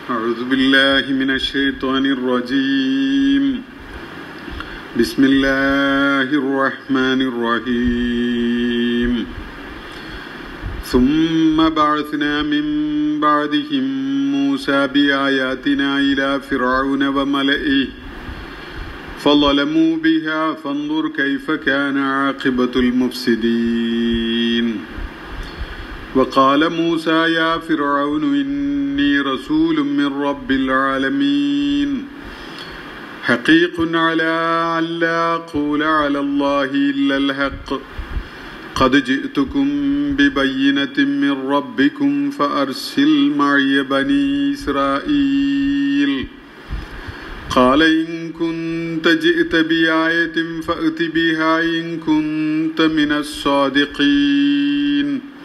أعوذ بالله من الشيطان الرجيم بسم الله الرحمن الرحيم ثم بعثنا من بعدهم موسى بآياتنا إلى فرعون وملئه فظلموا بها فانظر كيف كان عاقبة المفسدين وقال موسى يا فرعون إني رسول من رب العالمين حقيق على أن لا أقول على الله إلا الحق قد جئتكم ببينة من ربكم فأرسل معي بني إسرائيل قال إن كنت جئت بآية فأت بها إن كنت من الصادقين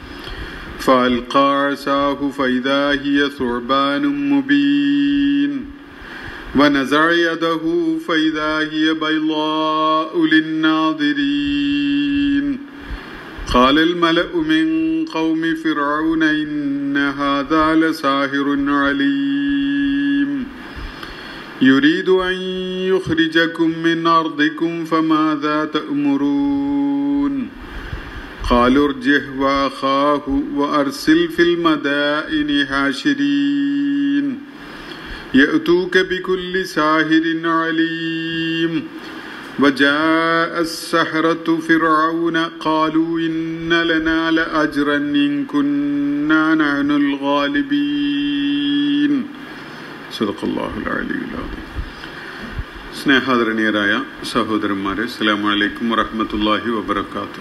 فألقى عصاه فإذا هي ثعبان مبين ونزع يده فإذا هي بيضاء للناظرين قال الملأ من قوم فرعون إن هذا لساهر عليم يريد أن يخرجكم من أرضكم فماذا تأمرون قالوا ارجه وأخاه وأرسل في المدائن حاشرين يأتوك بكل ساهر عليم وجاء السحرة فرعون قالوا إن لنا لأجرا إن كنا نحن الغالبين صدق الله العلي العظيم സ്നേഹാദരണീയരായ സഹോദരന്മാരെ അസ്സലാമു അലൈക്കും വറഹമത്തല്ലാഹി വബർക്കാത്തു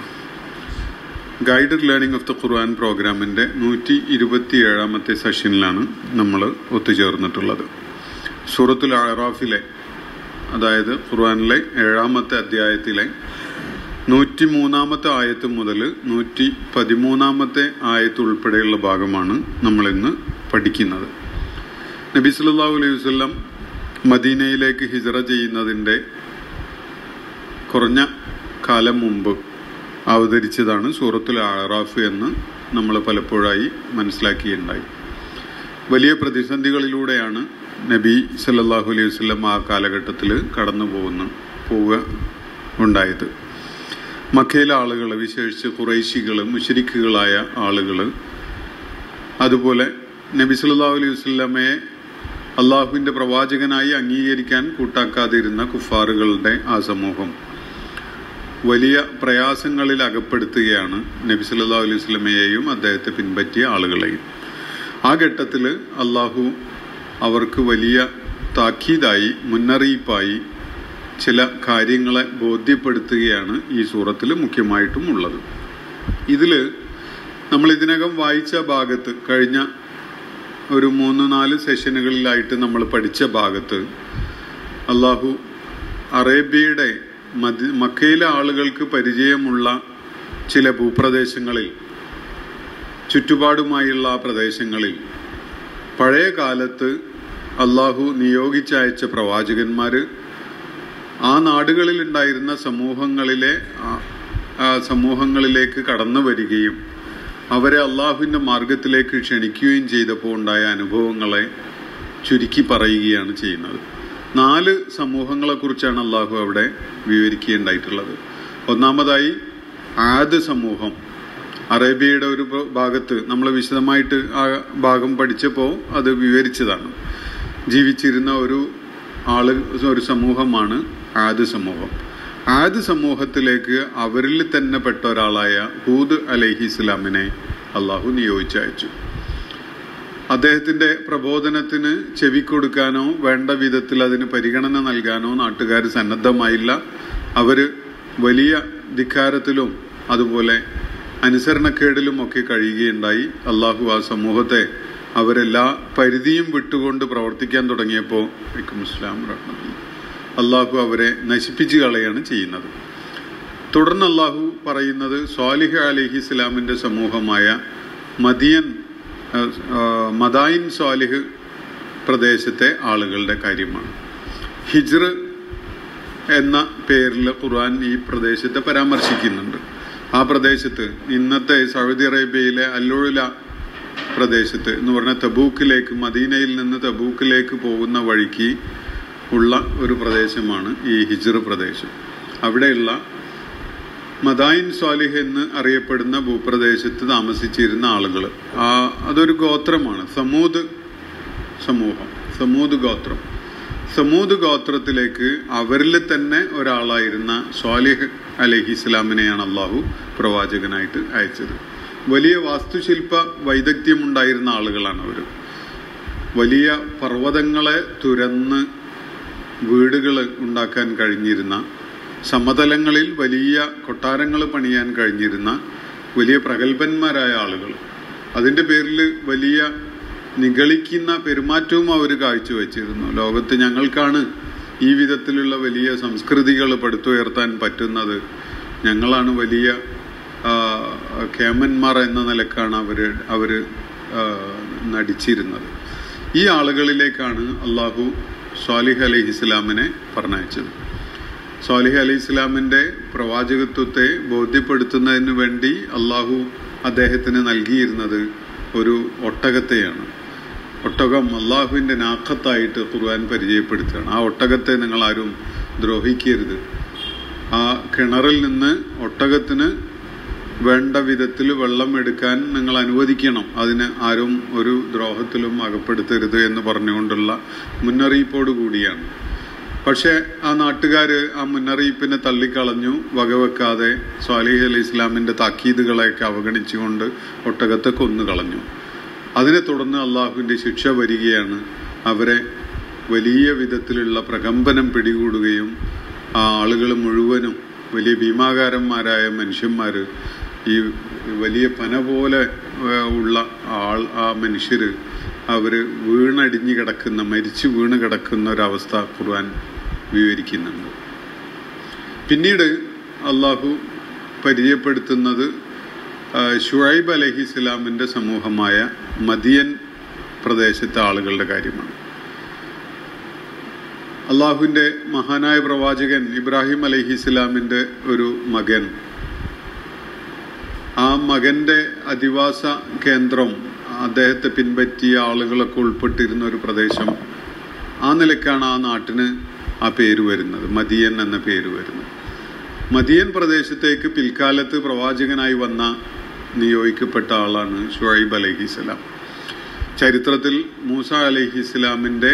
guided learning of the Quran പ്രോഗ്രാമിൻ്റെ നൂറ്റി ഇരുപത്തി ഏഴാമത്തെ സെഷനിലാണ് നമ്മൾ ഒത്തുചേർന്നിട്ടുള്ളത് സൂറത്തുൽ അറാഫിലെ അതായത് ഖുർആനിലെ ഏഴാമത്തെ അധ്യായത്തിലെ നൂറ്റി മൂന്നാമത്തെ ആയത്ത് മുതൽ നൂറ്റി പതിമൂന്നാമത്തെ ആയത്ത് ഉൾപ്പെടെയുള്ള ഭാഗമാണ് നമ്മളിന്ന് പഠിക്കുന്നത് നബി സല്ലല്ലാഹു അലൈഹി വസല്ലം മദീനയിലേക്ക് ഹിജറ ചെയ്യുന്നതിൻ്റെ കുറഞ്ഞ കാലം മുമ്പ് അവതരിച്ചതാണ് സൂറത്തുൽ ആറാഫ് എന്ന് നമ്മൾ പലപ്പോഴായി മനസ്സിലാക്കിയുണ്ടായി വലിയ പ്രതിസന്ധികളിലൂടെയാണ് നബി സല്ലല്ലാഹു അലൈഹി വസല്ലം ആ കാലഘട്ടത്തിൽ കടന്നു പോകുന്ന പോവുക ഉണ്ടായത് മക്കയിലെ ആളുകൾ വിശേഷിച്ച് കുറേശികൾ മുഷരിക്കുകളായ ആളുകൾ അതുപോലെ നബി സല്ലല്ലാഹു അലൈഹി വസല്ലമയെ അള്ളാഹുവിൻ്റെ പ്രവാചകനായി അംഗീകരിക്കാൻ കൂട്ടാക്കാതിരുന്ന കുഫാറുകളുടെ ആ സമൂഹം വലിയ പ്രയാസങ്ങളിൽ അകപ്പെടുത്തുകയാണ് നബി സല്ലല്ലാഹു അലൈഹി വസല്ലമയെയും അദ്ദേഹത്തെ പിൻപറ്റിയ ആളുകളെയും ആ ഘട്ടത്തിൽ അള്ളാഹു അവർക്ക് വലിയ താക്കീതായി മുന്നറിയിപ്പായി ചില കാര്യങ്ങളെ ബോധ്യപ്പെടുത്തുകയാണ് ഈ സൂറത്തിൽ മുഖ്യമായിട്ടും ഉള്ളത് ഇതിൽ നമ്മൾ ഇതിനകം വായിച്ച ഭാഗത്ത് കഴിഞ്ഞ ഒരു മൂന്ന് നാല് സെഷനുകളിലായിട്ട് നമ്മൾ പഠിച്ച ഭാഗത്ത് അള്ളാഹു അറേബ്യയുടെ മദി മക്കയിലെ ആളുകൾക്ക് പരിചയമുള്ള ചില ഭൂപ്രദേശങ്ങളിൽ ചുറ്റുപാടുമായുള്ള ആ പ്രദേശങ്ങളിൽ പഴയ കാലത്ത് അള്ളാഹു നിയോഗിച്ചയച്ച പ്രവാചകന്മാർ ആ നാടുകളിൽ ഉണ്ടായിരുന്ന സമൂഹങ്ങളിലെ സമൂഹങ്ങളിലേക്ക് കടന്നു വരികയും അവരെ അള്ളാഹുവിൻ്റെ മാർഗത്തിലേക്ക് ക്ഷണിക്കുകയും ചെയ്തപ്പോൾ ഉണ്ടായ അനുഭവങ്ങളെ ചുരുക്കി പറയുകയാണ് ചെയ്യുന്നത് നാല് സമൂഹങ്ങളെക്കുറിച്ചാണ് അള്ളാഹു അവിടെ വിവരിക്കുകയുണ്ടായിട്ടുള്ളത് ഒന്നാമതായി ആദ് സമൂഹം അറേബ്യയുടെ ഒരു ഭാഗത്ത് നമ്മൾ വിശദമായിട്ട് ആ ഭാഗം പഠിച്ചപ്പോൾ അത് വിവരിച്ചതാണ് ജീവിച്ചിരുന്ന ഒരു ആള് ഒരു സമൂഹമാണ് ആദ് സമൂഹം ആദ് സമൂഹത്തിലേക്ക് അവരിൽ തന്നെ പെട്ട ഒരാളായ ഹൂദ് അലഹി ഇസ്ലാമിനെ അള്ളാഹു നിയോഗിച്ചയച്ചു അദ്ദേഹത്തിന്റെ പ്രബോധനത്തിന് ചെവിക്കൊടുക്കാനോ വേണ്ട വിധത്തിൽ അതിന് പരിഗണന നൽകാനോ നാട്ടുകാർ സന്നദ്ധമായില്ല അവര് വലിയ ധിക്കാരത്തിലും അതുപോലെ അനുസരണക്കേടിലും ഒക്കെ കഴിയുകയുണ്ടായി അള്ളാഹു ആ സമൂഹത്തെ അവരെല്ലാ പരിധിയും വിട്ടുകൊണ്ട് പ്രവർത്തിക്കാൻ തുടങ്ങിയപ്പോൾ ഇസ്ലാം അള്ളാഹു അവരെ നശിപ്പിച്ചു കളയാണ് ചെയ്യുന്നത് തുടർന്ന് അള്ളാഹു പറയുന്നത് സ്വാലിഹ് അലഹി ഇസ്ലാമിന്റെ സമൂഹമായ മദിയൻ മദായിൻ സ്വാലിഹ് പ്രദേശത്തെ ആളുകളുടെ കാര്യമാണ് ഹിജ്ർ എന്ന പേരിൽ ഖുർആൻ ഈ പ്രദേശത്തെ പരാമർശിക്കുന്നുണ്ട് ആ പ്രദേശത്ത് ഇന്നത്തെ സൗദി അറേബ്യയിലെ അല്ലുഴല പ്രദേശത്ത് എന്ന് പറഞ്ഞാൽ തബൂക്കിലേക്ക് മദീനയിൽ നിന്ന് തബൂക്കിലേക്ക് പോകുന്ന വഴിക്ക് ഉള്ള ഒരു പ്രദേശമാണ് ഈ ഹിജർ പ്രദേശം അവിടെയുള്ള മദായിൻ സ്വാലിഹ് എന്ന് അറിയപ്പെടുന്ന ഭൂപ്രദേശത്ത് താമസിച്ചിരുന്ന ആളുകൾ ആ അതൊരു ഗോത്രമാണ് സമൂത് സമൂഹം സമൂത് ഗോത്രം സമൂത് ഗോത്രത്തിലേക്ക് അവരിൽ തന്നെ ഒരാളായിരുന്ന സ്വാലിഹ് അലഹി ഇസ്ലാമിനെയാണ് അള്ളാഹു പ്രവാചകനായിട്ട് അയച്ചത് വലിയ വാസ്തുശില്പ വൈദഗ്ധ്യമുണ്ടായിരുന്ന ആളുകളാണ് അവർ വലിയ പർവ്വതങ്ങളെ തുരന്ന് വീടുകൾ ഉണ്ടാക്കാൻ കഴിഞ്ഞിരുന്ന സമതലങ്ങളിൽ വലിയ കൊട്ടാരങ്ങൾ പണിയാൻ കഴിഞ്ഞിരുന്ന വലിയ പ്രഗത്ഭന്മാരായ ആളുകൾ അതിൻ്റെ പേരിൽ വലിയ നിഗളിക്കുന്ന പെരുമാറ്റവും അവർ കാഴ്ചവെച്ചിരുന്നു ലോകത്ത് ഞങ്ങൾക്കാണ് ഈ വിധത്തിലുള്ള വലിയ സംസ്കൃതികൾ പടുത്തുയർത്താൻ പറ്റുന്നത് ഞങ്ങളാണ് വലിയ ആ, കേമന്മാർ എന്ന നിലക്കാണ് അവർ അവർ നടിച്ചിരുന്നത് ഈ ആളുകളിലേക്കാണ് അള്ളാഹു സ്വാലിഹ് അലൈഹി ഇസ്ലാമിനെ പറഞ്ഞയച്ചത് സ്വാലിഹ് അലൈഹി ഇസ്ലാമിന്റെ പ്രവാചകത്വത്തെ ബോധ്യപ്പെടുത്തുന്നതിന് വേണ്ടി അള്ളാഹു അദ്ദേഹത്തിന് നൽകിയിരുന്നത് ഒരു ഒട്ടകത്തെയാണ് ഒട്ടകം അള്ളാഹുവിന്റെ നാക്കത്തായിട്ട് ഖുർആൻ പരിചയപ്പെടുത്തുകയാണ് ആ ഒട്ടകത്തെ നിങ്ങൾ ആരും ദ്രോഹിക്കരുത് ആ കിണറിൽ നിന്ന് ഒട്ടകത്തിന് വേണ്ട വിധത്തിൽ വെള്ളം എടുക്കാൻ നിങ്ങൾ അനുവദിക്കണം അതിന് ആരും ഒരു ദ്രോഹത്തിലും അകപ്പെടുത്തരുത് എന്ന് പറഞ്ഞുകൊണ്ടുള്ള മുന്നറിയിപ്പോട് കൂടിയാണ് പക്ഷെ ആ നാട്ടുകാര് ആ മുന്നറിയിപ്പിനെ തള്ളിക്കളഞ്ഞു വകവെക്കാതെ സ്വാലിഹ് അലി ഇസ്ലാമിന്റെ താക്കീതുകളെയൊക്കെ അവഗണിച്ചുകൊണ്ട് ഒട്ടകത്തെ കൊന്നു കളഞ്ഞു അതിനെ തുടർന്ന് അള്ളാഹുവിന്റെ ശിക്ഷ വരികയാണ് അവരെ വലിയ വിധത്തിലുള്ള പ്രകമ്പനം പിടികൂടുകയും ആ ആളുകൾ മുഴുവനും വലിയ ഭീമാകാരന്മാരായ മനുഷ്യന്മാർ ഈ വലിയ പന പോലെ ഏ, ഉള്ള ആൾ ആ മനുഷ്യര് അവര് വീണടിഞ്ഞു കിടക്കുന്ന മരിച്ചു വീണ് കിടക്കുന്ന ഒരവസ്ഥ ഖുർആൻ വിവരിക്കുന്നുണ്ട് പിന്നീട് അള്ളാഹു പരിചയപ്പെടുത്തുന്നത് ആ, ഷുഐബ് അലഹി ഇസ്ലാമിന്റെ സമൂഹമായ മദിയൻ പ്രദേശത്തെ ആളുകളുടെ കാര്യമാണ് അള്ളാഹുവിന്റെ മഹാനായ പ്രവാചകൻ ഇബ്രാഹിം അലഹി ഇസ്ലാമിന്റെ ഒരു മകൻ ആ മകന്റെ അധിവാസ കേന്ദ്രം അദ്ദേഹത്തെ പിൻപറ്റിയ ആളുകളൊക്കെ ഉൾപ്പെട്ടിരുന്ന ഒരു പ്രദേശം ആ നിലക്കാണ് ആ നാട്ടിന് ആ പേര് വരുന്നത് മദിയൻ എന്ന പേര് വരുന്നത് മദിയൻ പ്രദേശത്തേക്ക് പിൽക്കാലത്ത് പ്രവാചകനായി വന്ന നിയോഗിക്കപ്പെട്ട ആളാണ് ഷുഐബ് അലഹി ഇസ്ലാം ചരിത്രത്തിൽ മൂസ അലഹി ഇസ്ലാമിന്റെ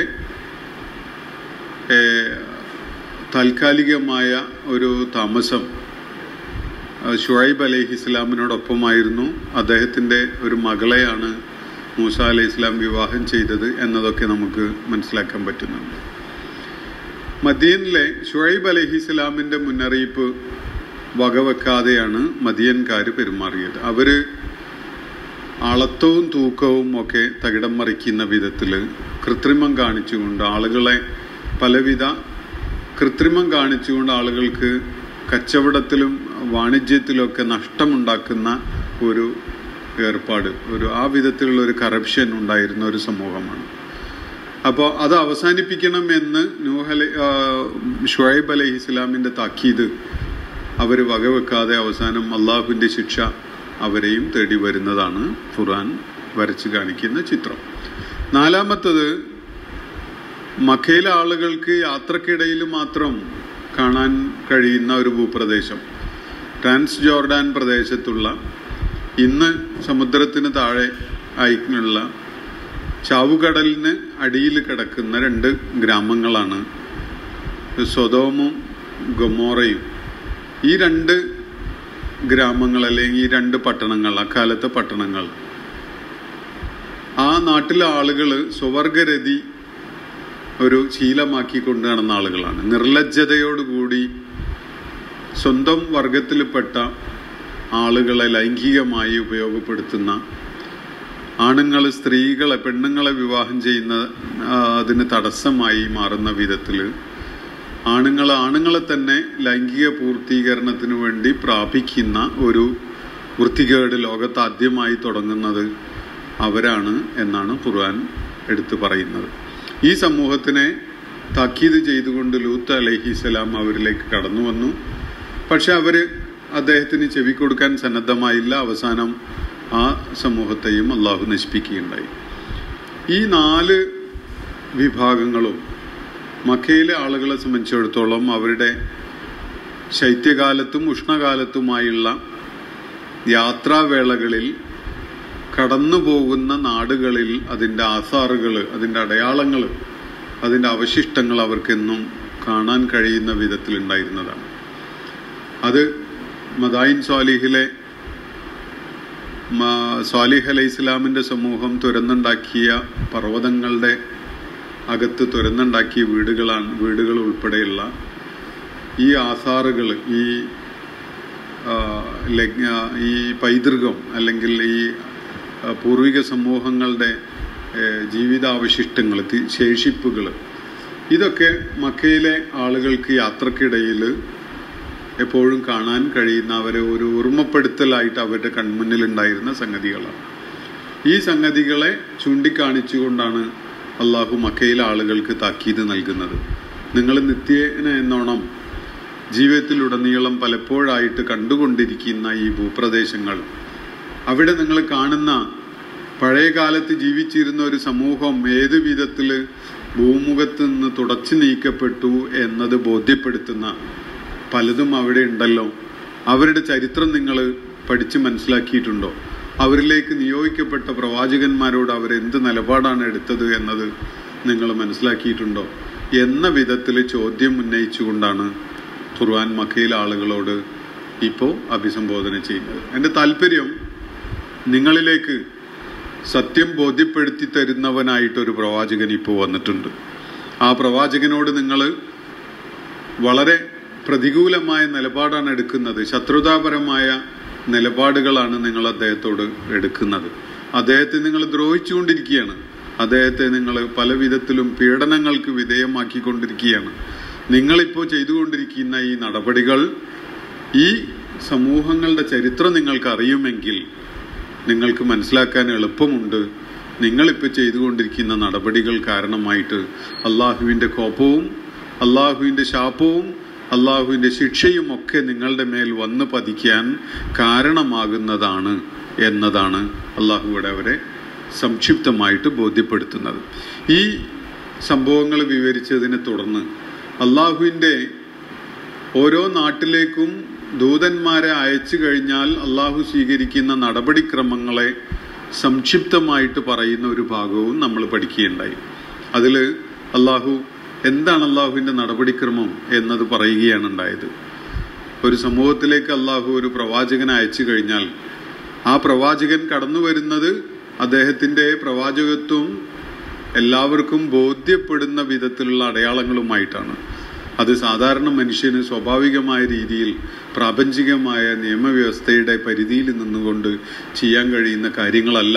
ഏഹ്, താൽക്കാലികമായ ഒരു താമസം അഹ് ഷുഐബ് അലൈഹി ഇസ്ലാമിനോടൊപ്പമായിരുന്നു അദ്ദേഹത്തിന്റെ ഒരു മകളെയാണ് മൂസ അലൈഹി ഇസ്ലാം വിവാഹം ചെയ്തത് എന്നതൊക്കെ നമുക്ക് മനസ്സിലാക്കാൻ പറ്റുന്നുണ്ട് മദീനിലെ ഷുഐബ് അലൈഹി ഇസ്ലാമിന്റെ മുന്നറിയിപ്പ് വകവെക്കാതെയാണ് മദിയൻകാര് പെരുമാറിയത് അവര് അളത്തവും തൂക്കവും ഒക്കെ തകിടം മറിക്കുന്ന വിധത്തില് കൃത്രിമം കാണിച്ചുകൊണ്ട് ആളുകളെ പലവിധ കൃത്രിമം കാണിച്ചുകൊണ്ട് ആളുകൾക്ക് കച്ചവടത്തിലും വാണിജ്യത്തിലൊക്കെ നഷ്ടമുണ്ടാക്കുന്ന ഒരു ഏർപ്പാട് ഒരു ആ വിധത്തിലുള്ള ഒരു കറപ്ഷൻ ഉണ്ടായിരുന്ന ഒരു സമൂഹമാണ് അപ്പോൾ അത് അവസാനിപ്പിക്കണം എന്ന് നൂഹ് അലൈ ആ, ഷുഐബ് അലൈഹി ഇസ്ലാമിന്റെ താക്കീത് അവർ വകവെക്കാതെ അവസാനം അള്ളാഹുവിന്റെ ശിക്ഷ അവരെയും തേടി വരുന്നതാണ് ഖുർആൻ വരച്ചു കാണിക്കുന്ന ചിത്രം നാലാമത്തത് മക്കയിലെ ആളുകൾക്ക് യാത്രക്കിടയിൽ മാത്രം കാണാൻ കഴിയുന്ന ഒരു ഭൂപ്രദേശം ട്രാൻസ് ജോർഡാൻ പ്രദേശത്തുള്ള ഇന്ന് സമുദ്രത്തിന് താഴെ ആയിട്ടുള്ള ചാവുകടലിന് അടിയിൽ കിടക്കുന്ന രണ്ട് ഗ്രാമങ്ങളാണ് സ്വതോമും ഗൊമോറയും ഈ രണ്ട് ഗ്രാമങ്ങൾ അല്ലെങ്കിൽ ഈ രണ്ട് പട്ടണങ്ങൾ അക്കാലത്തെ പട്ടണങ്ങൾ ആ നാട്ടിലെ ആളുകൾ സ്വവർഗരതി ഒരു ശീലമാക്കി കൊണ്ടു നടന്ന ആളുകളാണ് നിർലജ്ജതയോടുകൂടി സ്വന്തം വർഗത്തിൽപ്പെട്ട ആളുകളെ ലൈംഗികമായി ഉപയോഗപ്പെടുത്തുന്ന ആണുങ്ങൾ സ്ത്രീകളെ പെണ്ണുങ്ങളെ വിവാഹം ചെയ്യുന്ന ആ, അതിന് തടസ്സമായി മാറുന്ന വിധത്തിൽ ആണുങ്ങൾ ആണുങ്ങളെ തന്നെ ലൈംഗിക പൂർത്തീകരണത്തിന് വേണ്ടി പ്രാപിക്കുന്ന ഒരു വൃത്തികേട് ലോകത്ത് ആദ്യമായി തുടങ്ങുന്നത് അവരാണ് എന്നാണ് ഖുർആൻ എടുത്തു പറയുന്നത് ഈ സമൂഹത്തിനെ താക്കീത് ചെയ്തുകൊണ്ട് ലൂത്ത് അലഹിസലാം അവരിലേക്ക് കടന്നു വന്നു പക്ഷെ അവര് അദ്ദേഹത്തിന് ചെവി കൊടുക്കാൻ സന്നദ്ധമായില്ല അവസാനം ആ സമൂഹത്തെയും അള്ളാഹു നശിപ്പിക്കുകയുണ്ടായി ഈ നാല് വിഭാഗങ്ങളും മക്കയിലെ ആളുകളെ സംബന്ധിച്ചിടത്തോളം അവരുടെ ശൈത്യകാലത്തും ഉഷ്ണകാലത്തുമായുള്ള യാത്രാവേളകളിൽ കടന്നു പോകുന്ന നാടുകളിൽ അതിൻ്റെ ആസാറുകൾ അതിൻ്റെ അടയാളങ്ങൾ അതിൻ്റെ അവശിഷ്ടങ്ങൾ അവർക്കെന്നും കാണാൻ കഴിയുന്ന വിധത്തിലുണ്ടായിരുന്നതാണ് അത് മദായിൻ സ്വാലിഹിലെ സ്വാലിഹ് അലൈഹി ഇസ്ലാമിൻ്റെ സമൂഹം തുരന്നുണ്ടാക്കിയ പർവ്വതങ്ങളുടെ അകത്ത് തുരന്നുണ്ടാക്കിയ വീടുകളാണ് വീടുകൾ ഉൾപ്പെടെയുള്ള ഈ ആസാറുകൾ ഈ ഈ പൈതൃകം അല്ലെങ്കിൽ ഈ പൂർവിക സമൂഹങ്ങളുടെ ജീവിതാവശിഷ്ടങ്ങൾ ശേഷിപ്പുകൾ ഇതൊക്കെ മക്കയിലെ ആളുകൾക്ക് യാത്രക്കിടയിൽ എപ്പോഴും കാണാൻ കഴിയുന്ന അവരെ ഒരു ഓർമ്മപ്പെടുത്തലായിട്ട് അവരുടെ കൺമുന്നിൽ ഉണ്ടായിരുന്ന സംഗതികളാണ് ഈ സംഗതികളെ ചൂണ്ടിക്കാണിച്ചുകൊണ്ടാണ് അള്ളാഹു മക്കയിലെ ആളുകൾക്ക് താക്കീത് നൽകുന്നത് നിങ്ങൾ നിത്യേന എന്നോണം ജീവിതത്തിലുടനീളം പലപ്പോഴായിട്ട് കണ്ടുകൊണ്ടിരിക്കുന്ന ഈ ഭൂപ്രദേശങ്ങൾ അവിടെ നിങ്ങൾ കാണുന്ന പഴയ കാലത്ത് ജീവിച്ചിരുന്ന ഒരു സമൂഹം ഏത് വിധത്തിൽ ഭൂമുഖത്ത് നിന്ന് തുടച്ചു നീക്കപ്പെട്ടു എന്നത് ബോധ്യപ്പെടുത്തുന്ന പലതും അവിടെ ഉണ്ടല്ലോ അവരുടെ ചരിത്രം നിങ്ങൾ പഠിച്ച് മനസ്സിലാക്കിയിട്ടുണ്ടോ അവരിലേക്ക് നിയോഗിക്കപ്പെട്ട പ്രവാചകന്മാരോട് അവർ എന്ത് നിലപാടാണ് എടുത്തത് എന്നത് നിങ്ങൾ മനസ്സിലാക്കിയിട്ടുണ്ടോ എന്ന വിധത്തിൽ ചോദ്യം ഉന്നയിച്ചുകൊണ്ടാണ് ഖുർആൻ മക്കയിലെ ആളുകളോട് ഇപ്പോൾ അഭിസംബോധന ചെയ്യുന്നത് എൻ്റെ താല്പര്യം നിങ്ങളിലേക്ക് സത്യം ബോധ്യപ്പെടുത്തി തരുന്നവനായിട്ടൊരു പ്രവാചകൻ ഇപ്പോൾ വന്നിട്ടുണ്ട് ആ പ്രവാചകനോട് നിങ്ങൾ വളരെ പ്രതികൂലമായ നിലപാടാണ് എടുക്കുന്നത് ശത്രുതാപരമായ നിലപാടുകളാണ് നിങ്ങൾ അദ്ദേഹത്തോട് എടുക്കുന്നത് അദ്ദേഹത്തെ നിങ്ങൾ ദ്രോഹിച്ചുകൊണ്ടിരിക്കുകയാണ് അദ്ദേഹത്തെ നിങ്ങൾ പല വിധത്തിലും പീഡനങ്ങൾക്ക് വിധേയമാക്കിക്കൊണ്ടിരിക്കുകയാണ് നിങ്ങളിപ്പോൾ ചെയ്തുകൊണ്ടിരിക്കുന്ന ഈ നടപടികൾ ഈ സമൂഹങ്ങളുടെ ചരിത്രം നിങ്ങൾക്ക് അറിയുമെങ്കിൽ നിങ്ങൾക്ക് മനസ്സിലാക്കാൻ എളുപ്പമുണ്ട് നിങ്ങളിപ്പോൾ ചെയ്തുകൊണ്ടിരിക്കുന്ന നടപടികൾ കാരണമായിട്ട് അള്ളാഹുവിൻ്റെ കോപവും അള്ളാഹുവിൻ്റെ ശാപവും അള്ളാഹുവിൻ്റെ ശിക്ഷയും ഒക്കെ നിങ്ങളുടെ മേൽ വന്ന് പതിക്കാൻ കാരണമാകുന്നതാണ് എന്നതാണ് അള്ളാഹുവിടെ അവരെ സംക്ഷിപ്തമായിട്ട് ബോധ്യപ്പെടുത്തുന്നത് ഈ സംഭവങ്ങൾ വിവരിച്ചതിനെ തുടർന്ന് അള്ളാഹുവിൻ്റെ ഓരോ നാട്ടിലേക്കും ദൂതന്മാരെ അയച്ചു കഴിഞ്ഞാൽ അള്ളാഹു സ്വീകരിക്കുന്ന നടപടിക്രമങ്ങളെ സംക്ഷിപ്തമായിട്ട് പറയുന്ന ഒരു ഭാഗവും നമ്മൾ പഠിക്കുകയുണ്ടായി അതിൽ അള്ളാഹു എന്താണ് അള്ളാഹുവിൻ്റെ നടപടിക്രമം എന്നത് പറയുകയാണ് ഉണ്ടായത് ഒരു സമൂഹത്തിലേക്ക് അള്ളാഹു ഒരു പ്രവാചകനെ അയച്ചു കഴിഞ്ഞാൽ ആ പ്രവാചകൻ കടന്നു വരുന്നത് അദ്ദേഹത്തിൻ്റെ പ്രവാചകത്വം എല്ലാവർക്കും ബോധ്യപ്പെടുന്ന വിധത്തിലുള്ള അടയാളങ്ങളുമായിട്ടാണ് അത് സാധാരണ മനുഷ്യന് സ്വാഭാവികമായ രീതിയിൽ പ്രാപഞ്ചികമായ നിയമവ്യവസ്ഥയുടെ പരിധിയിൽ നിന്നുകൊണ്ട് ചെയ്യാൻ കഴിയുന്ന കാര്യങ്ങളല്ല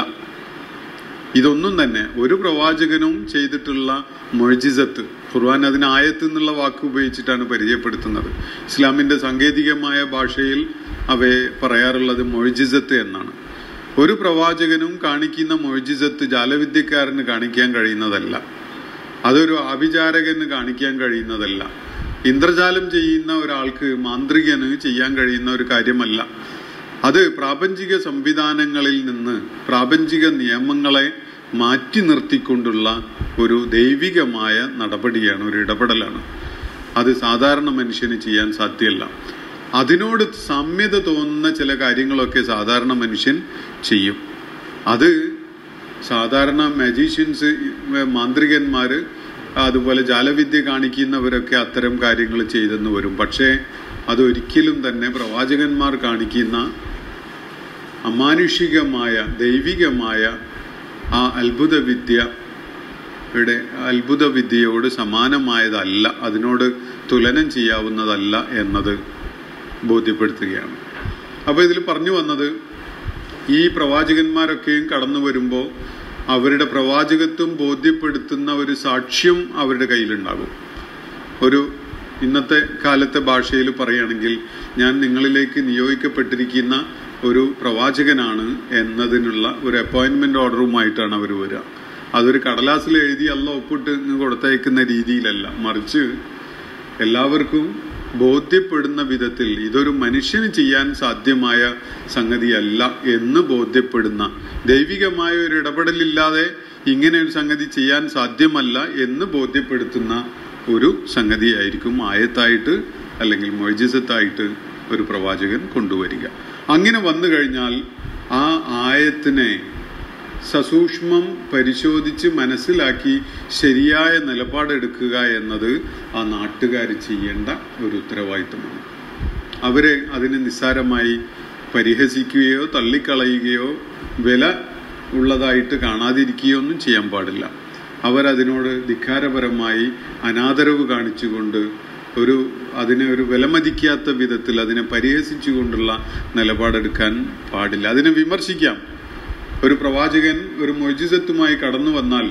ഇതൊന്നും തന്നെ ഒരു പ്രവാചകനും ചെയ്തിട്ടുള്ള മൊഴിജിസത്ത് ഖുർആൻ അതിന് ആയത്ത് എന്നുള്ള വാക്ക് ഉപയോഗിച്ചിട്ടാണ് പരിചയപ്പെടുത്തുന്നത് ഇസ്ലാമിന്റെ സാങ്കേതികമായ ഭാഷയിൽ അവയെ പറയാറുള്ളത് മൊഴിജിസത്ത് എന്നാണ് ഒരു പ്രവാചകനും കാണിക്കുന്ന മൊഴിജിസത്ത് ജാലവിദ്യക്കാരന് കാണിക്കാൻ കഴിയുന്നതല്ല അതൊരു ആഭിചാരകന് കാണിക്കാൻ കഴിയുന്നതല്ല ഇന്ദ്രജാലം ചെയ്യുന്ന ഒരാൾക്ക് മാന്ത്രികന് ചെയ്യാൻ കഴിയുന്ന ഒരു കാര്യമല്ല അത് പ്രാപഞ്ചിക സംവിധാനങ്ങളിൽ നിന്ന് പ്രാപഞ്ചിക നിയമങ്ങളെ മാറ്റി നിർത്തിക്കൊണ്ടുള്ള ഒരു ദൈവികമായ നടപടിയാണ് ഒരു ഇടപെടലാണ് അത് സാധാരണ മനുഷ്യന് ചെയ്യാൻ സാധ്യമല്ല അതിനോട് സാമ്യത തോന്നുന്ന ചില കാര്യങ്ങളൊക്കെ സാധാരണ മനുഷ്യൻ ചെയ്യും അത് സാധാരണ മജീഷ്യൻസ് മാന്ത്രികന്മാര് അതുപോലെ ജാലവിദ്യ കാണിക്കുന്നവരൊക്കെ അത്തരം കാര്യങ്ങൾ ചെയ്തെന്ന് വരും പക്ഷേ അതൊരിക്കലും തന്നെ പ്രവാചകന്മാർ കാണിക്കുന്ന അമാനുഷികമായ ദൈവികമായ ആ അത്ഭുത വിദ്യയുടെ അത്ഭുത വിദ്യയോട് സമാനമായതല്ല അതിനോട് തുലനം ചെയ്യാവുന്നതല്ല എന്നത് ബോധ്യപ്പെടുത്തുകയാണ് അപ്പോൾ ഇതിൽ പറഞ്ഞു വന്നത് ഈ പ്രവാചകന്മാരൊക്കെയും കടന്നു വരുമ്പോൾ അവരുടെ പ്രവാചകത്വം ബോധ്യപ്പെടുത്തുന്ന ഒരു സാക്ഷ്യം അവരുടെ കയ്യിലുണ്ടാകും ഒരു ഇന്നത്തെ കാലത്തെ ഭാഷയിൽ പറയുകയാണെങ്കിൽ ഞാൻ നിങ്ങളിലേക്ക് നിയോഗിക്കപ്പെട്ടിരിക്കുന്ന ഒരു പ്രവാചകനാണ് എന്നതിനുള്ള ഒരു അപ്പോയിന്റ്മെന്റ് ഓർഡറുമായിട്ടാണ് അവർ വരിക അതൊരു കടലാസിൽ എഴുതി അല്ല ഒപ്പിട്ട് കൊടുത്തയക്കുന്ന രീതിയിലല്ല മറിച്ച് എല്ലാവർക്കും ബോധ്യപ്പെടുന്ന വിധത്തിൽ ഇതൊരു മനുഷ്യന് ചെയ്യാൻ സാധ്യമായ സംഗതിയല്ല എന്ന് ബോധ്യപ്പെടുന്ന ദൈവികമായ ഒരു ഇടപെടലില്ലാതെ ഇങ്ങനെ ഒരു സംഗതി ചെയ്യാൻ സാധ്യമല്ല എന്ന് ബോധ്യപ്പെടുത്തുന്ന ഒരു സംഗതിയായിരിക്കും ആയത്തായിട്ട് അല്ലെങ്കിൽ മൊയ്ജിസത്തായിട്ട് ഒരു പ്രവാചകൻ കൊണ്ടുവരിക അങ്ങനെ വന്നു കഴിഞ്ഞാൽ ആ ആയത്തിനെ സസൂക്ഷ്മം പരിശോധിച്ച് മനസ്സിലാക്കി ശരിയായ നിലപാടെടുക്കുക എന്നത് ആ നാട്ടുകാർ ചെയ്യേണ്ട ഒരു ഉത്തരവാദിത്തമാണ് അവരെ അതിനെ നിസ്സാരമായി പരിഹസിക്കുകയോ തള്ളിക്കളയുകയോ വില ഉള്ളതായിട്ട് കാണാതിരിക്കുകയോ ഒന്നും ചെയ്യാൻ പാടില്ല അവരതിനോട് ധിക്കാരപരമായി അനാദരവ് കാണിച്ചുകൊണ്ട് ഒരു അതിനെ ഒരു വിലമതിക്കാത്ത വിധത്തിൽ അതിനെ പരിഹസിച്ചുകൊണ്ടുള്ള നിലപാടെടുക്കാൻ പാടില്ല അതിനെ വിമർശിക്കാം ഒരു പ്രവാചകൻ ഒരു മൊയ്ജിസത്തുമായി കടന്നു വന്നാൽ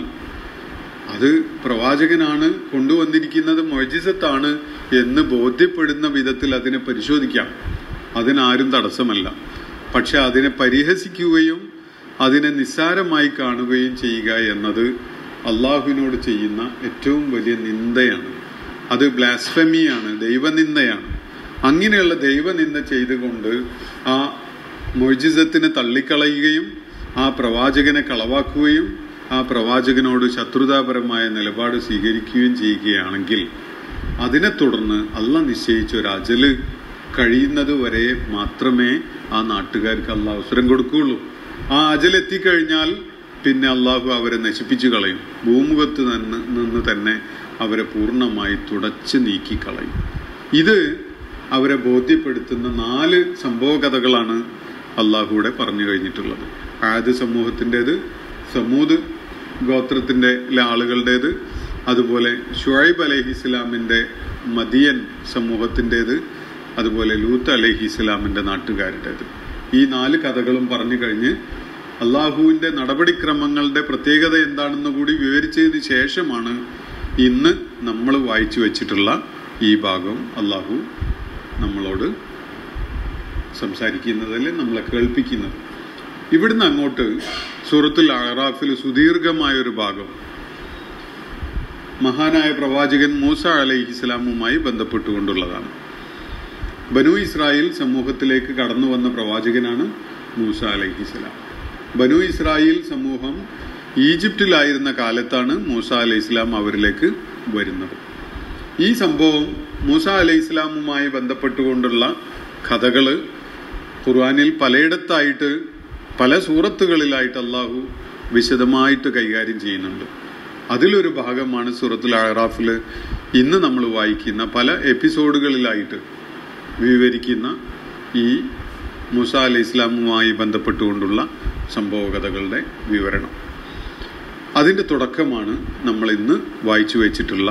അത് പ്രവാചകനാണ് കൊണ്ടുവന്നിരിക്കുന്നത് മൊയ്ജിസത്താണ് എന്ന് ബോധ്യപ്പെടുന്ന വിധത്തിൽ അതിനെ പരിശോധിക്കാം അതിനാരും തടസ്സമല്ല പക്ഷെ അതിനെ പരിഹസിക്കുകയും അതിനെ നിസ്സാരമായി കാണുകയും ചെയ്യുക എന്നത് അള്ളാഹുവിനോട് ചെയ്യുന്ന ഏറ്റവും വലിയ നിന്ദയാണ് അത് ബ്ലാസ്ഫമിയാണ് ദൈവനിന്ദയാണ് അങ്ങനെയുള്ള ദൈവനിന്ദ ചെയ്തുകൊണ്ട് ആ മൊയ്ജിസത്തിനെ തള്ളിക്കളയുകയും ആ പ്രവാചകനെ കളവാക്കുകയും ആ പ്രവാചകനോട് ശത്രുതാപരമായ നിലപാട് സ്വീകരിക്കുകയും ചെയ്യുകയാണെങ്കിൽ അതിനെ തുടർന്ന് അല്ല നിശ്ചയിച്ച ഒരു അജല് കഴിയുന്നത് വരെ മാത്രമേ ആ നാട്ടുകാർക്ക് അല്ല അവസരം കൊടുക്കുകയുള്ളൂ ആ അജൽ എത്തിക്കഴിഞ്ഞാൽ പിന്നെ അള്ളാഹു അവരെ നശിപ്പിച്ചു കളയും ഭൂമുഖത്ത് നിന്ന് നിന്ന് തന്നെ അവരെ പൂർണ്ണമായി തുടച്ചു നീക്കി കളയും ഇത് അവരെ ബോധ്യപ്പെടുത്തുന്ന നാല് സംഭവ കഥകളാണ് അള്ളാഹുവിടെ പറഞ്ഞു കഴിഞ്ഞിട്ടുള്ളത് ആദ്യ സമൂഹത്തിൻ്റെത് സമൂത് ഗോത്രത്തിൻ്റെ ആളുകളുടേത് അതുപോലെ ഷുഐബ് അലഹി ഇസ്ലാമിൻ്റെ മദിയൻ സമൂഹത്തിൻ്റെത് അതുപോലെ ലൂത്ത് അലഹി ഇസ്ലാമിൻ്റെ നാട്ടുകാരുടേത് ഈ നാല് കഥകളും പറഞ്ഞു കഴിഞ്ഞ് അള്ളാഹുവിൻ്റെ നടപടിക്രമങ്ങളുടെ പ്രത്യേകത എന്താണെന്ന് കൂടി വിവരിച്ചതിന് ശേഷമാണ് ഇന്ന് നമ്മൾ വായിച്ചു വെച്ചിട്ടുള്ള ഈ ഭാഗം അള്ളാഹു നമ്മളോട് സംസാരിക്കുന്നതല്ലേ നമ്മളെ കേൾപ്പിക്കുന്നത് ഇവിടുന്ന് അങ്ങോട്ട് സൂറത്തുൽ അറാഫിൽ സുദീർഘമായ ഒരു ഭാഗം മഹാനായ പ്രവാചകൻ മൂസ അലൈഹി ഇസ്ലാമുമായി ബന്ധപ്പെട്ടുകൊണ്ടുള്ളതാണ് ബനു ഇസ്രായേൽ സമൂഹത്തിലേക്ക് കടന്നു വന്ന പ്രവാചകനാണ് മൂസ അലൈഹി ഇസ്ലാം ബനു ഇസ്രായേൽ സമൂഹം ഈജിപ്തിലായിരുന്ന കാലത്താണ് മൂസ അലൈഹി ഇസ്ലാം അവരിലേക്ക് വരുന്നത് ഈ സംഭവം മൂസ അലൈഹി ഇസ്ലാമുമായി ബന്ധപ്പെട്ടുകൊണ്ടുള്ള കഥകള് ഖുർആാനിൽ പലയിടത്തായിട്ട് പല സൂറത്തുകളിലായിട്ട് അള്ളാഹു വിശദമായിട്ട് കൈകാര്യം ചെയ്യുന്നുണ്ട് അതിലൊരു ഭാഗമാണ് സൂറത്തുൽ അഹറാഫിൽ ഇന്ന് നമ്മൾ വായിക്കുന്ന പല എപ്പിസോഡുകളിലായിട്ട് വിവരിക്കുന്ന ഈ മുസ അലി ഇസ്ലാമുമായി ബന്ധപ്പെട്ടുകൊണ്ടുള്ള സംഭവകഥകളുടെ വിവരണം അതിൻ്റെ തുടക്കമാണ് നമ്മൾ ഇന്ന് വായിച്ചു വെച്ചിട്ടുള്ള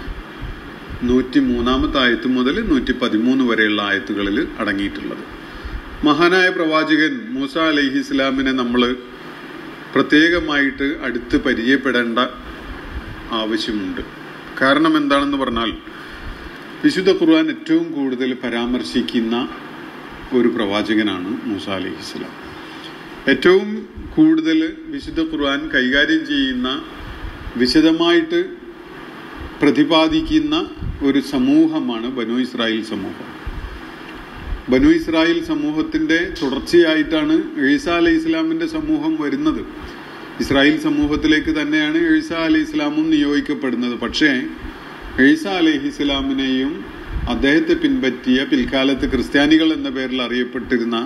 നൂറ്റി മൂന്നാമത്തെ ആയത്ത് മുതൽ നൂറ്റി പതിമൂന്ന് വരെയുള്ള ആയത്തുകളിൽ അടങ്ങിയിട്ടുള്ളത് മഹാനായ പ്രവാചകൻ മൂസ അലൈഹി ഇസ്ലാമിനെ നമ്മൾ പ്രത്യേകമായിട്ട് അടുത്ത് പരിചയപ്പെടേണ്ട ആവശ്യമുണ്ട് കാരണം എന്താണെന്ന് പറഞ്ഞാൽ വിശുദ്ധ ഖുർആൻ ഏറ്റവും കൂടുതൽ പരാമർശിക്കുന്ന ഒരു പ്രവാചകനാണ് മൂസ അലൈഹി ഇസ്ലാം ഏറ്റവും കൂടുതൽ വിശുദ്ധ ഖുർആൻ കൈകാര്യം ചെയ്യുന്ന വിശദമായിട്ട് പ്രതിപാദിക്കുന്ന ഒരു സമൂഹമാണ് ബനു ഇസ്രായേൽ സമൂഹം ബനു ഇസ്രായേൽ സമൂഹത്തിന്റെ തുടർച്ചയായിട്ടാണ് ഈസ അലൈഹി ഇസ്ലാമിന്റെ സമൂഹം വരുന്നത് ഇസ്രായേൽ സമൂഹത്തിലേക്ക് തന്നെയാണ് ഈസ അലൈഹി ഇസ്ലാമും നിയോഗിക്കപ്പെടുന്നത് പക്ഷേ ഈസ അലൈഹി ഇസ്ലാമിനെയും അദ്ദേഹത്തെ പിൻപറ്റിയ പിൽക്കാലത്ത് ക്രിസ്ത്യാനികൾ എന്ന പേരിൽ അറിയപ്പെട്ടിരുന്ന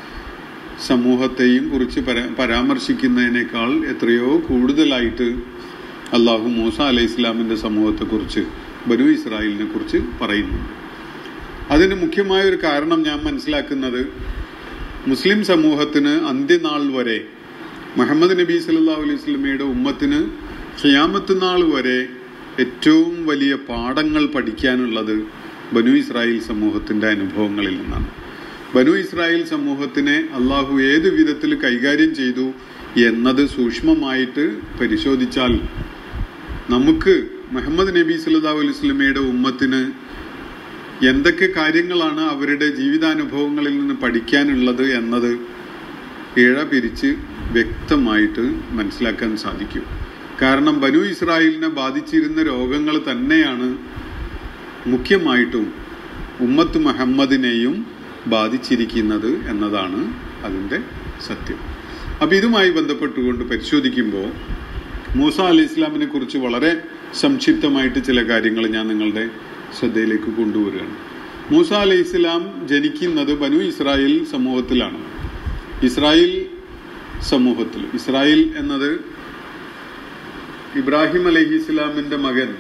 സമൂഹത്തെയും കുറിച്ച് പരാ പരാമർശിക്കുന്നതിനേക്കാൾ എത്രയോ കൂടുതലായിട്ട് അള്ളാഹു മൂസ അലൈഹി ഇസ്ലാമിന്റെ സമൂഹത്തെക്കുറിച്ച് ബനു ഇസ്രായേലിനെ കുറിച്ച് പറയുന്നുണ്ട് അതിന് മുഖ്യമായ ഒരു കാരണം ഞാൻ മനസ്സിലാക്കുന്നത് മുസ്ലിം സമൂഹത്തിന് അന്ത്യനാൾ വരെ മുഹമ്മദ് നബി സല്ലാ അലൈഹി സ്വലമയുടെ ഉമ്മത്തിന് ഖിയാമത്ത് നാൾ വരെ ഏറ്റവും വലിയ പാഠങ്ങൾ പഠിക്കാനുള്ളത് ബനു ഇസ്രായേൽ സമൂഹത്തിന്റെ അനുഭവങ്ങളിൽ നിന്നാണ് ബനു ഇസ്രായേൽ സമൂഹത്തിനെ അള്ളാഹു ഏത് വിധത്തിൽ കൈകാര്യം ചെയ്തു എന്നത് സൂക്ഷ്മമായിട്ട് പരിശോധിച്ചാൽ നമുക്ക് മുഹമ്മദ് നബി സല്ലാ അലൈഹി സ്വലമയുടെ ഉമ്മത്തിന് എന്തൊക്കെ കാര്യങ്ങളാണ് അവരുടെ ജീവിതാനുഭവങ്ങളിൽ നിന്ന് പഠിക്കാനുള്ളത് എന്നത് ഇഴ പിരിച്ച് വ്യക്തമായിട്ട് മനസ്സിലാക്കാൻ സാധിക്കും കാരണം ബനു ഇസ്രായേലിനെ ബാധിച്ചിരുന്ന രോഗങ്ങൾ തന്നെയാണ് മുഖ്യമായിട്ടും ഉമ്മത്ത് മുഹമ്മദിനെയും ബാധിച്ചിരിക്കുന്നത് എന്നതാണ് അതിൻ്റെ സത്യം അപ്പം ഇതുമായി ബന്ധപ്പെട്ടുകൊണ്ട് പരിശോധിക്കുമ്പോൾ മൂസ അലി ഇസ്ലാമിനെ കുറിച്ച് വളരെ സംക്ഷിപ്തമായിട്ട് ചില കാര്യങ്ങൾ ഞാൻ നിങ്ങളുടെ ശ്രദ്ധയിലേക്ക് കൊണ്ടുവരികയാണ് മൂസ അലി ഇസ്ലാം ജനിക്കുന്നത് ബനു ഇസ്രായേൽ സമൂഹത്തിലാണ് ഇസ്രായേൽ സമൂഹത്തിൽ ഇസ്രായേൽ എന്നത് ഇബ്രാഹിം അലഹി ഇസ്ലാമിന്റെ മകൻ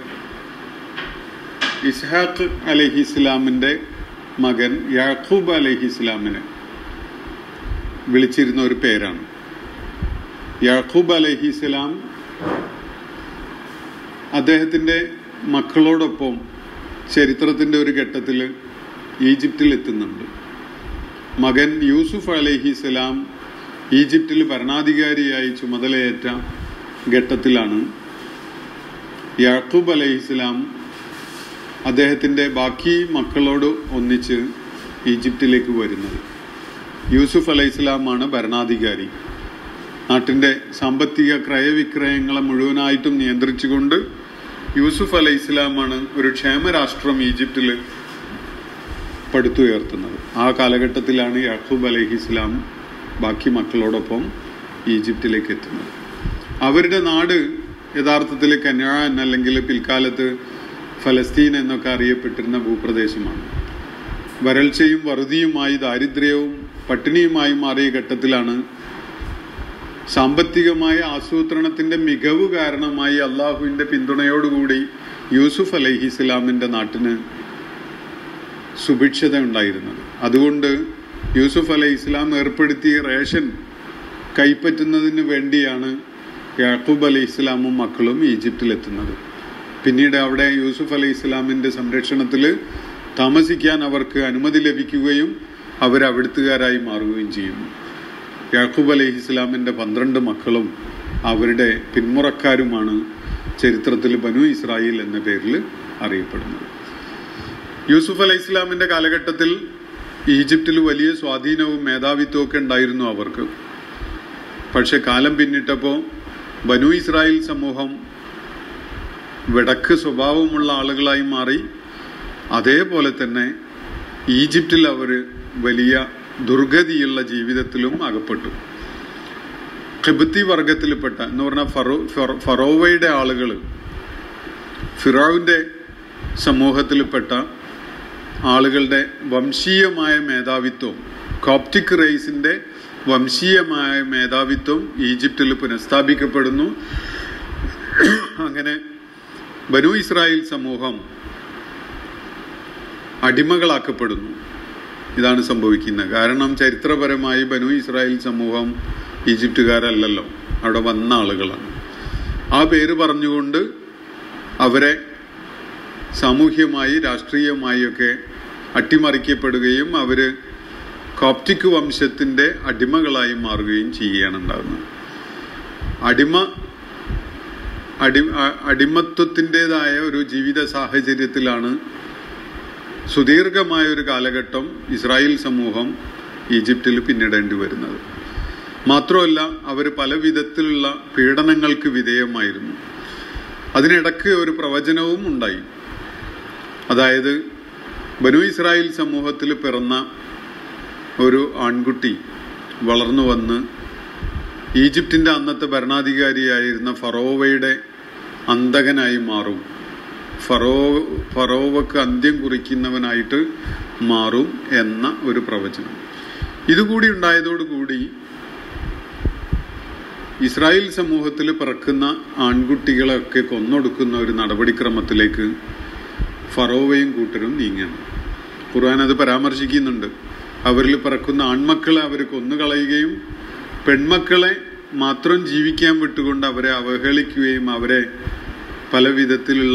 ഇസ്ഹാഖ് അലഹി ഇസ്ലാമിന്റെ മകൻ യാക്കൂബ് അലഹി ഇസ്ലാമിനെ വിളിച്ചിരുന്ന ഒരു പേരാണ് യാക്കൂബ് അലഹി ഇസ്ലാം അദ്ദേഹത്തിന്റെ മക്കളോടൊപ്പം ചരിത്രത്തിന്റെ ഒരു ഘട്ടത്തിൽ ഈജിപ്തിൽ എത്തുന്നുണ്ട് മകൻ യൂസുഫ് അലഹി ഇസ്ലാം ഈജിപ്തിൽ ഭരണാധികാരിയായി ചുമതലയേറ്റ ഘട്ടത്തിലാണ് യാക്കൂബ് അലൈഹി ഇസ്ലാം അദ്ദേഹത്തിന്റെ ബാക്കി മക്കളോട് ഒന്നിച്ച് ഈജിപ്തിലേക്ക് വരുന്നത് യൂസുഫ് അലൈഹി ഇസ്ലാമാണ് ഭരണാധികാരി നാട്ടിന്റെ സാമ്പത്തിക ക്രയവിക്രയങ്ങളെ മുഴുവനായിട്ടും നിയന്ത്രിച്ചുകൊണ്ട് യൂസുഫ് അലൈഹി ഇസ്ലാമാണ് ഒരു ക്ഷേമരാഷ്ട്രം ഈജിപ്തിൽ പടുത്തുയർത്തുന്നത് ആ കാലഘട്ടത്തിലാണ് യാക്കൂബ് അലൈഹി ഇസ്ലാം ബാക്കി മക്കളോടൊപ്പം ഈജിപ്തിലേക്ക് എത്തുന്നത് അവരുടെ നാട് യഥാർത്ഥത്തിൽ കന്യാൻ അല്ലെങ്കിൽ പിൽക്കാലത്ത് ഫലസ്തീൻ എന്നൊക്കെ അറിയപ്പെട്ടിരുന്ന ഭൂപ്രദേശമാണ് വരൾച്ചയും വറുതിയുമായി ദാരിദ്ര്യവും പട്ടിണിയുമായി മാറിയ ഘട്ടത്തിലാണ് സാമ്പത്തികമായ ആസൂത്രണത്തിന്റെ മികവ് കാരണമായി അള്ളാഹുവിന്റെ പിന്തുണയോടുകൂടി യൂസുഫ് അലൈഹി ഇസ്ലാമിന്റെ നാട്ടിന് സുഭിക്ഷത ഉണ്ടായിരുന്നത് അതുകൊണ്ട് യൂസുഫ് അലൈഹി ഇസ്ലാം ഏർപ്പെടുത്തിയ റേഷൻ കൈപ്പറ്റുന്നതിന് വേണ്ടിയാണ് യാക്കൂബ് അലൈഹി ഇസ്ലാമും മക്കളും ഈജിപ്തിലെത്തുന്നത് പിന്നീട് അവിടെ യൂസുഫ് അലൈഹി ഇസ്ലാമിന്റെ സംരക്ഷണത്തിൽ താമസിക്കാൻ അവർക്ക് അനുമതി ലഭിക്കുകയും അവർ അവിടുത്തുകാരായി മാറുകയും ചെയ്യുന്നു യാക്കൂബ് അലൈഹി ഇസ്ലാമിന്റെ പന്ത്രണ്ട് മക്കളും അവരുടെ പിന്മുറക്കാരുമാണ് ചരിത്രത്തിൽ ബനു ഇസ്രായേൽ എന്ന പേരിൽ അറിയപ്പെടുന്നത് യൂസുഫ് അലൈഹി ഇസ്ലാമിന്റെ കാലഘട്ടത്തിൽ ഈജിപ്തിൽ വലിയ സ്വാധീനവും മേധാവിത്വവും ഒക്കെ ഉണ്ടായിരുന്നു അവർക്ക് പക്ഷെ കാലം പിന്നിട്ടപ്പോൾ ബനു ഇസ്രായേൽ സമൂഹം വിടക്ക് സ്വഭാവമുള്ള ആളുകളായി മാറി അതേപോലെ തന്നെ ഈജിപ്തിൽ അവർ വലിയ ദുർഗതിയുള്ള ജീവിതത്തിലും അകപ്പെട്ടു ഖിബത്തി വർഗത്തിൽപ്പെട്ട എന്ന് പറഞ്ഞാൽ ഫറോ ഫറോ- ഫറോവയുടെ ആളുകൾ ഫിറോവിന്റെ സമൂഹത്തിൽപ്പെട്ട ആളുകളുടെ വംശീയമായ മേധാവിത്വം കോപ്റ്റിക് റേസിന്റെ വംശീയമായ മേധാവിത്വം ഈജിപ്തിൽ പുനഃസ്ഥാപിക്കപ്പെടുന്നു അങ്ങനെ ബനു ഇസ്രായേൽ സമൂഹം അടിമകളാക്കപ്പെടുന്നു ഇതാണ് സംഭവിക്കുന്നത് കാരണം ചരിത്രപരമായി ബനു ഇസ്രായേൽ സമൂഹം ഈജിപ്തുകാരല്ലല്ലോ അവിടെ വന്ന ആളുകളാണ് ആ പേര് പറഞ്ഞുകൊണ്ട് അവരെ സാമൂഹ്യമായി രാഷ്ട്രീയമായി ഒക്കെ അട്ടിമറിക്കപ്പെടുകയും അവര് കോപ്റ്റിക് വംശത്തിന്റെ അടിമകളായി മാറുകയും ചെയ്യുകയാണ് ഉണ്ടാകുന്നത് അടിമ അടി അ- അടിമത്വത്തിൻ്റെതായ ഒരു ജീവിത സാഹചര്യത്തിലാണ് സുദീർഘമായ ഒരു കാലഘട്ടം ഇസ്രായേൽ സമൂഹം ഈജിപ്തിൽ പിന്നിടേണ്ടി വരുന്നത് മാത്രമല്ല അവർ പല വിധത്തിലുള്ള പീഡനങ്ങൾക്ക് വിധേയമായിരുന്നു അതിനിടക്ക് ഒരു പ്രവചനവും ഉണ്ടായി അതായത് ബനു ഇസ്രായേൽ സമൂഹത്തിൽ പിറന്ന ഒരു ആൺകുട്ടി വളർന്നു വന്ന് ഈജിപ്തിന്റെ അന്നത്തെ ഭരണാധികാരിയായിരുന്ന ഫറോവയുടെ അന്തകനായി മാറും ഫറോ ഫറോവക്ക് അന്ത്യം കുറിക്കുന്നവനായിട്ട് മാറും എന്ന ഒരു പ്രവചനം ഇതുകൂടി ഉണ്ടായതോടുകൂടി ഇസ്രായേൽ സമൂഹത്തിൽ പിറക്കുന്ന ആൺകുട്ടികളെയൊക്കെ കൊന്നൊടുക്കുന്ന ഒരു നടപടിക്രമത്തിലേക്ക് ഫറോവയും കൂട്ടരും നീങ്ങുകയാണ് ഖുർആൻ അത് പരാമർശിക്കുന്നുണ്ട് അവരിൽ പിറക്കുന്ന ആൺമക്കളെ അവർ കൊന്നുകളയുകയും പെൺമക്കളെ മാത്രം ജീവിക്കാൻ വിട്ടുകൊണ്ട് അവരെ അവഹേളിക്കുകയും അവരെ പല വിധത്തിലുള്ള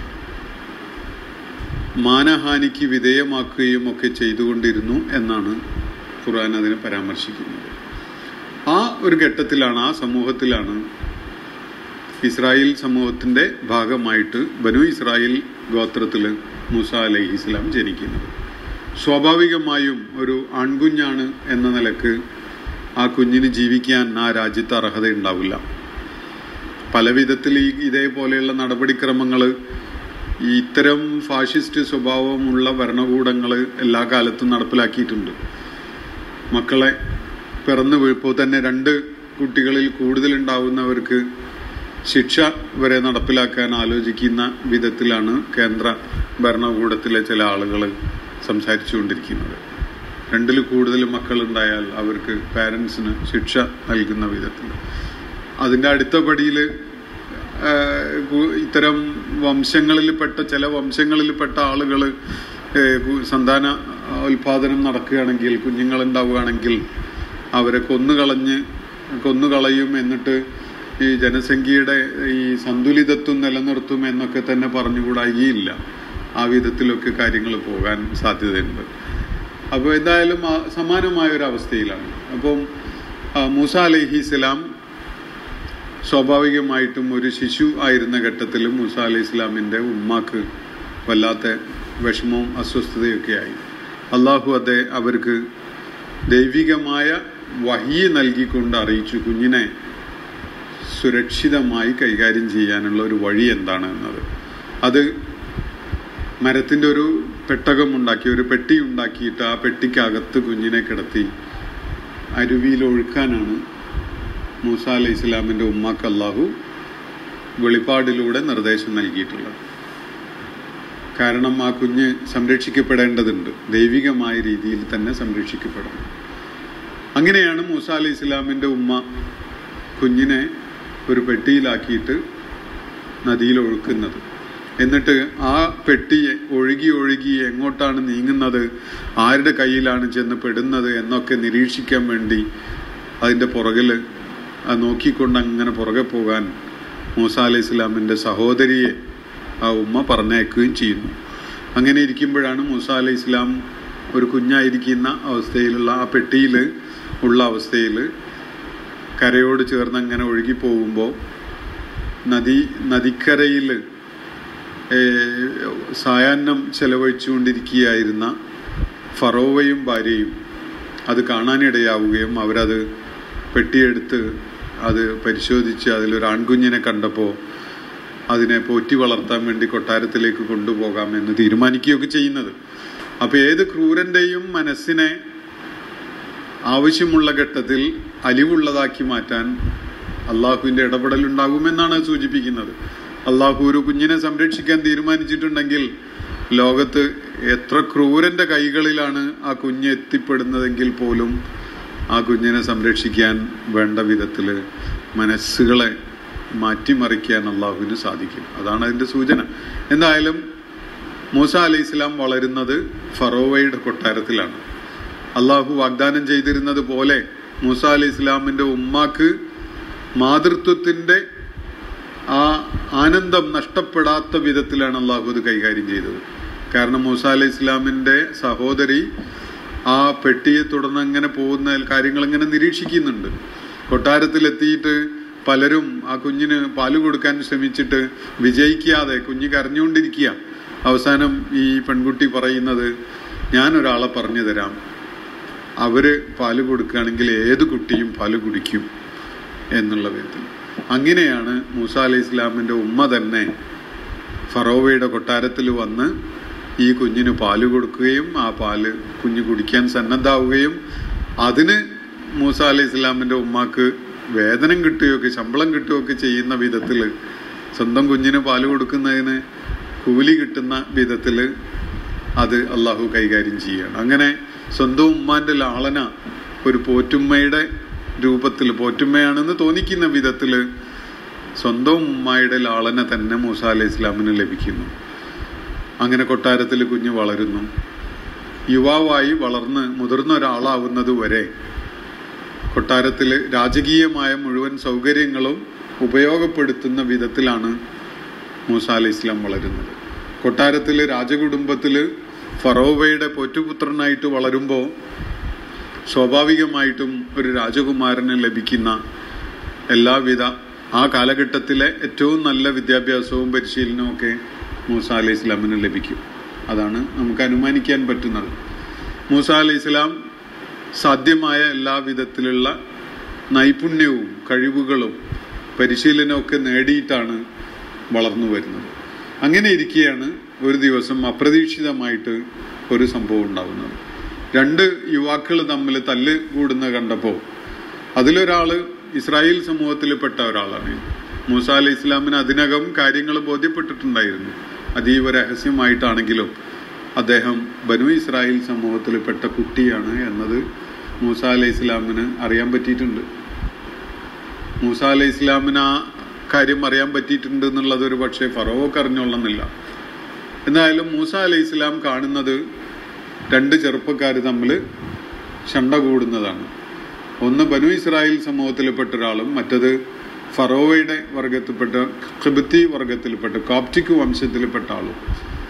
മാനഹാനിക്ക് വിധേയമാക്കുകയും ഒക്കെ ചെയ്തുകൊണ്ടിരുന്നു എന്നാണ് ഖുർആൻ അതിനെ പരാമർശിക്കുന്നത് ആ ഒരു ഘട്ടത്തിലാണ് ആ സമൂഹത്തിലാണ് ഇസ്രായേൽ സമൂഹത്തിന്റെ ഭാഗമായിട്ട് ബനു ഇസ്രായേൽ ഗോത്രത്തില് മൂസ അലൈഹി ഇസ്ലാം ജനിക്കുന്നത് സ്വാഭാവികമായും ഒരു ആൺകുഞ്ഞാണ് എന്ന നിലക്ക് ആ കുഞ്ഞിന് ജീവിക്കാൻ ആ രാജ്യത്ത് അർഹത ഉണ്ടാവില്ല പല വിധത്തിൽ ഈ ഇതേപോലെയുള്ള നടപടിക്രമങ്ങൾ ഈ ഇത്തരം ഫാഷിസ്റ്റ് സ്വഭാവമുള്ള ഭരണകൂടങ്ങൾ എല്ലാ കാലത്തും നടപ്പിലാക്കിയിട്ടുണ്ട് മക്കളെ പിറന്നു വീഴ്പ്പോൾ തന്നെ രണ്ട് കുട്ടികളിൽ കൂടുതലുണ്ടാവുന്നവർക്ക് ശിക്ഷ വരെ നടപ്പിലാക്കാൻ ആലോചിക്കുന്ന വിധത്തിലാണ് കേന്ദ്ര ഭരണകൂടത്തിലെ ചില ആളുകൾ സംസാരിച്ചുകൊണ്ടിരിക്കുന്നത് രണ്ടിൽ കൂടുതൽ മക്കളുണ്ടായാൽ അവർക്ക് പാരൻസിന് ശിക്ഷ നൽകുന്ന വിധത്തിൽ അതിൻ്റെ അടുത്ത പടിയിൽ ഇത്തരം വംശങ്ങളിൽപ്പെട്ട ചില വംശങ്ങളിൽപ്പെട്ട ആളുകൾ സന്താന ഉൽപാദനം നടക്കുകയാണെങ്കിൽ കുഞ്ഞുങ്ങൾ ഉണ്ടാവുകയാണെങ്കിൽ അവരെ കൊന്നുകളഞ്ഞ് കൊന്നുകളയും എന്നിട്ട് ഈ ജനസംഖ്യയുടെ ഈ സന്തുലിതത്വം നിലനിർത്തും എന്നൊക്കെ തന്നെ പറഞ്ഞുകൂടായില്ല ആ വിധത്തിലൊക്കെ കാര്യങ്ങൾ പോകാൻ സാധ്യതയുണ്ട് അപ്പോൾ എന്തായാലും ആ സമാനമായ ഒരു അവസ്ഥയിലാണ് അപ്പം ആ, മൂസ അലൈഹി ഇസ്ലാം സ്വാഭാവികമായിട്ടും ഒരു ശിശു ആയിരുന്ന ഘട്ടത്തിൽ മൂസ അലൈഹി ഇസ്ലാമിൻ്റെ ഉമ്മാക്ക് വല്ലാത്ത വിഷമവും അസ്വസ്ഥതയൊക്കെ ആയി അള്ളാഹു അതെ അവർക്ക് ദൈവികമായ വഹി നൽകിക്കൊണ്ട് അറിയിച്ചു കുഞ്ഞിനെ സുരക്ഷിതമായി കൈകാര്യം ചെയ്യാനുള്ള ഒരു വഴി എന്താണ് എന്നത് അത് മരത്തിൻ്റെ ഒരു പെട്ടകം ഉണ്ടാക്കി ഒരു പെട്ടി ഉണ്ടാക്കിയിട്ട് ആ പെട്ടിക്കകത്ത് കുഞ്ഞിനെ കിടത്തി അരുവിയിൽ ഒഴുക്കാനാണ് മൂസ അലൈഹി ഇസ്ലാമിൻ്റെ ഉമ്മാക്ക് അള്ളാഹു വെളിപ്പാടിലൂടെ നിർദ്ദേശം നൽകിയിട്ടുള്ളത് കാരണം ആ കുഞ്ഞ് സംരക്ഷിക്കപ്പെടേണ്ടതുണ്ട് ദൈവികമായ രീതിയിൽ തന്നെ സംരക്ഷിക്കപ്പെടണം അങ്ങനെയാണ് മൂസ അലൈഹി ഇസ്ലാമിൻ്റെ ഉമ്മ കുഞ്ഞിനെ ഒരു പെട്ടിയിലാക്കിയിട്ട് നദിയിൽ ഒഴുക്കുന്നത് എന്നിട്ട് ആ പെട്ടിയെ ഒഴുകി ഒഴുകി എങ്ങോട്ടാണ് നീങ്ങുന്നത് ആരുടെ കയ്യിലാണ് ചെന്ന് പെടുന്നത് എന്നൊക്കെ നിരീക്ഷിക്കാൻ വേണ്ടി അതിൻ്റെ പുറകിൽ നോക്കിക്കൊണ്ട് അങ്ങനെ പുറകെ പോകാൻ മൂസ അലൈഹി ഇസ്ലാമിൻ്റെ സഹോദരിയെ ആ ഉമ്മ പറഞ്ഞയക്കുകയും ചെയ്യുന്നു അങ്ങനെ ഇരിക്കുമ്പോഴാണ് മൂസ അലൈഹി ഇസ്ലാം ഒരു കുഞ്ഞായിരിക്കുന്ന അവസ്ഥയിലുള്ള ആ പെട്ടിയിൽ ഉള്ള അവസ്ഥയിൽ കരയോട് ചേർന്ന് അങ്ങനെ ഒഴുകി പോകുമ്പോൾ നദി നദിക്കരയിൽ സായാഹ്നം ചെലവഴിച്ചുകൊണ്ടിരിക്കുകയായിരുന്ന ഫറോവയും ഭാര്യയും അത് കാണാനിടയാവുകയും അവരത് പെട്ടിയെടുത്ത് അത് പരിശോധിച്ച് അതിലൊരു ആൺകുഞ്ഞിനെ കണ്ടപ്പോൾ അതിനെ പോറ്റി വളർത്താൻ വേണ്ടി കൊട്ടാരത്തിലേക്ക് കൊണ്ടുപോകാം എന്ന് തീരുമാനിക്കുകയൊക്കെ ചെയ്യുന്നത് അപ്പൊ ഏത് ക്രൂരന്റെയും മനസ്സിനെ ആവശ്യമുള്ള ഘട്ടത്തിൽ അലിവുള്ളതാക്കി മാറ്റാൻ അള്ളാഹുവിന്റെ ഇടപെടൽ ഉണ്ടാകുമെന്നാണ് അത് സൂചിപ്പിക്കുന്നത് അള്ളാഹു ഒരു കുഞ്ഞിനെ സംരക്ഷിക്കാൻ തീരുമാനിച്ചിട്ടുണ്ടെങ്കിൽ ലോകത്ത് എത്ര ക്രൂരന്റെ കൈകളിലാണ് ആ കുഞ്ഞ് എത്തിപ്പെടുന്നതെങ്കിൽ പോലും ആ കുഞ്ഞിനെ സംരക്ഷിക്കാൻ വേണ്ട വിധത്തിൽ മനസ്സുകളെ മാറ്റിമറിക്കാൻ അള്ളാഹുവിന് സാധിക്കും അതാണ് അതിന്റെ സൂചന എന്തായാലും മൂസ അലൈഹി ഇസ്ലാം വളരുന്നത് ഫറോവയുടെ കൊട്ടാരത്തിലാണ് അള്ളാഹു വാഗ്ദാനം ചെയ്തിരുന്നത് പോലെ മൂസ അലൈഹി ഇസ്ലാമിന്റെ ഉമ്മാക്ക് മാതൃത്വത്തിന്റെ ആ ആനന്ദം നഷ്ടപ്പെടാത്ത വിധത്തിലാണ് അള്ളാഹു അത് കൈകാര്യം ചെയ്തത് കാരണം മൂസ അലൈഹി ഇസ്ലാമിന്റെ സഹോദരി ആ പെട്ടിയെ തുടർന്ന് അങ്ങനെ പോകുന്ന കാര്യങ്ങൾ ഇങ്ങനെ നിരീക്ഷിക്കുന്നുണ്ട് കൊട്ടാരത്തിലെത്തിയിട്ട് പലരും ആ കുഞ്ഞിന് പാല് കൊടുക്കാൻ ശ്രമിച്ചിട്ട് വിജയിക്കാതെ കുഞ്ഞ് കരഞ്ഞുകൊണ്ടിരിക്കുക അവസാനം ഈ പെൺകുട്ടി പറയുന്നത് ഞാൻ ഒരാളെ പറഞ്ഞു തരാം അവര് പാല് കൊടുക്കുകയാണെങ്കിൽ ഏത് കുട്ടിയും പാല് കുടിക്കും എന്നുള്ള വിധത്തിൽ അങ്ങനെയാണ് മൂസ അലൈഹി ഇസ്ലാമിന്റെ ഉമ്മ തന്നെ ഫറോവയുടെ കൊട്ടാരത്തിൽ വന്ന് ഈ കുഞ്ഞിന് പാല് കൊടുക്കുകയും ആ പാല് കുഞ്ഞ് കുടിക്കാൻ സന്നദ്ധാവുകയും അതിന് മൂസ അലൈഹി ഇസ്ലാമിന്റെ ഉമ്മാക്ക് വേതനം കിട്ടുകയൊക്കെ ശമ്പളം കിട്ടുകയൊക്കെ ചെയ്യുന്ന വിധത്തിൽ സ്വന്തം കുഞ്ഞിന് പാല് കൊടുക്കുന്നതിന് കൂലി കിട്ടുന്ന വിധത്തിൽ അത് അള്ളാഹു കൈകാര്യം ചെയ്യുകയാണ് അങ്ങനെ സ്വന്തം ഉമ്മാന്റെ ലാളന ഒരു പോറ്റുമ്മയുടെ രൂപത്തിൽ പോറ്റുമ്മയാണെന്ന് തോന്നിക്കുന്ന വിധത്തിൽ സ്വന്തം ഉമ്മായുടെ ലാളന തന്നെ മൂസ അലൈഹി ഇസ്ലാമിന് ലഭിക്കുന്നു അങ്ങനെ കൊട്ടാരത്തിൽ കുഞ്ഞ് വളരുന്നു യുവാവായി വളർന്ന് മുതിർന്ന ഒരാളാവുന്നത് വരെ കൊട്ടാരത്തിൽ രാജകീയമായ മുഴുവൻ സൗകര്യങ്ങളും ഉപയോഗപ്പെടുത്തുന്ന വിധത്തിലാണ് മൂസ അലൈഹി ഇസ്ലാം വളരുന്നത് കൊട്ടാരത്തിൽ രാജകുടുംബത്തിൽ ഫറോവയുടെ പോറ്റുപുത്രനായിട്ട് വളരുമ്പോൾ സ്വാഭാവികമായിട്ടും ഒരു രാജകുമാരന് ലഭിക്കുന്ന എല്ലാവിധ ആ കാലഘട്ടത്തിലെ ഏറ്റവും നല്ല വിദ്യാഭ്യാസവും പരിശീലനവും ഒക്കെ മൂസ അലൈഹി ഇസ്ലാമിന് ലഭിക്കും അതാണ് നമുക്ക് അനുമാനിക്കാൻ പറ്റുന്നത് മൂസ അലൈഹി ഇസ്ലാം സാധ്യമായ എല്ലാ വിധത്തിലുള്ള നൈപുണ്യവും കഴിവുകളും പരിശീലനവും ഒക്കെ നേടിയിട്ടാണ് വളർന്നു വരുന്നത് അങ്ങനെ ഇരിക്കെയാണ് ഒരു ദിവസം അപ്രതീക്ഷിതമായിട്ട് ഒരു സംഭവം ഉണ്ടാകുന്നത് രണ്ട് യുവാക്കൾ തമ്മിൽ തല്ല് കൂടുന്ന കണ്ടപ്പോൾ അതിലൊരാള് ഇസ്രായേൽ സമൂഹത്തിൽപ്പെട്ട ഒരാളാണ് മൂസ അലി ഇസ്ലാമിന് അതിനകം കാര്യങ്ങൾ ബോധ്യപ്പെട്ടിട്ടുണ്ടായിരുന്നു അതീവ രഹസ്യമായിട്ടാണെങ്കിലും അദ്ദേഹം ബനു ഇസ്രായേൽ സമൂഹത്തിൽപ്പെട്ട കുട്ടിയാണ് എന്നത് മൂസ അലൈഹി ഇസ്ലാമിന് അറിയാൻ പറ്റിയിട്ടുണ്ട് മൂസ അലൈഹി ഇസ്ലാമിന് ആ കാര്യം അറിയാൻ പറ്റിയിട്ടുണ്ട് എന്നുള്ളത് ഒരു പക്ഷേ ഫറോക്ക് അറിഞ്ഞോളണമെന്നില്ല എന്തായാലും മൂസ അലൈഹി ഇസ്ലാം കാണുന്നത് രണ്ട് ചെറുപ്പക്കാർ തമ്മിൽ ശണ്ട കൂടുന്നതാണ് ഒന്ന് ബനു ഇസ്രായേൽ സമൂഹത്തിൽപ്പെട്ട ഒരാളും മറ്റത് ഫറോവയുടെ വർഗത്തിൽപ്പെട്ട ഖിബത്തി വർഗത്തിൽപ്പെട്ട കോപ്റ്റിക് വംശത്തിൽപ്പെട്ട ആളും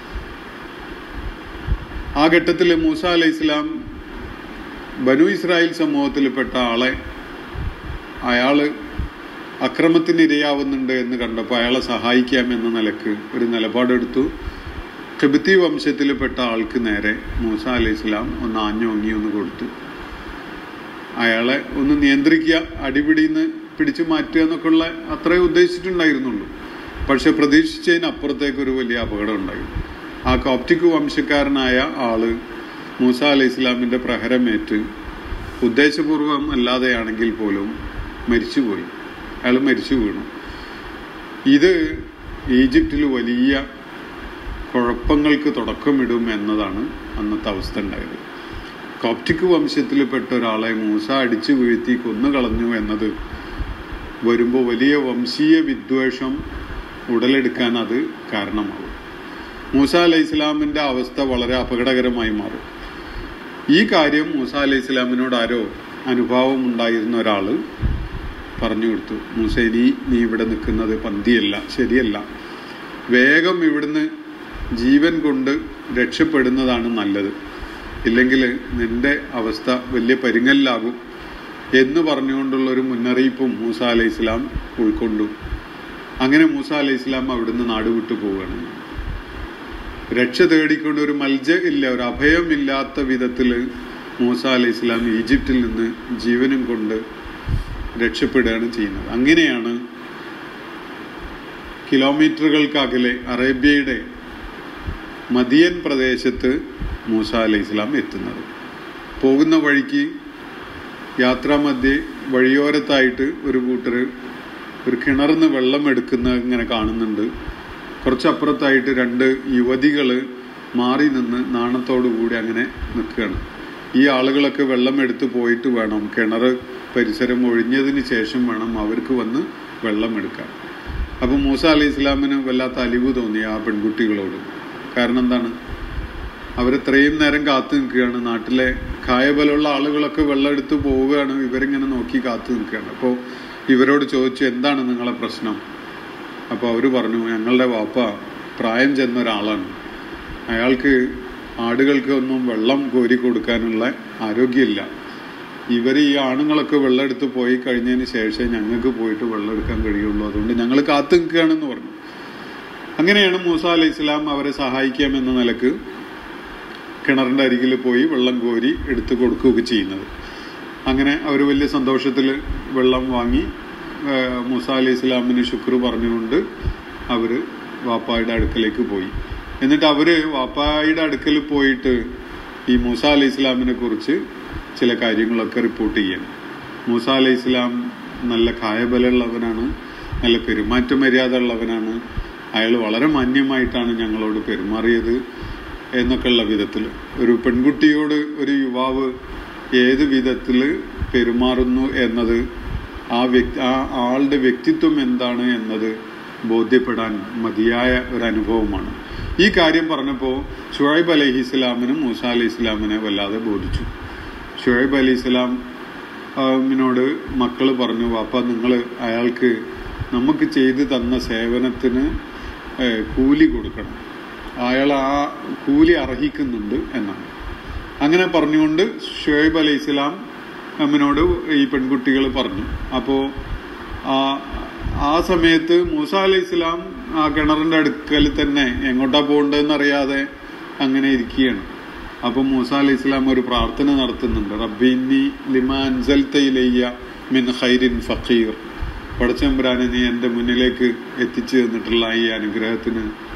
ആ ഘട്ടത്തിൽ മൂസ അലൈഹി ഇസ്ലാം ബനു ഇസ്രായേൽ സമൂഹത്തിൽപ്പെട്ട ആളെ അയാള് അക്രമത്തിന് ഇരയാവുന്നുണ്ട് എന്ന് കണ്ടപ്പോൾ അയാളെ സഹായിക്കാം എന്ന നിലക്ക് ഒരു നിലപാടെടുത്തു ഖിബത്തി വംശത്തിൽപ്പെട്ട ആൾക്ക് നേരെ മൂസ അലൈഹി ഇസ്ലാം ഒന്ന് ആഞ്ഞോങ്ങി ഒന്ന് കൊടുത്തു അയാളെ ഒന്ന് നിയന്ത്രിക്കുക അടിപിടിന്ന് പിടിച്ചു മാറ്റുക എന്നൊക്കെ ഉള്ള അത്രേ ഉദ്ദേശിച്ചിട്ടുണ്ടായിരുന്നുള്ളൂ പക്ഷെ പ്രതീക്ഷിച്ചതിനപ്പുറത്തേക്ക് ഒരു വലിയ അപകടം ഉണ്ടായി ആ കോപ്റ്റിക് വംശക്കാരനായ ആള് മൂസ അലൈഹി ഇസ്ലാമിന്റെ പ്രഹരമേറ്റ് ഉദ്ദേശപൂർവം അല്ലാതെയാണെങ്കിൽ പോലും മരിച്ചുപോയി അയാൾ മരിച്ചു വീണു ഇത് ഈജിപ്തിൽ വലിയ കുഴപ്പങ്ങൾക്ക് തുടക്കമിടും എന്നതാണ് അന്നത്തെ അവസ്ഥ ഉണ്ടായത് കോപ്റ്റിക് വംശത്തിൽപ്പെട്ട ഒരാളെ മൂസ അടിച്ചു വീഴ്ത്തി കൊന്നുകളഞ്ഞു എന്നത് വരുമ്പോൾ വലിയ വംശീയ വിദ്വേഷം ഉടലെടുക്കാൻ അത് കാരണമാകും മൂസ അലൈഹി ഇസ്ലാമിന്റെ അവസ്ഥ വളരെ അപകടകരമായി മാറും ഈ കാര്യം മൂസ അലൈഹി ഇസ്ലാമിനോട് ആരോ അനുഭാവം ഉണ്ടായിരുന്ന ഒരാള് പറഞ്ഞു കൊടുത്തു മൂസ ഇനി നീ ഇവിടെ നിൽക്കുന്നത് പന്തിയല്ല ശരിയല്ല വേഗം ഇവിടുന്ന് ജീവൻ കൊണ്ട് രക്ഷപ്പെടുന്നതാണ് നല്ലത് ഇല്ലെങ്കിൽ നിന്റെ അവസ്ഥ വലിയ പരിങ്ങലിലാകും എന്ന് പറഞ്ഞുകൊണ്ടുള്ള ഒരു മുന്നറിയിപ്പും മൂസ അലൈഹി ഇസ്ലാം ഉൾക്കൊണ്ടു അങ്ങനെ മൂസ അലൈഹി ഇസ്ലാം അവിടുന്ന് നാടുവിട്ടു പോവുകയാണ് രക്ഷ തേടിക്കൊണ്ട് ഒരു മൽജ ഇല്ല ഒരു അഭയമില്ലാത്ത വിധത്തില് മൂസ അലൈഹി ഇസ്ലാം ഈജിപ്തിൽ നിന്ന് ജീവനും കൊണ്ട് രക്ഷപ്പെടുകയാണ് ചെയ്യുന്നത് അങ്ങനെയാണ് കിലോമീറ്ററുകൾക്കകലെ അറേബ്യയുടെ മദിയൻ പ്രദേശത്ത് മൂസ അലൈഹി ഇസ്ലാം എത്തുന്നത് പോകുന്ന വഴിക്ക് യാത്രാമധ്യേ വഴിയോരത്തായിട്ട് ഒരു കൂട്ടർ ഒരു കിണറിന്ന് വെള്ളം എടുക്കുന്ന ഇങ്ങനെ കാണുന്നുണ്ട് കുറച്ചപ്പുറത്തായിട്ട് രണ്ട് യുവതികള് മാറി നിന്ന് നാണത്തോടു കൂടി അങ്ങനെ നിൽക്കുകയാണ് ഈ ആളുകളൊക്കെ വെള്ളം എടുത്ത് പോയിട്ട് വേണം കിണർ പരിസരം ഒഴിഞ്ഞതിന് ശേഷം വേണം അവർക്ക് വന്ന് വെള്ളം എടുക്കാൻ അപ്പൊ മൂസ അലൈഹി ഇസ്ലാമിന് വല്ലാത്ത അലിവ് തോന്നി ആ പെൺകുട്ടികളോട് കാരണം എന്താണ് അവരെത്രയും നേരം കാത്തു നിൽക്കുകയാണ് നാട്ടിലെ കായബലമുള്ള ആളുകളൊക്കെ വെള്ളം എടുത്ത് പോവുകയാണ് ഇവരിങ്ങനെ നോക്കി കാത്തു നിൽക്കുകയാണ് അപ്പോൾ ഇവരോട് ചോദിച്ചു എന്താണ് നിങ്ങളെ പ്രശ്നം അപ്പോൾ അവർ പറഞ്ഞു ഞങ്ങളുടെ വാപ്പ പ്രായം ചെന്ന ഒരാളാണ് അയാൾക്ക് ആടുകൾക്ക് ഒന്നും വെള്ളം കോരി കൊടുക്കാനുള്ള ആരോഗ്യമില്ല ഇവർ ഈ ആണുങ്ങളൊക്കെ വെള്ളം എടുത്ത് പോയി കഴിഞ്ഞതിന് ശേഷം ഞങ്ങൾക്ക് പോയിട്ട് വെള്ളം എടുക്കാൻ കഴിയുള്ളൂ അതുകൊണ്ട് ഞങ്ങൾ കാത്തു നിൽക്കുകയാണെന്ന് പറഞ്ഞു അങ്ങനെയാണ് മൂസ അലൈഹി ഇസ്ലാം അവരെ സഹായിക്കാമെന്ന നിലക്ക് കിണറിന്റെ അരികിൽ പോയി വെള്ളം കോരി എടുത്തു കൊടുക്കുകയൊക്കെ ചെയ്യുന്നത് അങ്ങനെ അവർ വലിയ സന്തോഷത്തിൽ വെള്ളം വാങ്ങി ഏഹ്, മൂസ അലൈഹി ഇസ്ലാമിന് ശുക്ർ പറഞ്ഞുകൊണ്ട് അവര് വാപ്പായുടെ അടുക്കലേക്ക് പോയി എന്നിട്ട് അവര് വാപ്പായുടെ അടുക്കൽ പോയിട്ട് ഈ മൂസ അലൈഹി ഇസ്ലാമിനെ കുറിച്ച് ചില കാര്യങ്ങളൊക്കെ റിപ്പോർട്ട് ചെയ്യണം മൂസ അലൈഹി ഇസ്ലാം നല്ല കായബലമുള്ളവനാണ് നല്ല പെരുമാറ്റ മര്യാദ ഉള്ളവനാണ് അയാൾ വളരെ മാന്യമായിട്ടാണ് ഞങ്ങളോട് പെരുമാറിയത് എന്നൊക്കെയുള്ള വിധത്തിൽ ഒരു പെൺകുട്ടിയോട് ഒരു യുവാവ് ഏത് വിധത്തിൽ പെരുമാറുന്നു എന്നത് ആ വ്യക്തി ആ ആളുടെ വ്യക്തിത്വം എന്താണ് എന്നത് ബോധ്യപ്പെടാൻ മതിയായ ഒരു അനുഭവമാണ് ഈ കാര്യം പറഞ്ഞപ്പോൾ ഷുഹൈബ് അലൈഹി ഇസ്ലാമിനും മൂസ അലൈഹി ഇസ്ലാമിനെ വല്ലാതെ ബോധിച്ചു ഷുഹൈബ് അലൈഹി ഇസ്ലാം മിനോട് മക്കള് പറഞ്ഞു വാപ്പ നിങ്ങൾ അയാൾക്ക് നമുക്ക് ചെയ്തു തന്ന സേവനത്തിന് ഏഹ്, കൂലി കൊടുക്കണം അയാൾ ആ കൂലി അർഹിക്കുന്നുണ്ട് എന്നാണ് അങ്ങനെ പറഞ്ഞുകൊണ്ട് ഷുഹൈബ് അലൈഹി ഇസ്ലാം അമ്മനോട് ഈ പെൺകുട്ടികൾ പറഞ്ഞു അപ്പോൾ ആ ആ സമയത്ത് മൂസ അലൈഹി ഇസ്ലാം ആ കിണറിന്റെ അടുക്കൽ തന്നെ എങ്ങോട്ടാ പോകേണ്ടതെന്ന് അറിയാതെ അങ്ങനെ ഇരിക്കുകയാണ് അപ്പൊ മൂസ അലൈഹി ഇസ്ലാം ഒരു പ്രാർത്ഥന നടത്തുന്നുണ്ട് റബ്ബിന്നി ലിമാ അൻസൽത്തയിലയ്യ മിൻ ഖൈരിൻ ഫഖീർ പടച്ചമ്പുരാനെ നീ എന്റെ മുന്നിലേക്ക് എത്തിച്ചു തന്നിട്ടുള്ള ഈ അനുഗ്രഹത്തിന്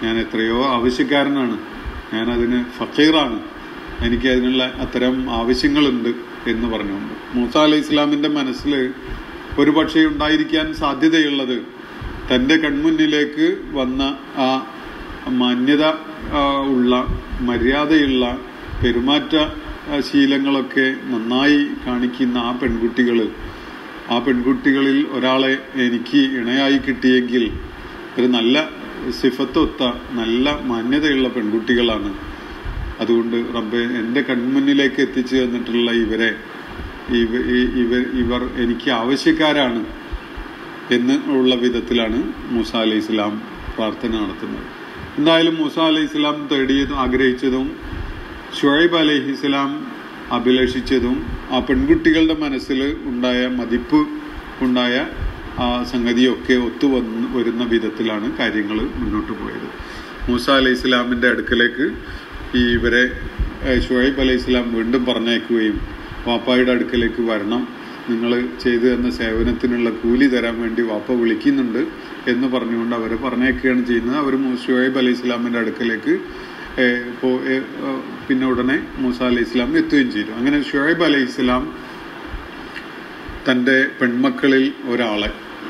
ഞാൻ എത്രയോ ആവശ്യക്കാരനാണ് ഞാൻ അതിന് ഫക്കീറാണ് എനിക്ക് അതിനുള്ള അത്തരം ആവശ്യങ്ങളുണ്ട് എന്ന് പറഞ്ഞുകൊണ്ട് മൂസ അലൈഹി ഇസ്ലാമിന്റെ മനസ്സിൽ ഒരു പക്ഷേ ഉണ്ടായിരിക്കാൻ സാധ്യതയുള്ളത് തന്റെ കൺമുന്നിലേക്ക് വന്ന ആ മാന്യത ആ, ഉള്ള മര്യാദയുള്ള പെരുമാറ്റ ആ, ശീലങ്ങളൊക്കെ നന്നായി കാണിക്കുന്ന ആ പെൺകുട്ടികൾ ആ പെൺകുട്ടികളിൽ ഒരാളെ എനിക്ക് ഇണയായി കിട്ടിയെങ്കിൽ ഒരു നല്ല സിഫത്തൊത്ത നല്ല മാന്യതയുള്ള പെൺകുട്ടികളാണ് അതുകൊണ്ട് റബ്ബെ എൻ്റെ കൺമുന്നിലേക്ക് എത്തിച്ചു തന്നിട്ടുള്ള ഇവരെ ഇവ ഈ- ഇവർ ഇവർ എനിക്ക് ആവശ്യക്കാരാണ് എന്ന് ഉള്ള വിധത്തിലാണ് മൂസ അലൈഹി ഇസ്ലാം പ്രാർത്ഥന നടത്തുന്നത് എന്തായാലും മൂസ അലൈഹി ഇസ്ലാം തേടിയതും ആഗ്രഹിച്ചതും ഷുഹൈബ് അലൈഹി ഇസ്ലാം അഭിലഷിച്ചതും ആ പെൺകുട്ടികളുടെ മനസ്സിൽ ഉണ്ടായ മതിപ്പ് ഉണ്ടായ ആ സംഗതിയൊക്കെ ഒത്തു വന്ന് വരുന്ന വിധത്തിലാണ് കാര്യങ്ങൾ മുന്നോട്ട് പോയത് മൂസ അലൈഹി ഇസ്ലാമിന്റെ അടുക്കലേക്ക് ഈ ഇവരെ ഏഹ്, ഷുഹൈബ് അലൈഹി ഇസ്ലാം വീണ്ടും പറഞ്ഞയക്കുകയും വാപ്പായുടെ അടുക്കലേക്ക് വരണം നിങ്ങൾ ചെയ്തു തന്ന സേവനത്തിനുള്ള കൂലി തരാൻ വേണ്ടി വാപ്പ വിളിക്കുന്നുണ്ട് എന്ന് പറഞ്ഞുകൊണ്ട് അവരെ പറഞ്ഞേക്കുകയാണ് ചെയ്യുന്നത് അവർ ഷുഹൈബ് അലൈഹി ഇസ്ലാമിന്റെ അടുക്കലേക്ക് ഏഹ്, പോ- ഏഹ്, ഏഹ്, പിന്നെ ഉടനെ മൂസ അലൈഹി ഇസ്ലാം എത്തുകയും ചെയ്തു അങ്ങനെ ഷുഹൈബ് അലൈഹി ഇസ്ലാം തന്റെ പെൺമക്കളിൽ ഒരാളെ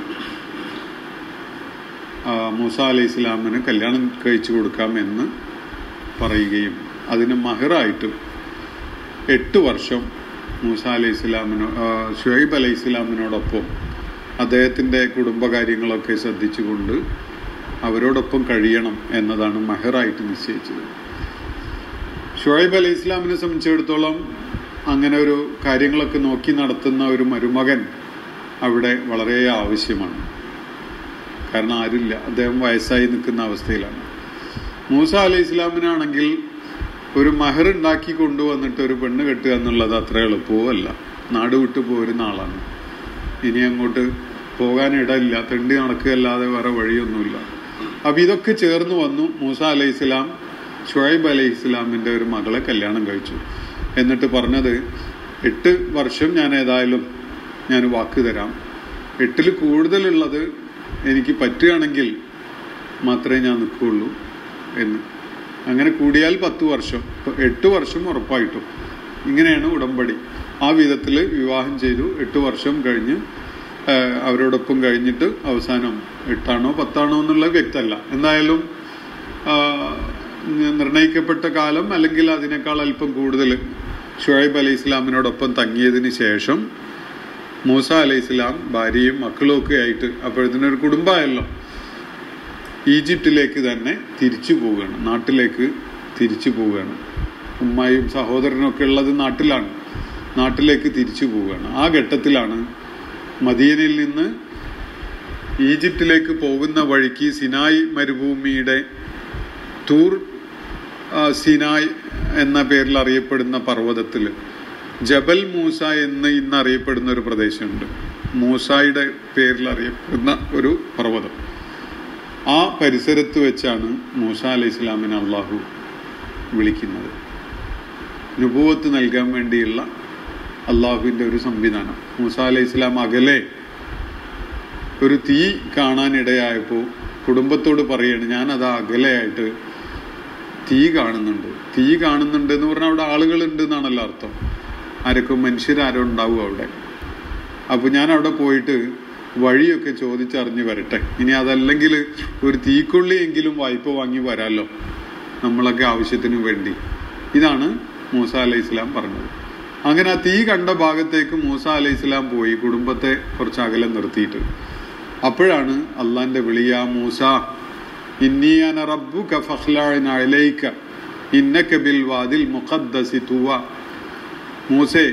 ആ, മൂസ അലൈഹി ഇസ്ലാമിന് കല്യാണം കഴിച്ചു കൊടുക്കാം എന്ന് പറയുകയും അതിന് മഹറായിട്ട് എട്ട് വർഷം മൂസ അലൈഹി ഇസ്ലാമിനോ ആ, ഷുഹൈബ് അലൈഹി ഇസ്ലാമിനോടൊപ്പം അദ്ദേഹത്തിന്റെ കുടുംബകാര്യങ്ങളൊക്കെ ശ്രദ്ധിച്ചുകൊണ്ട് അവരോടൊപ്പം കഴിയണം എന്നതാണ് മഹറായിട്ട് നിശ്ചയിച്ചത് ഷുഹൈബ് അലൈഹി ഇസ്ലാമിനെ സംബന്ധിച്ചിടത്തോളം അങ്ങനെ ഒരു കാര്യങ്ങളൊക്കെ നോക്കി നടത്തുന്ന ഒരു മരുമകൻ അവിടെ വളരെ ആവശ്യമാണ് കാരണം ആരുമില്ല അദ്ദേഹം വയസ്സായി നിൽക്കുന്ന അവസ്ഥയിലാണ് മൂസ അലൈഹി ഇസ്ലാമിനാണെങ്കിൽ ഒരു മഹർ ഉണ്ടാക്കി കൊണ്ടുവന്നിട്ട് ഒരു പെണ്ണ് കെട്ടുക എന്നുള്ളത് അത്ര എളുപ്പവുമല്ല നാട് വിട്ടു പോരുന്ന ആളാണ് ഇനി അങ്ങോട്ട് പോകാൻ ഇടയില്ല തെണ്ടി നടക്കുകയല്ലാതെ വേറെ വഴിയൊന്നുമില്ല അപ്പൊ ഇതൊക്കെ ചേർന്ന് വന്നു മൂസ അലൈഹി ഇസ്ലാം ഷുഹൈബ് അലൈഹി ഇസ്ലാമിന്റെ ഒരു മകളെ കല്യാണം കഴിച്ചു എന്നിട്ട് പറഞ്ഞത് എട്ട് വർഷം ഞാൻ ഏതായാലും ഞാൻ വാക്ക് തരാം എട്ടിൽ കൂടുതലുള്ളത് എനിക്ക് പറ്റുകയാണെങ്കിൽ മാത്രമേ ഞാൻ നിൽക്കുകയുള്ളൂ എന്ന് അങ്ങനെ കൂടിയാൽ പത്ത് വർഷം ഇപ്പൊ എട്ട് വർഷം ഉറപ്പായിട്ടും ഇങ്ങനെയാണ് ഉടമ്പടി ആ വിധത്തിൽ വിവാഹം ചെയ്തു എട്ട് വർഷം കഴിഞ്ഞ് ആ, അവരോടൊപ്പം കഴിഞ്ഞിട്ട് അവസാനം എട്ടാണോ പത്താണോ എന്നുള്ള വ്യക്തമല്ല എന്തായാലും ആ, നിർണയിക്കപ്പെട്ട കാലം അല്ലെങ്കിൽ അതിനേക്കാൾ അല്പം കൂടുതൽ ഷുഹൈബ് അലൈഹി ഇസ്ലാമിനോടൊപ്പം തങ്ങിയതിന് ശേഷം മൂസ അലൈഹി ഇസ്ലാം ഭാര്യയും മക്കളും ഒക്കെ ആയിട്ട് അപ്പോഴത്തിനൊരു കുടുംബമായല്ലോ ഈജിപ്തിലേക്ക് തന്നെ തിരിച്ചു പോവുകയാണ് നാട്ടിലേക്ക് തിരിച്ചു പോവുകയാണ് ഉമ്മയും സഹോദരനും ഒക്കെ ഉള്ളത് നാട്ടിലാണ് നാട്ടിലേക്ക് തിരിച്ചു പോവുകയാണ് ആ ഘട്ടത്തിലാണ് മദീനയിൽ നിന്ന് ഈജിപ്തിലേക്ക് പോകുന്ന വഴിക്ക് സിനായ് മരുഭൂമിയുടെ തൂർ ആ, സിനായ് എന്ന പേരിൽ അറിയപ്പെടുന്ന പർവ്വതത്തിൽ ജബൽ മൂസ എന്ന് ഇന്ന് അറിയപ്പെടുന്ന ഒരു പ്രദേശമുണ്ട് മൂസായുടെ പേരിൽ അറിയപ്പെടുന്ന ഒരു പർവ്വതം ആ പരിസരത്ത് വെച്ചാണ് മൂസ അലൈഹി ഇസ്ലാമിനെ അള്ളാഹു വിളിക്കുന്നത് നുപൂവത്ത് നൽകാൻ വേണ്ടിയുള്ള അള്ളാഹുവിന്റെ ഒരു സംവിധാനം മൂസ അലൈഹി ഇസ്ലാം അകലെ ഒരു തീ കാണാനിടയായപ്പോൾ കുടുംബത്തോട് പറയാണ് ഞാൻ അത് അകലെയായിട്ട് തീ കാണുന്നുണ്ട് തീ കാണുന്നുണ്ട് എന്ന് പറഞ്ഞാൽ അവിടെ ആളുകളുണ്ട് എന്നാണല്ലോ അർത്ഥം ആരൊക്കെ മനുഷ്യരാരോ ഉണ്ടാവും അവിടെ അപ്പൊ ഞാൻ അവിടെ പോയിട്ട് വഴിയൊക്കെ ചോദിച്ചറിഞ്ഞ് വരട്ടെ ഇനി അതല്ലെങ്കിൽ ഒരു തീക്കൊള്ളിയെങ്കിലും വായ്പ വാങ്ങി വരാമല്ലോ നമ്മളൊക്കെ ആവശ്യത്തിന് വേണ്ടി ഇതാണ് മൂസ അലൈഹി ഇസ്ലാം പറഞ്ഞത് അങ്ങനെ ആ തീ കണ്ട ഭാഗത്തേക്ക് മൂസ അലൈഹി ഇസ്ലാം പോയി കുടുംബത്തെ കുറച്ച് അകലെ നിർത്തിയിട്ട് അപ്പോഴാണ് അള്ളാന്റെ വിളിയാ മൂസ ഇന്നിയാന റബ്ബുക ഫഖ്ലഅന അലൈക ഇന്നക ബിൽ വാദിൽ മുഖദ്ദസി തുവ മൂസേ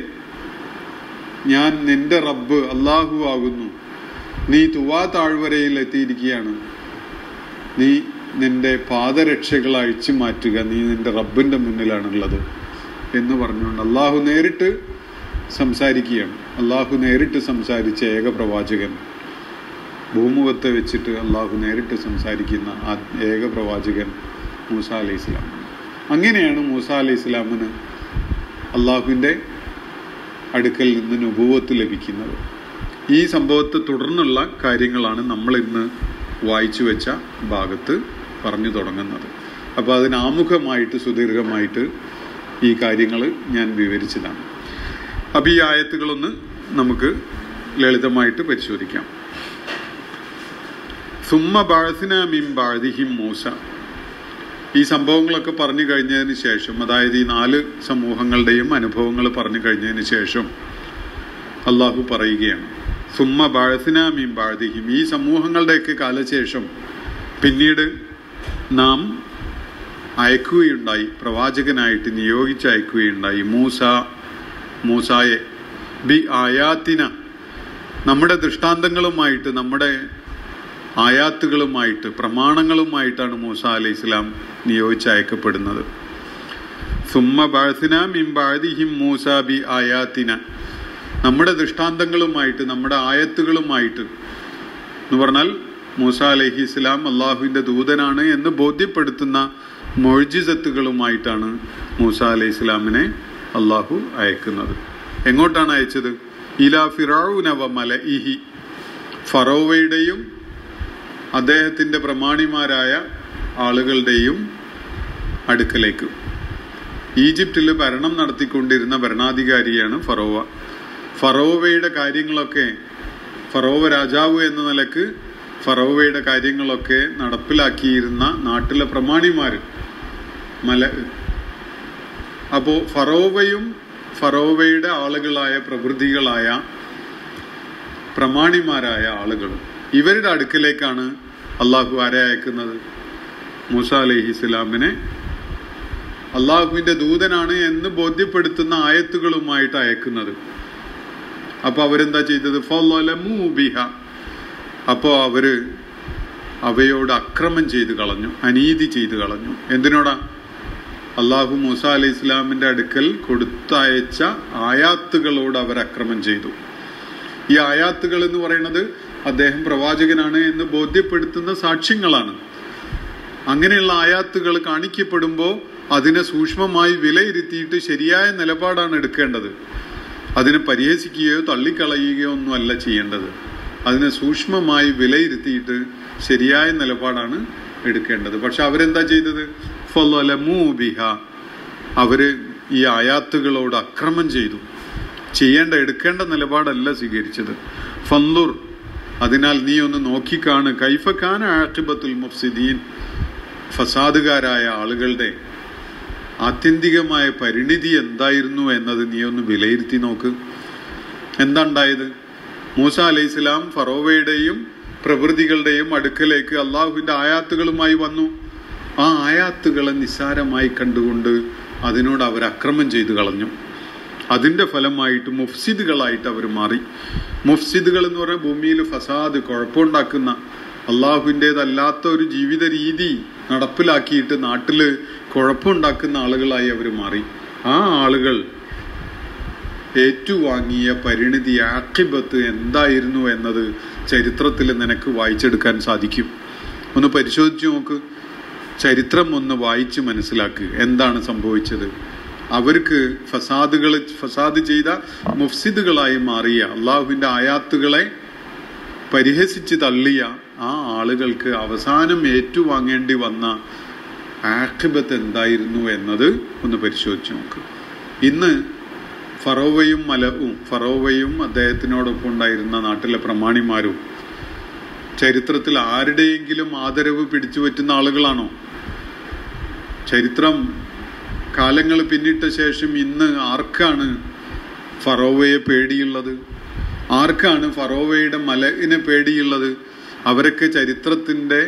ഞാൻ നിന്റെ റബ്ബ് അള്ളാഹു ആകുന്നു നീ തുവാ താഴ്വരയിൽ എത്തിയിരിക്കുകയാണ് നീ നിന്റെ പാദരക്ഷകൾ അഴിച്ചു മാറ്റുക നീ നിന്റെ റബ്ബിന്റെ മുന്നിലാണുള്ളത് എന്ന് പറഞ്ഞുകൊണ്ട് അള്ളാഹു നേരിട്ട് സംസാരിക്കുകയാണ് അള്ളാഹു നേരിട്ട് സംസാരിച്ച ഏക പ്രവാചകൻ ഭൂമുഖത്തെ വെച്ചിട്ട് അള്ളാഹു നേരിട്ട് സംസാരിക്കുന്ന ആ ഏക പ്രവാചകൻ മൂസ അലൈഹി ഇസ്ലാം അങ്ങനെയാണ് മൂസ അലൈഹി ഇസ്ലാമിന് അള്ളാഹുവിന്റെ അടുക്കൽ നിന്ന് നുപൂവത്ത് ലഭിക്കുന്നത് ഈ സംഭവത്തെ തുടർന്നുള്ള കാര്യങ്ങളാണ് നമ്മൾ ഇന്ന് വായിച്ചു വെച്ച ഭാഗത്ത് പറഞ്ഞു തുടങ്ങുന്നത് അപ്പോൾ അതിന് ആമുഖമായിട്ട് സുദീർഘമായിട്ട് ഈ കാര്യങ്ങൾ ഞാൻ വിവരിച്ചതാണ് അപ്പോൾ ഈ ആയത്തുകളൊന്ന് നമുക്ക് ലളിതമായിട്ട് പരിശോധിക്കാം സുമ്മ ബാഴ്സിന മിം ബാഴ്ദിഹിം മൂസ ഈ സംഭവങ്ങളൊക്കെ പറഞ്ഞു കഴിഞ്ഞതിന് ശേഷം അതായത് ഈ നാല് സമൂഹങ്ങളുടെയും അനുഭവങ്ങൾ പറഞ്ഞു കഴിഞ്ഞതിന് ശേഷം അള്ളാഹു പറയുകയാണ് സുമ്മ ബാഴ്സിന മീൻ ബാഴ്ദിഹിം ഈ സമൂഹങ്ങളുടെയൊക്കെ കാലശേഷം പിന്നീട് നാം അയക്കുകയുണ്ടായി പ്രവാചകനായിട്ട് നിയോഗിച്ച് അയക്കുകയുണ്ടായി മൂസ മൂസായെ ബി ആയാത്തിന നമ്മുടെ ദൃഷ്ടാന്തങ്ങളുമായിട്ട് നമ്മുടെ ആയാത്തുകളുമായിട്ട് പ്രമാണങ്ങളുമായിട്ടാണ് മൂസ അലൈഹി ഇസ്ലാം നിയോഗിച്ച് അയക്കപ്പെടുന്നത് സുമ്മ ബാഴ്സിന മിൻ ബാദിഹിം മൂസ ബി ആയാത്തിന നമ്മുടെ ദൃഷ്ടാന്തങ്ങളുമായിട്ട് നമ്മുടെ ആയത്തുകളുമായിട്ട് എന്ന് പറഞ്ഞാൽ മൂസ അലഹി ഇസ്ലാം അള്ളാഹുവിന്റെ ദൂതനാണ് എന്ന് ബോധ്യപ്പെടുത്തുന്ന മൊഴിജിസത്തുകളുമായിട്ടാണ് മൂസ അലൈഹി ഇസ്ലാമിനെ അള്ളാഹു അയക്കുന്നത് എങ്ങോട്ടാണ് അയച്ചത് ഇലാ ഫിറാവുനവ മല ഇഹി ഫറോവയുടെയും അദ്ദേഹത്തിന്റെ പ്രമാണിമാരായ ആളുകളുടെയും അടുക്കലേക്ക് ഈജിപ്തിൽ ഭരണം നടത്തിക്കൊണ്ടിരുന്ന ഭരണാധികാരിയാണ് ഫറോവ ഫറോവയുടെ കാര്യങ്ങളൊക്കെ ഫറോവ രാജാവ് എന്ന നിലക്ക് ഫറോവയുടെ കാര്യങ്ങളൊക്കെ നടപ്പിലാക്കിയിരുന്ന നാട്ടിലെ പ്രമാണിമാര് മല അപ്പോ ഫറോവയും ഫറോവയുടെ ആളുകളായ പ്രകൃതികളായ പ്രമാണിമാരായ ആളുകളും ഇവരുടെ അടുക്കലേക്കാണ് അള്ളാഹു ആരെ അയക്കുന്നത് മൂസ അലഹി ഇസ്ലാമിനെ അള്ളാഹുവിന്റെ ദൂതനാണ് എന്ന് ബോധ്യപ്പെടുത്തുന്ന ആയത്തുകളുമായിട്ട് അയക്കുന്നത് അപ്പൊ അവരെന്താ ചെയ്തത് ബിഹ അപ്പോ അവര് അവയോട് അക്രമം ചെയ്തു കളഞ്ഞു അനീതി ചെയ്തു കളഞ്ഞു എന്തിനോടാ അള്ളാഹു മൂസ അലൈഹി ഇസ്ലാമിന്റെ അടുക്കൽ കൊടുത്തയച്ച ആയാത്തുകളോട് അവർ അക്രമം ചെയ്തു ഈ ആയാത്തുകൾ എന്ന് പറയുന്നത് അദ്ദേഹം പ്രവാചകനാണ് എന്ന് ബോധ്യപ്പെടുത്തുന്ന സാക്ഷ്യങ്ങളാണ് അങ്ങനെയുള്ള ആയാത്തുകൾ കാണിക്കപ്പെടുമ്പോൾ അതിനെ സൂക്ഷ്മമായി വിലയിരുത്തിയിട്ട് ശരിയായ നിലപാടാണ് എടുക്കേണ്ടത് അതിനെ പരിഹസിക്കുകയോ തള്ളിക്കളയുകയോ ഒന്നും അല്ല ചെയ്യേണ്ടത് അതിനെ സൂക്ഷ്മമായി വിലയിരുത്തിയിട്ട് ശരിയായ നിലപാടാണ് എടുക്കേണ്ടത് പക്ഷെ അവരെന്താ ചെയ്തത് ഫലമൂബിഹ അവര് ഈ ആയാത്തുകളോട് അക്രമം ചെയ്തു ചെയ്യേണ്ട എടുക്കേണ്ട നിലപാടല്ല സ്വീകരിച്ചത് ഫന്തുർ അതിനാൽ നീ ഒന്ന് നോക്കിക്കാണ് കൈഫഖാൻ ആഖിബത്തുൽ മുഫ്സിദീൻ ഫസാദുകാരായ ആളുകളുടെ ആത്യന്തികമായ പരിണിതി എന്തായിരുന്നു എന്നത് നീ ഒന്ന് വിലയിരുത്തി നോക്ക് എന്താ ഉണ്ടായത് മൂസ അലൈഹി സ്വലാം ഫറോവയുടെയും പ്രവൃത്തികളുടെയും അടുക്കലേക്ക് അള്ളാഹുവിന്റെ ആയാത്തുകളുമായി വന്നു ആ ആയാത്തുകളെ നിസ്സാരമായി കണ്ടുകൊണ്ട് അതിനോട് അവർ അക്രമം ചെയ്തു കളഞ്ഞു അതിന്റെ ഫലമായിട്ട് മുഫ്സിദുകളായിട്ട് അവർ മാറി മുഫ്സിദുകൾ എന്ന് പറഞ്ഞാൽ ഭൂമിയിൽ ഫസാദ് കുഴപ്പമുണ്ടാക്കുന്ന അള്ളാഹുവിൻ്റെതല്ലാത്ത ഒരു ജീവിത രീതി നടപ്പിലാക്കിയിട്ട് നാട്ടില് കുഴപ്പമുണ്ടാക്കുന്ന ആളുകളായി അവർ മാറി ആ ആളുകൾ ഏറ്റുവാങ്ങിയ പരിണിതി ആക്കിബത്ത് എന്തായിരുന്നു എന്നത് ചരിത്രത്തിൽ നിനക്ക് വായിച്ചെടുക്കാൻ സാധിക്കും ഒന്ന് പരിശോധിച്ചു നോക്ക് ചരിത്രം ഒന്ന് വായിച്ച് മനസ്സിലാക്കുക എന്താണ് സംഭവിച്ചത് അവർക്ക് ഫസാദുകൾ ഫസാദ് ചെയ്ത മുഫ്സിദുകളായി മാറിയ അള്ളാഹുവിന്റെ ആയാത്തുകളെ പരിഹസിച്ച് തള്ളിയ ആ ആളുകൾക്ക് അവസാനം ഏറ്റുവാങ്ങേണ്ടി വന്ന ആഖിബത്ത് എന്തായിരുന്നു എന്നത് ഒന്ന് പരിശോധിച്ച് നോക്ക് ഇന്ന് ഫറോവയും മലവും ഫറോവയും അദ്ദേഹത്തിനോടൊപ്പം ഉണ്ടായിരുന്ന നാട്ടിലെ പ്രമാണിമാരും ചരിത്രത്തിൽ ആരുടെയെങ്കിലും ആദരവ് പിടിച്ചു പറ്റുന്ന ആളുകളാണോ ചരിത്രം കാലങ്ങൾ പിന്നിട്ട ശേഷം ഇന്ന് ആർക്കാണ് ഫറോവയെ പേടിയുള്ളത് ആർക്കാണ് ഫറോവയുടെ മലയിനെ പേടിയുള്ളത് അവരൊക്കെ ചരിത്രത്തിന്റെ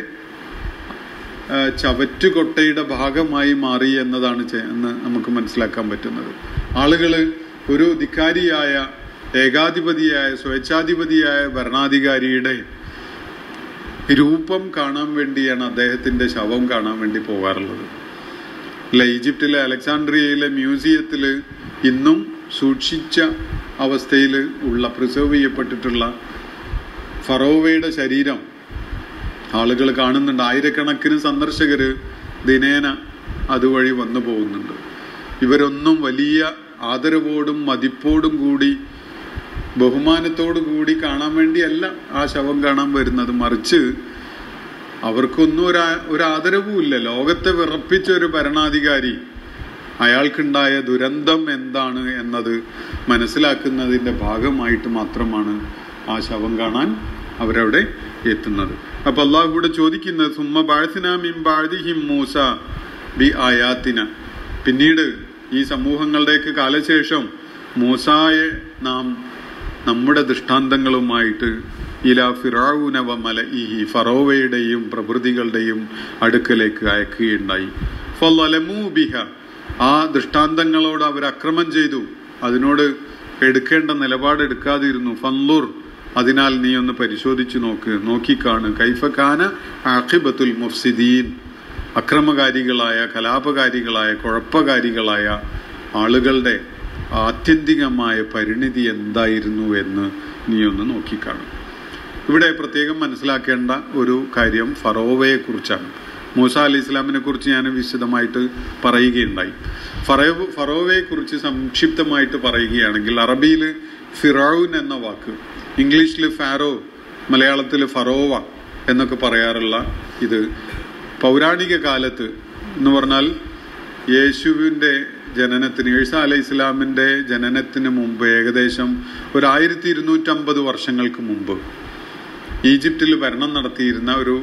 ചവറ്റുകൊട്ടയുടെ ഭാഗമായി മാറി എന്നതാണ് എന്ന് നമുക്ക് മനസ്സിലാക്കാൻ പറ്റുന്നത് ആളുകള് ഒരു ധിക്കാരിയായ ഏകാധിപതിയായ സ്വേച്ഛാധിപതിയായ ഭരണാധികാരിയുടെ രൂപം കാണാൻ വേണ്ടിയാണ് അദ്ദേഹത്തിന്റെ ശവം കാണാൻ വേണ്ടി പോകാറുള്ളത് അല്ല ഈജിപ്തിലെ അലക്സാണ്ട്രിയയിലെ മ്യൂസിയത്തിൽ ഇന്നും സൂക്ഷിച്ച അവസ്ഥയിൽ ഉള്ള പ്രിസർവ് ചെയ്യപ്പെട്ടിട്ടുള്ള ഫറോവയുടെ ശരീരം ആളുകൾ കാണുന്നുണ്ട് ആയിരക്കണക്കിന് സന്ദർശകര് ദിനേന അതുവഴി വന്നു പോകുന്നുണ്ട് ഇവരൊന്നും വലിയ ആദരവോടും മതിപ്പോടും കൂടി ബഹുമാനത്തോടു കൂടി കാണാൻ വേണ്ടിയല്ല ആ ശവം കാണാൻ വരുന്നത് മറിച്ച് അവർക്കൊന്നും ഒരു ആ- ഒരു ആദരവും ഇല്ല ലോകത്തെ വിറപ്പിച്ച ഒരു ഭരണാധികാരി അയാൾക്കുണ്ടായ ദുരന്തം എന്താണ് എന്നത് മനസ്സിലാക്കുന്നതിന്റെ ഭാഗമായിട്ട് മാത്രമാണ് ആ ശവം കാണാൻ അവരവിടെ എത്തുന്നത് അപ്പൊ അള്ളാഹു ഇവിടെ ചോദിക്കുന്നത് സുമ്മ ബാഴ്സിന മിൻ ബാഴ്ദിഹിം മൂസ ബി ആയാത്തിന പിന്നീട് ഈ സമൂഹങ്ങളുടെയൊക്കെ കാലശേഷം മൂസായെ നാം നമ്മുടെ ദൃഷ്ടാന്തങ്ങളുമായിട്ട് ഇല ഫിറാവുനവ മല ഈ ഫറോവയുടെയും പ്രകൃതികളുടെയും അടുക്കലേക്ക് അയക്കുകയുണ്ടായി ഫലമൂ ബിഹ ആ ദൃഷ്ടാന്തങ്ങളോട് അവർ അക്രമം ചെയ്തു അതിനോട് എടുക്കേണ്ട നിലപാടെടുക്കാതിരുന്നു ഫൻലുർ അതിനാൽ നീ ഒന്ന് പരിശോധിച്ചു നോക്ക് നോക്കിക്കാണ് കൈഫക്കാന ആഖിബത്തുൽ മുഫ്സിദീൻ അക്രമകാരികളായ കലാപകാരികളായ കുഴപ്പകാരികളായ ആളുകളുടെ ആത്യന്തികമായ പരിണിതി എന്തായിരുന്നു എന്ന് നീ ഒന്ന് നോക്കിക്കാണും ഇവിടെ പ്രത്യേകം മനസ്സിലാക്കേണ്ട ഒരു കാര്യം ഫറോവയെ കുറിച്ചാണ് മൂസ അലി ഇസ്ലാമിനെ കുറിച്ച് ഞാൻ വിശദമായിട്ട് പറയുകയുണ്ടായി ഫറോ ഫറോവയെ കുറിച്ച് സംക്ഷിപ്തമായിട്ട് പറയുകയാണെങ്കിൽ അറബിയിൽ ഫിറൌൻ എന്ന വാക്ക് ഇംഗ്ലീഷിൽ ഫാറോ മലയാളത്തിൽ ഫറോവ എന്നൊക്കെ പറയാറുള്ള ഇത് പൗരാണിക കാലത്ത് എന്ന് പറഞ്ഞാൽ യേശുവിൻ്റെ ജനനത്തിന് ഈസ അലൈഹി ഇസ്ലാമിൻ്റെ ജനനത്തിന് മുമ്പ് ഏകദേശം ഒരു ആയിരത്തി ഇരുന്നൂറ്റമ്പത് വർഷങ്ങൾക്ക് മുമ്പ് ഈജിപ്തിൽ ഭരണം നടത്തിയിരുന്ന ഒരു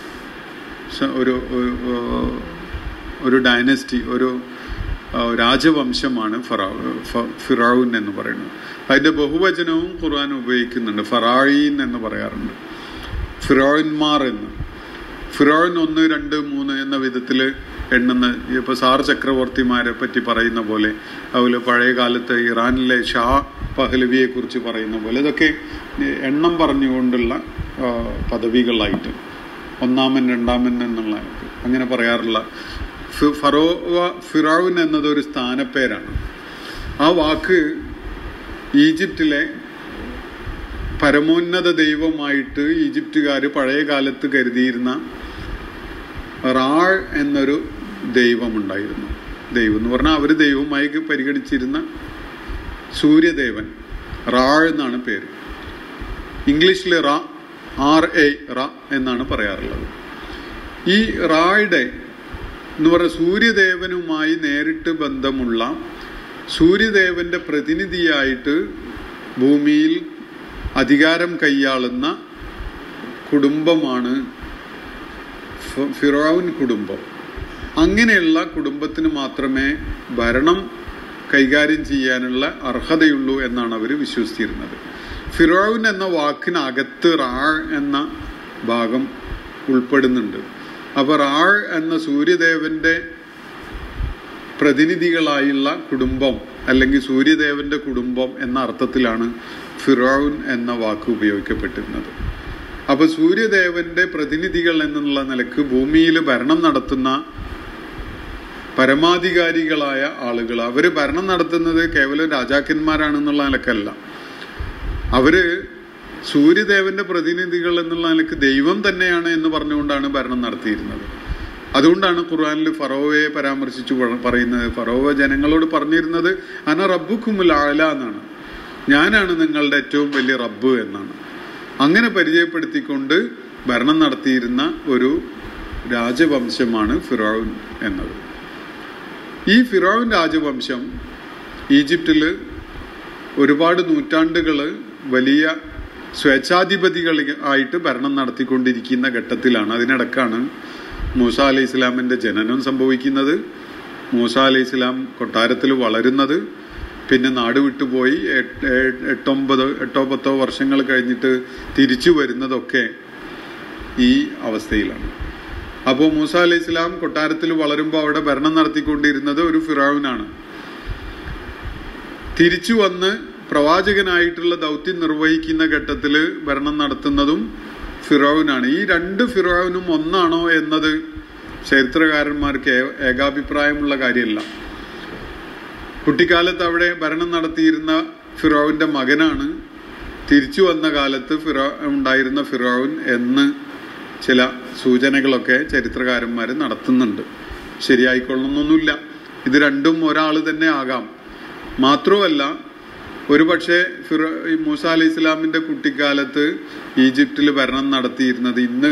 സ- ഒരു ഒരു- ഒരു ഡൈനസ്റ്റി ഒരു ആ, രാജവംശമാണ് ഫറാവ് ഫ- ഫിറൌൻ എന്ന് പറയുന്നത് അതിന്റെ ബഹുവചനവും ഖുർആൻ ഉപയോഗിക്കുന്നുണ്ട് ഫറായീൻ എന്ന് പറയാറുണ്ട് ഫിറോയിന്മാർ എന്ന് ഫിറോയിൻ ഒന്ന് രണ്ട് മൂന്ന് എന്ന വിധത്തിൽ എണ്ണുന്ന ഇപ്പൊ സാർ ചക്രവർത്തിമാരെ പറ്റി പറയുന്ന പോലെ അതുപോലെ പഴയ കാലത്ത് ഇറാനിലെ ഷാ പഹ്ലവിയെ കുറിച്ച് പറയുന്ന പോലെ ഇതൊക്കെ എണ്ണം പറഞ്ഞുകൊണ്ടുള്ള ആ, പദവികളായിട്ട് ഒന്നാമൻ രണ്ടാമൻ എന്നുള്ള അങ്ങനെ പറയാറുള്ള ഫി- ഫറോവ ഫിറോവിൻ എന്നത് ഒരു സ്ഥാനപ്പേരാണ് ആ വാക്ക് ഈജിപ്തിലെ പരമോന്നത ദൈവമായിട്ട് ഈജിപ്തുകാർ പഴയ കാലത്ത് കരുതിയിരുന്ന റാൾ എന്നൊരു ദൈവമുണ്ടായിരുന്നു ദൈവം എന്ന് പറഞ്ഞാൽ അവർ ദൈവമായി പരിഗണിച്ചിരുന്ന സൂര്യദേവൻ റാൾ എന്നാണ് പേര് ഇംഗ്ലീഷിൽ റ ആർ എ റ എന്നാണ് പറയാറുള്ളത് ഈ റായുടെ എന്ന് പറഞ്ഞ സൂര്യദേവനുമായി നേരിട്ട് ബന്ധമുള്ള സൂര്യദേവന്റെ പ്രതിനിധിയായിട്ട് ഭൂമിയിൽ അധികാരം കൈയാളുന്ന കുടുംബമാണ് ഫ- ഫിറോൻ കുടുംബം അങ്ങനെയുള്ള കുടുംബത്തിന് മാത്രമേ ഭരണം കൈകാര്യം ചെയ്യാനുള്ള അർഹതയുള്ളൂ എന്നാണ് അവർ വിശ്വസിച്ചിരുന്നത് ഫിറോൻ എന്ന വാക്കിനകത്ത് റാൾ എന്ന ഭാഗം ഉൾപ്പെടുന്നുണ്ട് അപ്പൊ റാൾ എന്ന സൂര്യദേവന്റെ പ്രതിനിധികളായുള്ള കുടുംബം അല്ലെങ്കിൽ സൂര്യദേവന്റെ കുടുംബം എന്ന അർത്ഥത്തിലാണ് ഫിറോൻ എന്ന വാക്ക് ഉപയോഗിക്കപ്പെട്ടിരുന്നത് അപ്പൊ സൂര്യദേവന്റെ പ്രതിനിധികൾ എന്നുള്ള നിലക്ക് ഭൂമിയിൽ ഭരണം നടത്തുന്ന പരമാധികാരികളായ ആളുകൾ അവര് ഭരണം നടത്തുന്നത് കേവലം രാജാക്കന്മാരാണെന്നുള്ള നിലക്കല്ല അവര് സൂര്യദേവന്റെ പ്രതിനിധികൾ എന്നുള്ള നിലക്ക് ദൈവം തന്നെയാണ് എന്ന് പറഞ്ഞുകൊണ്ടാണ് ഭരണം നടത്തിയിരുന്നത് അതുകൊണ്ടാണ് ഖുർആനിൽ ഫറോവയെ പരാമർശിച്ചു പ- പറയുന്നത് ഫറോവ ജനങ്ങളോട് പറഞ്ഞിരുന്നത് അന റബ്ബുക്കുമുൽ ആല എന്നാണ് ഞാനാണ് നിങ്ങളുടെ ഏറ്റവും വലിയ റബ്ബ് എന്നാണ് അങ്ങനെ പരിചയപ്പെടുത്തിക്കൊണ്ട് ഭരണം നടത്തിയിരുന്ന ഒരു രാജവംശമാണ് ഫിറോൻ എന്നത് ഈ ഫിറോൻ രാജവംശം ഈജിപ്തിൽ ഒരുപാട് നൂറ്റാണ്ടുകൾ വലിയ സ്വേച്ഛാധിപതികൾ ആയിട്ട് ഭരണം നടത്തിക്കൊണ്ടിരിക്കുന്ന ഘട്ടത്തിലാണ് അതിനിടക്കാണ് മൂസ അലൈഹി ഇസ്ലാമിന്റെ ജനനം സംഭവിക്കുന്നത് മൂസ അലൈഹി ഇസ്ലാം കൊട്ടാരത്തിൽ വളരുന്നത് പിന്നെ നാട് വിട്ടുപോയി എട്ട് എ- എട്ടൊമ്പത് എട്ടോ പത്തോ വർഷങ്ങൾ കഴിഞ്ഞിട്ട് തിരിച്ചു വരുന്നതൊക്കെ ഈ അവസ്ഥയിലാണ് അപ്പോൾ മൂസ അലൈഹി ഇസ്ലാം കൊട്ടാരത്തിൽ വളരുമ്പോൾ അവിടെ ഭരണം നടത്തിക്കൊണ്ടിരുന്നത് ഒരു ഫിറാവിനാണ് തിരിച്ചു വന്ന് പ്രവാചകനായിട്ടുള്ള ദൗത്യം നിർവഹിക്കുന്ന ഘട്ടത്തിൽ ഭരണം നടത്തുന്നതും ഫിറോവിനാണ് ഈ രണ്ട് ഫിറോവിനും ഒന്നാണോ എന്നത് ചരിത്രകാരന്മാർക്ക് ഏ- ഏകാഭിപ്രായമുള്ള കാര്യമല്ല കുട്ടിക്കാലത്ത് അവിടെ ഭരണം നടത്തിയിരുന്ന ഫിറോവിന്റെ മകനാണ് തിരിച്ചു വന്ന കാലത്ത് ഫിറോ ഉണ്ടായിരുന്ന ഫിറോവിൻ എന്ന് ചില സൂചനകളൊക്കെ ചരിത്രകാരന്മാർ നടത്തുന്നുണ്ട് ശരിയായിക്കൊള്ളണമെന്നൊന്നുമില്ല ഇത് രണ്ടും ഒരാൾ തന്നെ ആകാം മാത്രവുമല്ല ഒരുപക്ഷെ ഫിറോ ഈ മൂസ അലി ഇസ്ലാമിന്റെ കുട്ടിക്കാലത്ത് ഈജിപ്തിൽ ഭരണം നടത്തിയിരുന്നത് ഇന്ന്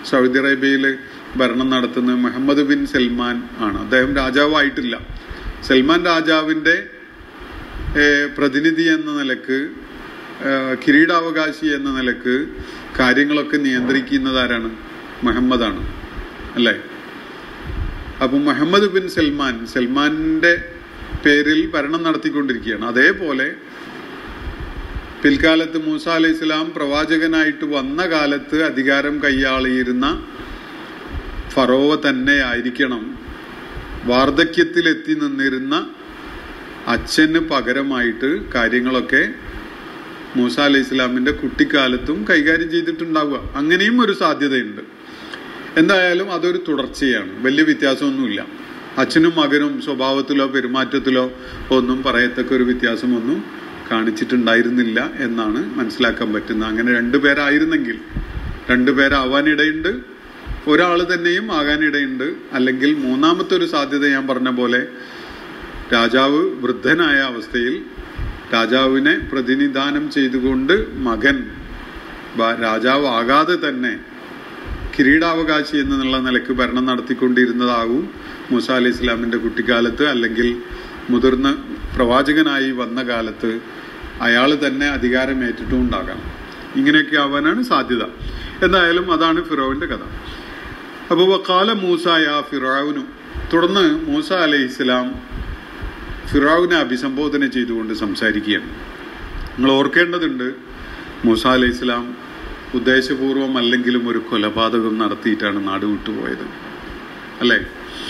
സൗദി അറേബ്യയിൽ ഭരണം നടത്തുന്ന മുഹമ്മദ് ബിൻ സൽമാൻ ആണ് അദ്ദേഹം രാജാവായിട്ടില്ല സൽമാൻ രാജാവിൻ്റെ ഏഹ്, പ്രതിനിധി എന്ന നിലക്ക് ഏഹ്, കിരീടാവകാശി എന്ന നിലക്ക് കാര്യങ്ങളൊക്കെ നിയന്ത്രിക്കുന്നത് ആരാണ് മുഹമ്മദാണ് അല്ലേ അപ്പൊ മുഹമ്മദ് ബിൻ സൽമാൻ സൽമാന്റെ പേരിൽ ഭരണം നടത്തിക്കൊണ്ടിരിക്കുകയാണ് അതേപോലെ പിൽക്കാലത്ത് മൂസ അലൈഹി ഇസ്ലാം പ്രവാചകനായിട്ട് വന്ന കാലത്ത് അധികാരം കൈയാളിയിരുന്ന ഫറോവ തന്നെ ആയിരിക്കണം വാർദ്ധക്യത്തിലെത്തി നിന്നിരുന്ന അച്ഛന് പകരമായിട്ട് കാര്യങ്ങളൊക്കെ മൂസ അലൈഹി ഇസ്ലാമിന്റെ കുട്ടിക്കാലത്തും കൈകാര്യം ചെയ്തിട്ടുണ്ടാവുക അങ്ങനെയും ഒരു സാധ്യതയുണ്ട് എന്തായാലും അതൊരു തുടർച്ചയാണ് വലിയ വ്യത്യാസമൊന്നുമില്ല അച്ഛനും മകനും സ്വഭാവത്തിലോ പെരുമാറ്റത്തിലോ ഒന്നും പറയത്തക്ക ഒരു വ്യത്യാസമൊന്നും കാണിച്ചിട്ടുണ്ടായിരുന്നില്ല എന്നാണ് മനസ്സിലാക്കാൻ പറ്റുന്നത് അങ്ങനെ രണ്ടുപേരായിരുന്നെങ്കിൽ രണ്ടുപേരാവാനിടയുണ്ട് ഒരാൾ തന്നെയും ആകാനിടയുണ്ട് അല്ലെങ്കിൽ മൂന്നാമത്തെ ഒരു സാധ്യത ഞാൻ പറഞ്ഞ പോലെ രാജാവ് വൃദ്ധനായ അവസ്ഥയിൽ രാജാവിനെ പ്രതിനിധാനം ചെയ്തുകൊണ്ട് മകൻ ബ- രാജാവ് ആകാതെ തന്നെ കിരീടാവകാശി എന്നുള്ള നിലക്ക് ഭരണം നടത്തിക്കൊണ്ടിരുന്നതാകും മൂസ അലി ഇസ്ലാമിന്റെ കുട്ടിക്കാലത്ത് അല്ലെങ്കിൽ മുതിർന്ന പ്രവാചകനായി വന്ന കാലത്ത് അയാൾ തന്നെ അധികാരമേറ്റിട്ടും ഉണ്ടാകാം ഇങ്ങനെയൊക്കെ ആവാനാണ് സാധ്യത എന്തായാലും അതാണ് ഫിറോവിന്റെ കഥ അപ്പൊ വക്കാല മൂസ യാ ഫിറാവുനു തുടർന്ന് മൂസ അലൈഹി ഇസ്ലാം ഫിറാവിനെ അഭിസംബോധന ചെയ്തുകൊണ്ട് സംസാരിക്കുകയാണ് നിങ്ങൾ ഓർക്കേണ്ടതുണ്ട് മൂസ അലൈഹി ഇസ്ലാം ഉദ്ദേശപൂർവം അല്ലെങ്കിലും ഒരു കൊലപാതകം നടത്തിയിട്ടാണ് നാട് വിട്ടുപോയത് അല്ലേ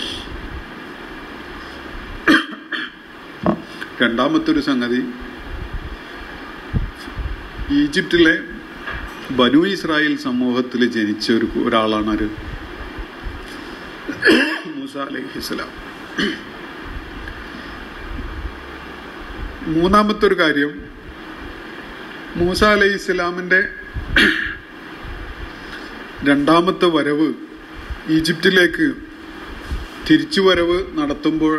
രണ്ടാമത്തെ ഒരു സംഗതി ഈജിപ്തിലെ ബനു ഇസ്രായേൽ സമൂഹത്തിൽ ജനിച്ച ഒരു ഒരാളാണ് ഒരു മൂസ അലൈഹി ഇസ്ലാം മൂന്നാമത്തെ ഒരു കാര്യം മൂസ അലൈഹി ഇസ്ലാമിന്റെ രണ്ടാമത്തെ വരവ് ഈജിപ്തിലേക്ക് തിരിച്ചുവരവ് നടത്തുമ്പോൾ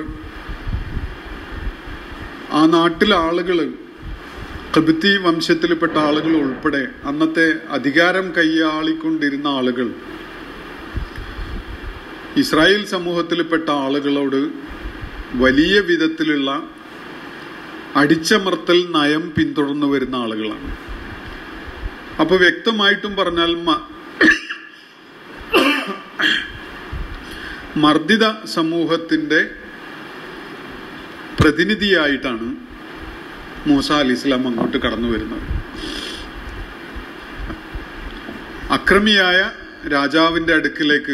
ആ നാട്ടിലെ ആളുകൾ കബിത്തി വംശത്തിൽപ്പെട്ട ആളുകൾ ഉൾപ്പെടെ അന്നത്തെ അധികാരം കൈയാളിക്കൊണ്ടിരുന്ന ആളുകൾ ഇസ്രായേൽ സമൂഹത്തിൽപ്പെട്ട ആളുകളോട് വലിയ വിധത്തിലുള്ള അടിച്ചമർത്തൽ നയം പിന്തുടർന്നു വരുന്ന ആളുകളാണ് അപ്പൊ വ്യക്തമായിട്ടും പറഞ്ഞാൽ മ- മർദ്ദിത സമൂഹത്തിന്റെ പ്രതിനിധിയായിട്ടാണ് മൂസ അലി ഇസ്ലാം അങ്ങോട്ട് കടന്നു വരുന്നത് അക്രമിയായ രാജാവിന്റെ അടുക്കിലേക്ക്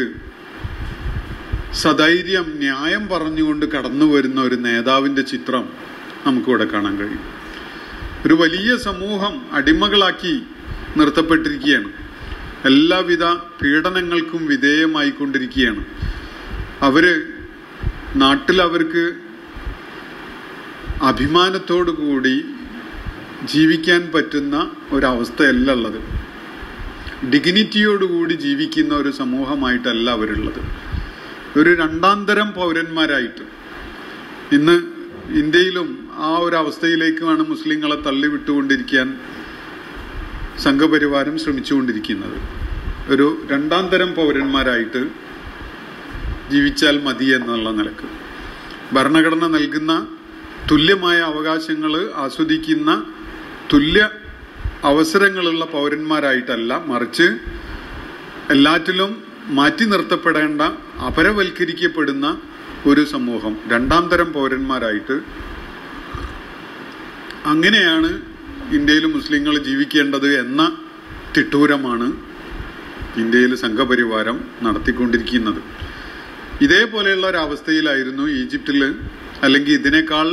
സധൈര്യം ന്യായം പറഞ്ഞുകൊണ്ട് കടന്നു വരുന്ന ഒരു നേതാവിന്റെ ചിത്രം നമുക്കിവിടെ കാണാൻ കഴിയും ഒരു വലിയ സമൂഹം അടിമകളാക്കി നിർത്തപ്പെട്ടിരിക്കുകയാണ് എല്ലാവിധ പീഡനങ്ങൾക്കും വിധേയമായിക്കൊണ്ടിരിക്കുകയാണ് അവര് നാട്ടിൽ അവർക്ക് അഭിമാനത്തോടു കൂടി ജീവിക്കാൻ പറ്റുന്ന ഒരവസ്ഥയല്ല ഉള്ളത് ഡിഗ്നിറ്റിയോടുകൂടി ജീവിക്കുന്ന ഒരു സമൂഹമായിട്ടല്ല അവരുള്ളത് ഒരു രണ്ടാം തരം പൗരന്മാരായിട്ട് ഇന്ന് ഇന്ത്യയിലും ആ ഒരു അവസ്ഥയിലേക്കാണ് മുസ്ലിങ്ങളെ തള്ളിവിട്ടുകൊണ്ടിരിക്കാൻ സംഘപരിവാരം ശ്രമിച്ചുകൊണ്ടിരിക്കുന്നത് ഒരു രണ്ടാം തരം പൗരന്മാരായിട്ട് ജീവിച്ചാൽ മതി എന്നുള്ള നിലക്ക് ഭരണഘടന നൽകുന്ന തുല്യമായ അവകാശങ്ങൾ ആസ്വദിക്കുന്ന തുല്യ അവസരങ്ങളുള്ള പൗരന്മാരായിട്ടല്ല മറിച്ച് എല്ലാറ്റിലും മാറ്റി നിർത്തപ്പെടേണ്ട അപരവൽക്കരിക്കപ്പെടുന്ന ഒരു സമൂഹം രണ്ടാം തരം പൗരന്മാരായിട്ട് അങ്ങനെയാണ് ഇന്ത്യയിൽ മുസ്ലിങ്ങൾ ജീവിക്കേണ്ടത് എന്ന തിട്ടൂരമാണ് ഇന്ത്യയിൽ സംഘപരിവാരം നടത്തിക്കൊണ്ടിരിക്കുന്നത് ഇതേപോലെയുള്ള ഒരു അവസ്ഥയിലായിരുന്നു ഈജിപ്തിൽ അല്ലെങ്കിൽ ഇതിനേക്കാൾ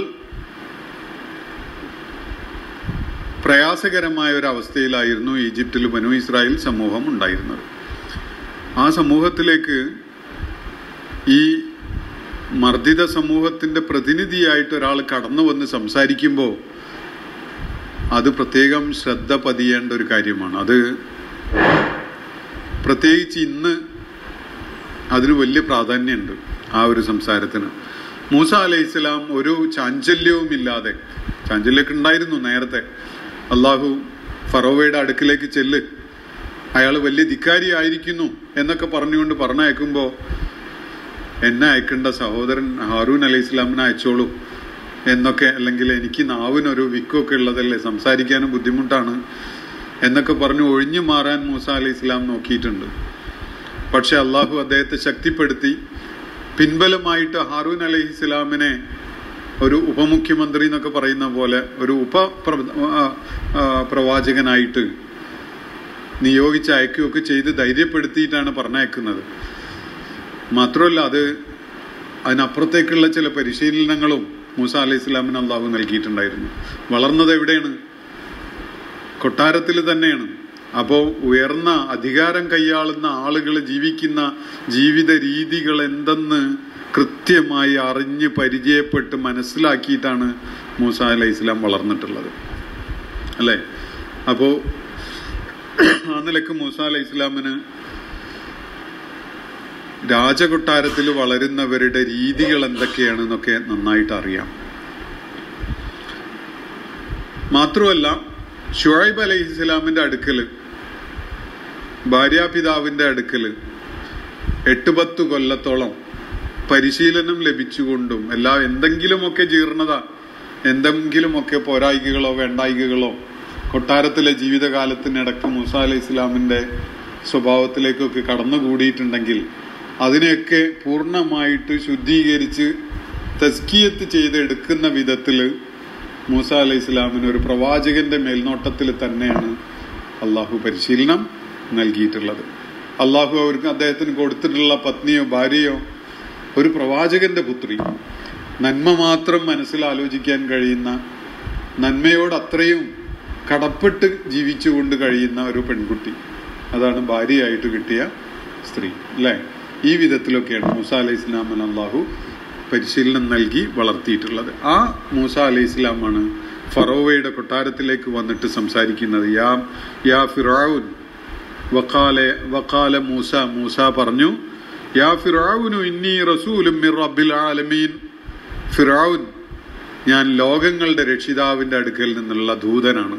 പ്രയാസകരമായ ഒരു അവസ്ഥയിലായിരുന്നു ഈജിപ്തിൽ ബനു ഇസ്രായേൽ സമൂഹം ഉണ്ടായിരുന്നത് ആ സമൂഹത്തിലേക്ക് ഈ മർദ്ദിത സമൂഹത്തിന്റെ പ്രതിനിധിയായിട്ട് ഒരാൾ കടന്നു വന്ന് സംസാരിക്കുമ്പോൾ അത് പ്രത്യേകം ശ്രദ്ധ പതിയേണ്ട ഒരു കാര്യമാണ് അത് പ്രത്യേകിച്ച് ഇന്ന് അതിന് വലിയ പ്രാധാന്യമുണ്ട് ആ ഒരു സംസാരത്തിന് മൂസ അലൈഹി ഇസ്ലാം ഒരു ചാഞ്ചല്യവും ഇല്ലാതെ ചാഞ്ചല്യമൊക്കെ ഉണ്ടായിരുന്നു നേരത്തെ അള്ളാഹു ഫറോവയുടെ അടുക്കിലേക്ക് ചെല്ല് അയാൾ വലിയ ധിക്കാരി ആയിരിക്കുന്നു എന്നൊക്കെ പറഞ്ഞുകൊണ്ട് പറഞ്ഞയക്കുമ്പോൾ എന്നെ അയക്കേണ്ട സഹോദരൻ ഹാറൂൻ അലൈഹി ഇസ്ലാമിനെ അയച്ചോളൂ എന്നൊക്കെ അല്ലെങ്കിൽ എനിക്ക് നാവിനൊരു വിക്കൊക്കെ ഉള്ളതല്ലേ സംസാരിക്കാനും ബുദ്ധിമുട്ടാണ് എന്നൊക്കെ പറഞ്ഞ് ഒഴിഞ്ഞു മാറാൻ മൂസ അലൈഹി ഇസ്ലാം നോക്കിയിട്ടുണ്ട് പക്ഷെ അള്ളാഹു അദ്ദേഹത്തെ ശക്തിപ്പെടുത്തി പിൻബലമായിട്ട് ഹാറൂൻ അലൈഹി ഇസ്ലാമിനെ ഒരു ഉപമുഖ്യമന്ത്രി എന്നൊക്കെ പറയുന്ന പോലെ ഒരു ഉപ പ്രവാചകനായിട്ട് നിയോഗിച്ച് അയക്കുകയൊക്കെ ചെയ്ത് ധൈര്യപ്പെടുത്തിയിട്ടാണ് പറഞ്ഞയക്കുന്നത് മാത്രമല്ല അത് അതിനപ്പുറത്തേക്കുള്ള ചില പരിശീലനങ്ങളും മൂസ അലൈഹി ഇസ്ലാമിന് അള്ളാഹു നൽകിയിട്ടുണ്ടായിരുന്നു വളർന്നത് എവിടെയാണ് കൊട്ടാരത്തിൽ തന്നെയാണ് അപ്പോൾ ഉയർന്ന അധികാരം കൈയാളുന്ന ആളുകൾ ജീവിക്കുന്ന ജീവിത രീതികൾ എന്തെന്ന് കൃത്യമായി അറിഞ്ഞ് പരിചയപ്പെട്ട് മനസ്സിലാക്കിയിട്ടാണ് മൂസ അലൈഹി ഇസ്ലാം വളർന്നിട്ടുള്ളത് അല്ലേ അപ്പോ ആ നിലക്ക് മൂസ അലൈഹി ഇസ്ലാമിന് രാജകൊട്ടാരത്തിൽ വളരുന്നവരുടെ രീതികൾ എന്തൊക്കെയാണെന്നൊക്കെ നന്നായിട്ട് അറിയാം മാത്രമല്ല ഷുഹൈബ് അലൈഹി ഇസ്ലാമിന്റെ അടുക്കല് ഭാര്യാപിതാവിന്റെ അടുക്കല് എട്ട് പത്ത് കൊല്ലത്തോളം പരിശീലനം ലഭിച്ചുകൊണ്ടും എല്ലാ എന്തെങ്കിലുമൊക്കെ ജീർണത എന്തെങ്കിലുമൊക്കെ പോരായികകളോ വേണ്ടായികകളോ കൊട്ടാരത്തിലെ ജീവിതകാലത്തിനിടക്ക് മൂസ അലൈഹി ഇസ്ലാമിന്റെ സ്വഭാവത്തിലേക്കൊക്കെ കടന്നുകൂടിയിട്ടുണ്ടെങ്കിൽ അതിനെയൊക്കെ പൂർണ്ണമായിട്ട് ശുദ്ധീകരിച്ച് തസ്കിയത്ത് ചെയ്തെടുക്കുന്ന വിധത്തില് മൂസ അലൈഹി ഇസ്ലാമിന് ഒരു പ്രവാചകന്റെ മേൽനോട്ടത്തിൽ തന്നെയാണ് അള്ളാഹു പരിശീലനം നൽകിയിട്ടുള്ളത് അള്ളാഹു അവർക്ക് അദ്ദേഹത്തിന് കൊടുത്തിട്ടുള്ള പത്നിയോ ഭാര്യയോ ഒരു പ്രവാചകന്റെ പുത്രി നന്മ മാത്രം മനസ്സിലാലോചിക്കാൻ കഴിയുന്ന നന്മയോട് അത്രയും കടപ്പെട്ട് ജീവിച്ചുകൊണ്ട് കഴിയുന്ന ഒരു പെൺകുട്ടി അതാണ് ഭാര്യയായിട്ട് കിട്ടിയ സ്ത്രീ അല്ലേ ഈ വിധത്തിലൊക്കെയാണ് മൂസ അലൈഹി ഇസ്ലാമിന് അള്ളാഹു പരിശീലനം നൽകി വളർത്തിയിട്ടുള്ളത് ആ മൂസ അലൈഹി ഇസ്ലാമാണ് ഫറോവയുടെ കൊട്ടാരത്തിലേക്ക് വന്നിട്ട് സംസാരിക്കുന്നത് യാ യാ ഫിറാവുൻ വക്കാലെ വക്കാല മൂസ മൂസ പറഞ്ഞു യാ ഫിറാവുനു ഇന്നി റസൂലും മിർ റബ്ബിൽ ആലമീൻ ഫിറാവുൻ ഞാൻ ലോകങ്ങളുടെ രക്ഷിതാവിന്റെ അടുക്കൽ നിന്നുള്ള ദൂതനാണ്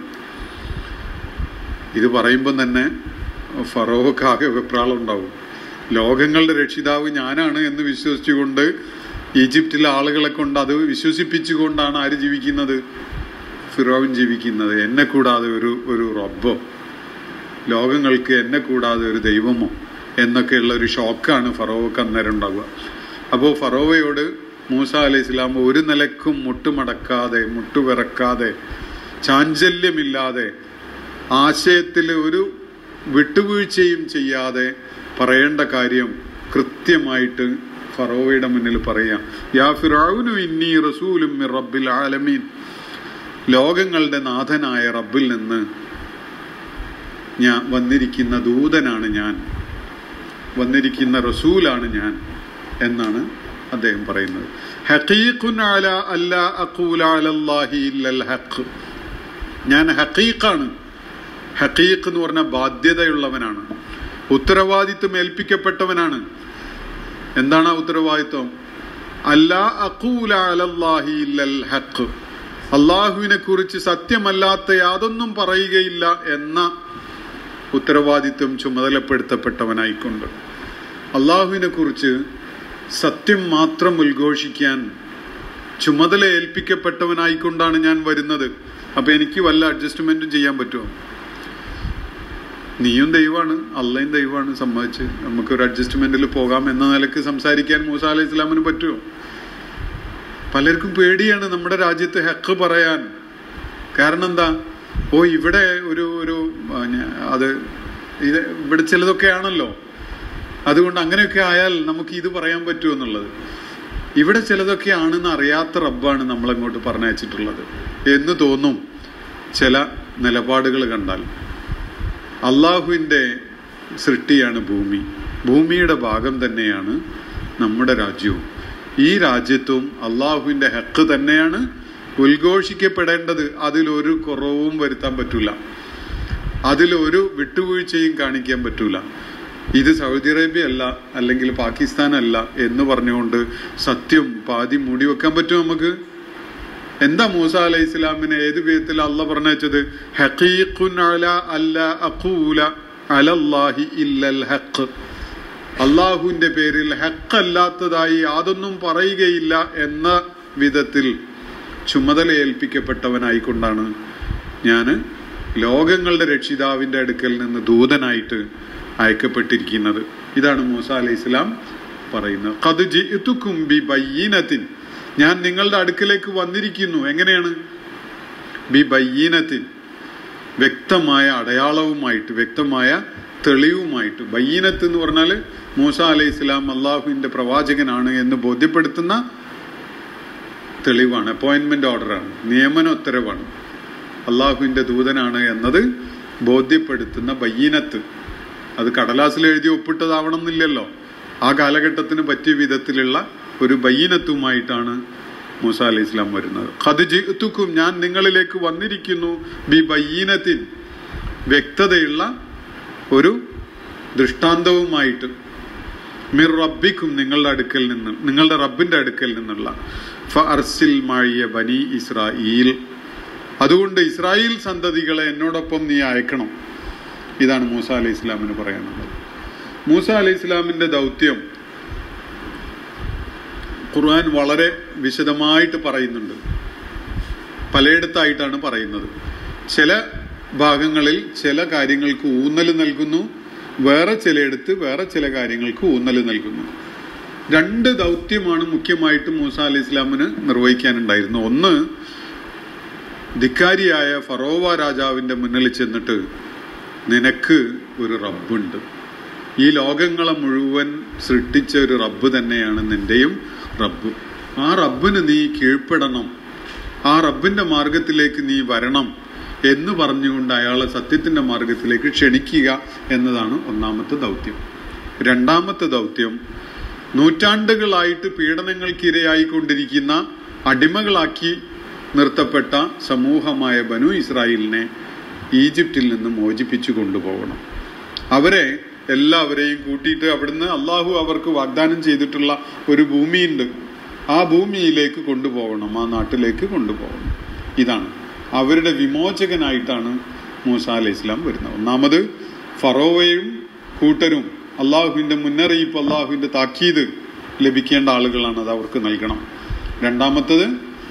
ഇത് പറയുമ്പോൾ തന്നെ ഫറോക്കാകെ വെപ്രാളം ഉണ്ടാവും ലോകങ്ങളുടെ രക്ഷിതാവ് ഞാനാണ് എന്ന് വിശ്വസിച്ചുകൊണ്ട് ഈജിപ്തിലെ ആളുകളെ കൊണ്ട് അത് വിശ്വസിപ്പിച്ചുകൊണ്ടാണ് ആര് ജീവിക്കുന്നത് ഫിറോവിൻ ജീവിക്കുന്നത് എന്നെ കൂടാതെ ഒരു ഒരു റബ്ബോ ലോകങ്ങൾക്ക് എന്നെ കൂടാതെ ഒരു ദൈവമോ എന്നൊക്കെയുള്ള ഒരു ഷോക്കാണ് ഫറോവക്ക് അന്നേരം ഉണ്ടാവുക അപ്പോൾ ഫറോവയോട് മൂസ അലൈഹി ഇസ്ലാം ഒരു നിലക്കും മുട്ടുമടക്കാതെ മുട്ടുവിറക്കാതെ ചാഞ്ചല്യമില്ലാതെ ആശയത്തിൽ ഒരു വിട്ടുവീഴ്ചയും ചെയ്യാതെ പറയേണ്ട കാര്യം കൃത്യമായിട്ട് ഫറോവയുടെ മുന്നിൽ പറയാം യാ ഫിറാവുനു ഇന്നി റസൂലും മിർ റബ്ബിൽ ആലമീൻ ലോകങ്ങളുടെ നാഥനായ റബ്ബിൽ നിന്ന് ഞാൻ വന്നിരിക്കുന്ന ദൂതനാണ് ഞാൻ വന്നിരിക്കുന്ന റസൂലാണ് ഞാൻ എന്നാണ് അദ്ദേഹം പറയുന്നത് ഹഖീഖുൻ അല അല്ല അഖൂല അലല്ലാഹി ഇല്ലൽ ഹഖ് ഞാൻ ഹഖീഖാണ് ഹഖീഖ് എന്ന് പറഞ്ഞ ബാധ്യതയുള്ളവനാണ് ഉത്തരവാദിത്വം ഏൽപ്പിക്കപ്പെട്ടവനാണ് എന്താണ് ആ ഉത്തരവാദിത്വം അല്ലാ അഖൂല അലല്ലാഹി ഇല്ലൽ ഹഖ് അള്ളാഹുവിനെ കുറിച്ച് സത്യമല്ലാത്ത യാതൊന്നും പറയുകയില്ല എന്ന ഉത്തരവാദിത്വം ചുമതലപ്പെടുത്തപ്പെട്ടവനായിക്കൊണ്ട് അള്ളാഹുവിനെ കുറിച്ച് സത്യം മാത്രം ഉദ്ഘോഷിക്കാൻ ചുമതല ഏൽപ്പിക്കപ്പെട്ടവനായിക്കൊണ്ടാണ് ഞാൻ വരുന്നത് അപ്പൊ എനിക്ക് വല്ല അഡ്ജസ്റ്റ്മെന്റും ചെയ്യാൻ പറ്റുമോ നീയും ദൈവമാണ് അള്ളയും ദൈവമാണ് സമ്മതിച്ച് നമുക്കൊരു അഡ്ജസ്റ്റ്മെന്റിൽ പോകാം എന്ന നിലക്ക് സംസാരിക്കാൻ മൂസ അലൈഹി ഇസ്ലാമിന് പറ്റുമോ പലർക്കും പേടിയാണ് നമ്മുടെ രാജ്യത്ത് ഹക്ക് പറയാൻ കാരണം എന്താ ഓ ഇവിടെ ഒരു ഒരു അത് ഇത് ഇവിടെ ചിലതൊക്കെയാണല്ലോ അതുകൊണ്ട് അങ്ങനെയൊക്കെ ആയാൽ നമുക്ക് ഇത് പറയാൻ പറ്റുമോ എന്നുള്ളത് ഇവിടെ ചിലതൊക്കെ ആണെന്ന് അറിയാത്ത റബ്ബാണ് നമ്മളങ്ങോട്ട് പറഞ്ഞയച്ചിട്ടുള്ളത് എന്ന് തോന്നും ചില നിലപാടുകൾ കണ്ടാൽ അള്ളാഹുവിൻ്റെ സൃഷ്ടിയാണ് ഭൂമി ഭൂമിയുടെ ഭാഗം തന്നെയാണ് നമ്മുടെ രാജ്യവും ഈ രാജ്യത്തും അള്ളാഹുവിൻ്റെ ഹക്ക് തന്നെയാണ് ഉദ്ഘോഷിക്കപ്പെടേണ്ടത് അതിലൊരു കുറവും വരുത്താൻ പറ്റൂല അതിലൊരു വിട്ടുവീഴ്ചയും കാണിക്കാൻ പറ്റൂല ഇത് സൗദി അറേബ്യ അല്ല അല്ലെങ്കിൽ പാകിസ്ഥാൻ അല്ല എന്ന് പറഞ്ഞുകൊണ്ട് സത്യം പാതി മൂടി വെക്കാൻ പറ്റുമോ നമുക്ക് എന്താ മൂസ അലൈഹി ഇസ്ലാമിനെ ഏത് വിധത്തിൽ അല്ല പറഞ്ഞത് ഹഖീഖുൻ അല അല്ല അഖൂല അലല്ലാഹി ഇല്ലൽ ഹഖ് അള്ളാഹുവിന്റെ പേരിൽ ഹക്കല്ലാത്തതായി യാതൊന്നും പറയുകയില്ല എന്ന വിധത്തിൽ ചുമതല ഏൽപ്പിക്കപ്പെട്ടവനായിക്കൊണ്ടാണ് ഞാൻ ലോകങ്ങളുടെ രക്ഷിതാവിന്റെ അടുക്കൽ നിന്ന് ദൂതനായിട്ട് അയക്കപ്പെട്ടിരിക്കുന്നത് ഇതാണ് മൂസ അലൈഹി ഇസ്ലാം പറയുന്നത് "ഖദ് ജിഇതുക്കും ബി ബയ്യിനത്തിൻ ഞാൻ നിങ്ങളുടെ അടുക്കലേക്ക് വന്നിരിക്കുന്നു എങ്ങനെയാണ് ബി ബയ്യിനത്തിൻ വ്യക്തമായ അടയാളവുമായിട്ട് വ്യക്തമായ തെളിവുമായിട്ട് ബയ്യനത്ത് എന്ന് പറഞ്ഞാൽ മൂസ അലൈഹി ഇസ്ലാം അള്ളാഹുവിന്റെ പ്രവാചകനാണ് എന്ന് ബോധ്യപ്പെടുത്തുന്ന തെളിവാണ് അപ്പോയിന്റ്മെന്റ് ഓർഡറാണ് നിയമന ഉത്തരവാണ് അള്ളാഹുവിന്റെ ദൂതനാണ് എന്നത് ബോധ്യപ്പെടുത്തുന്ന ബയ്യനത്ത് അത് കടലാസിൽ എഴുതി ഒപ്പിട്ടതാവണം എന്നില്ലല്ലോ ആ കാലഘട്ടത്തിന് പറ്റിയ വിധത്തിലുള്ള ഒരു ബയ്യനത്തുമായിട്ടാണ് മൂസ അലൈഹി ഇസ്ലാം വരുന്നത് ഖദ്ജിത്തുക്കും ഞാൻ നിങ്ങളിലേക്ക് വന്നിരിക്കുന്നു ബി ബയ്യനത്തിൻ വ്യക്തതയുള്ള ഒരു ദൃഷ്ടാന്തവുമായിട്ട് മിർ റബ്ബിക്കും നിങ്ങളുടെ അടുക്കൽ നിന്ന് നിങ്ങളുടെ റബ്ബിന്റെ അടുക്കൽ നിന്നുള്ള ഫ അർസിൽ മാഴിയ ബനി ഇസ്രായേൽ അതുകൊണ്ട് ഇസ്രായേൽ സന്തതികളെ എന്നോടൊപ്പം നീ അയക്കണം ഇതാണ് മൂസ അലൈഹി ഇസ്ലാമിന് പറയാനുള്ളത് മൂസ അലൈഹി ഇസ്ലാമിന്റെ ദൗത്യം ഖുർആൻ വളരെ വിശദമായിട്ട് പറയുന്നുണ്ട് പലയിടത്തായിട്ടാണ് പറയുന്നത് ചില ഭാഗങ്ങളിൽ ചില കാര്യങ്ങൾക്ക് ഊന്നൽ നൽകുന്നു വേറെ ചിലയിടത്ത് വേറെ ചില കാര്യങ്ങൾക്ക് ഊന്നൽ നൽകുന്നു രണ്ട് ദൗത്യമാണ് മുഖ്യമായിട്ട് മൂസ അലി ഇസ്ലാമിന് നിർവഹിക്കാനുണ്ടായിരുന്നു ഒന്ന് ധിക്കാരിയായ ഫറോവ രാജാവിന്റെ മുന്നിൽ ചെന്നിട്ട് നിനക്ക് ഒരു റബ്ബുണ്ട് ഈ ലോകങ്ങളെ മുഴുവൻ സൃഷ്ടിച്ച ഒരു റബ്ബ് തന്നെയാണ് നിന്റെയും റബ്ബ് ആ റബ്ബിന് നീ കീഴ്പ്പെടണം ആ റബ്ബിന്റെ മാർഗത്തിലേക്ക് നീ വരണം എന്ന് പറഞ്ഞുകൊണ്ട് അയാളെ സത്യത്തിന്റെ മാർഗത്തിലേക്ക് ക്ഷണിക്കുക എന്നതാണ് ഒന്നാമത്തെ ദൗത്യം രണ്ടാമത്തെ ദൗത്യം നൂറ്റാണ്ടുകളായിട്ട് പീഡനങ്ങൾക്കിരയായിക്കൊണ്ടിരിക്കുന്ന അടിമകളാക്കി നിർത്തപ്പെട്ട സമൂഹമായ ബനു ഇസ്രായേലിനെ ഈജിപ്തിൽ നിന്ന് മോചിപ്പിച്ചു കൊണ്ടുപോകണം അവരെ എല്ലാവരെയും കൂട്ടിയിട്ട് അവിടുന്ന് അള്ളാഹു അവർക്ക് വാഗ്ദാനം ചെയ്തിട്ടുള്ള ഒരു ഭൂമിയുണ്ട് ആ ഭൂമിയിലേക്ക് കൊണ്ടുപോകണം ആ നാട്ടിലേക്ക് കൊണ്ടുപോകണം ഇതാണ് അവരുടെ വിമോചകനായിട്ടാണ് മൂസ അലൈഹി ഇസ്ലാം വരുന്നത് ഒന്നാമത് ഫറോവയും കൂട്ടരും അള്ളാഹുവിന്റെ മുന്നറിയിപ്പ് അള്ളാഹുവിന്റെ താക്കീത് ലഭിക്കേണ്ട ആളുകളാണ് അത് അവർക്ക് നൽകണം രണ്ടാമത്തത്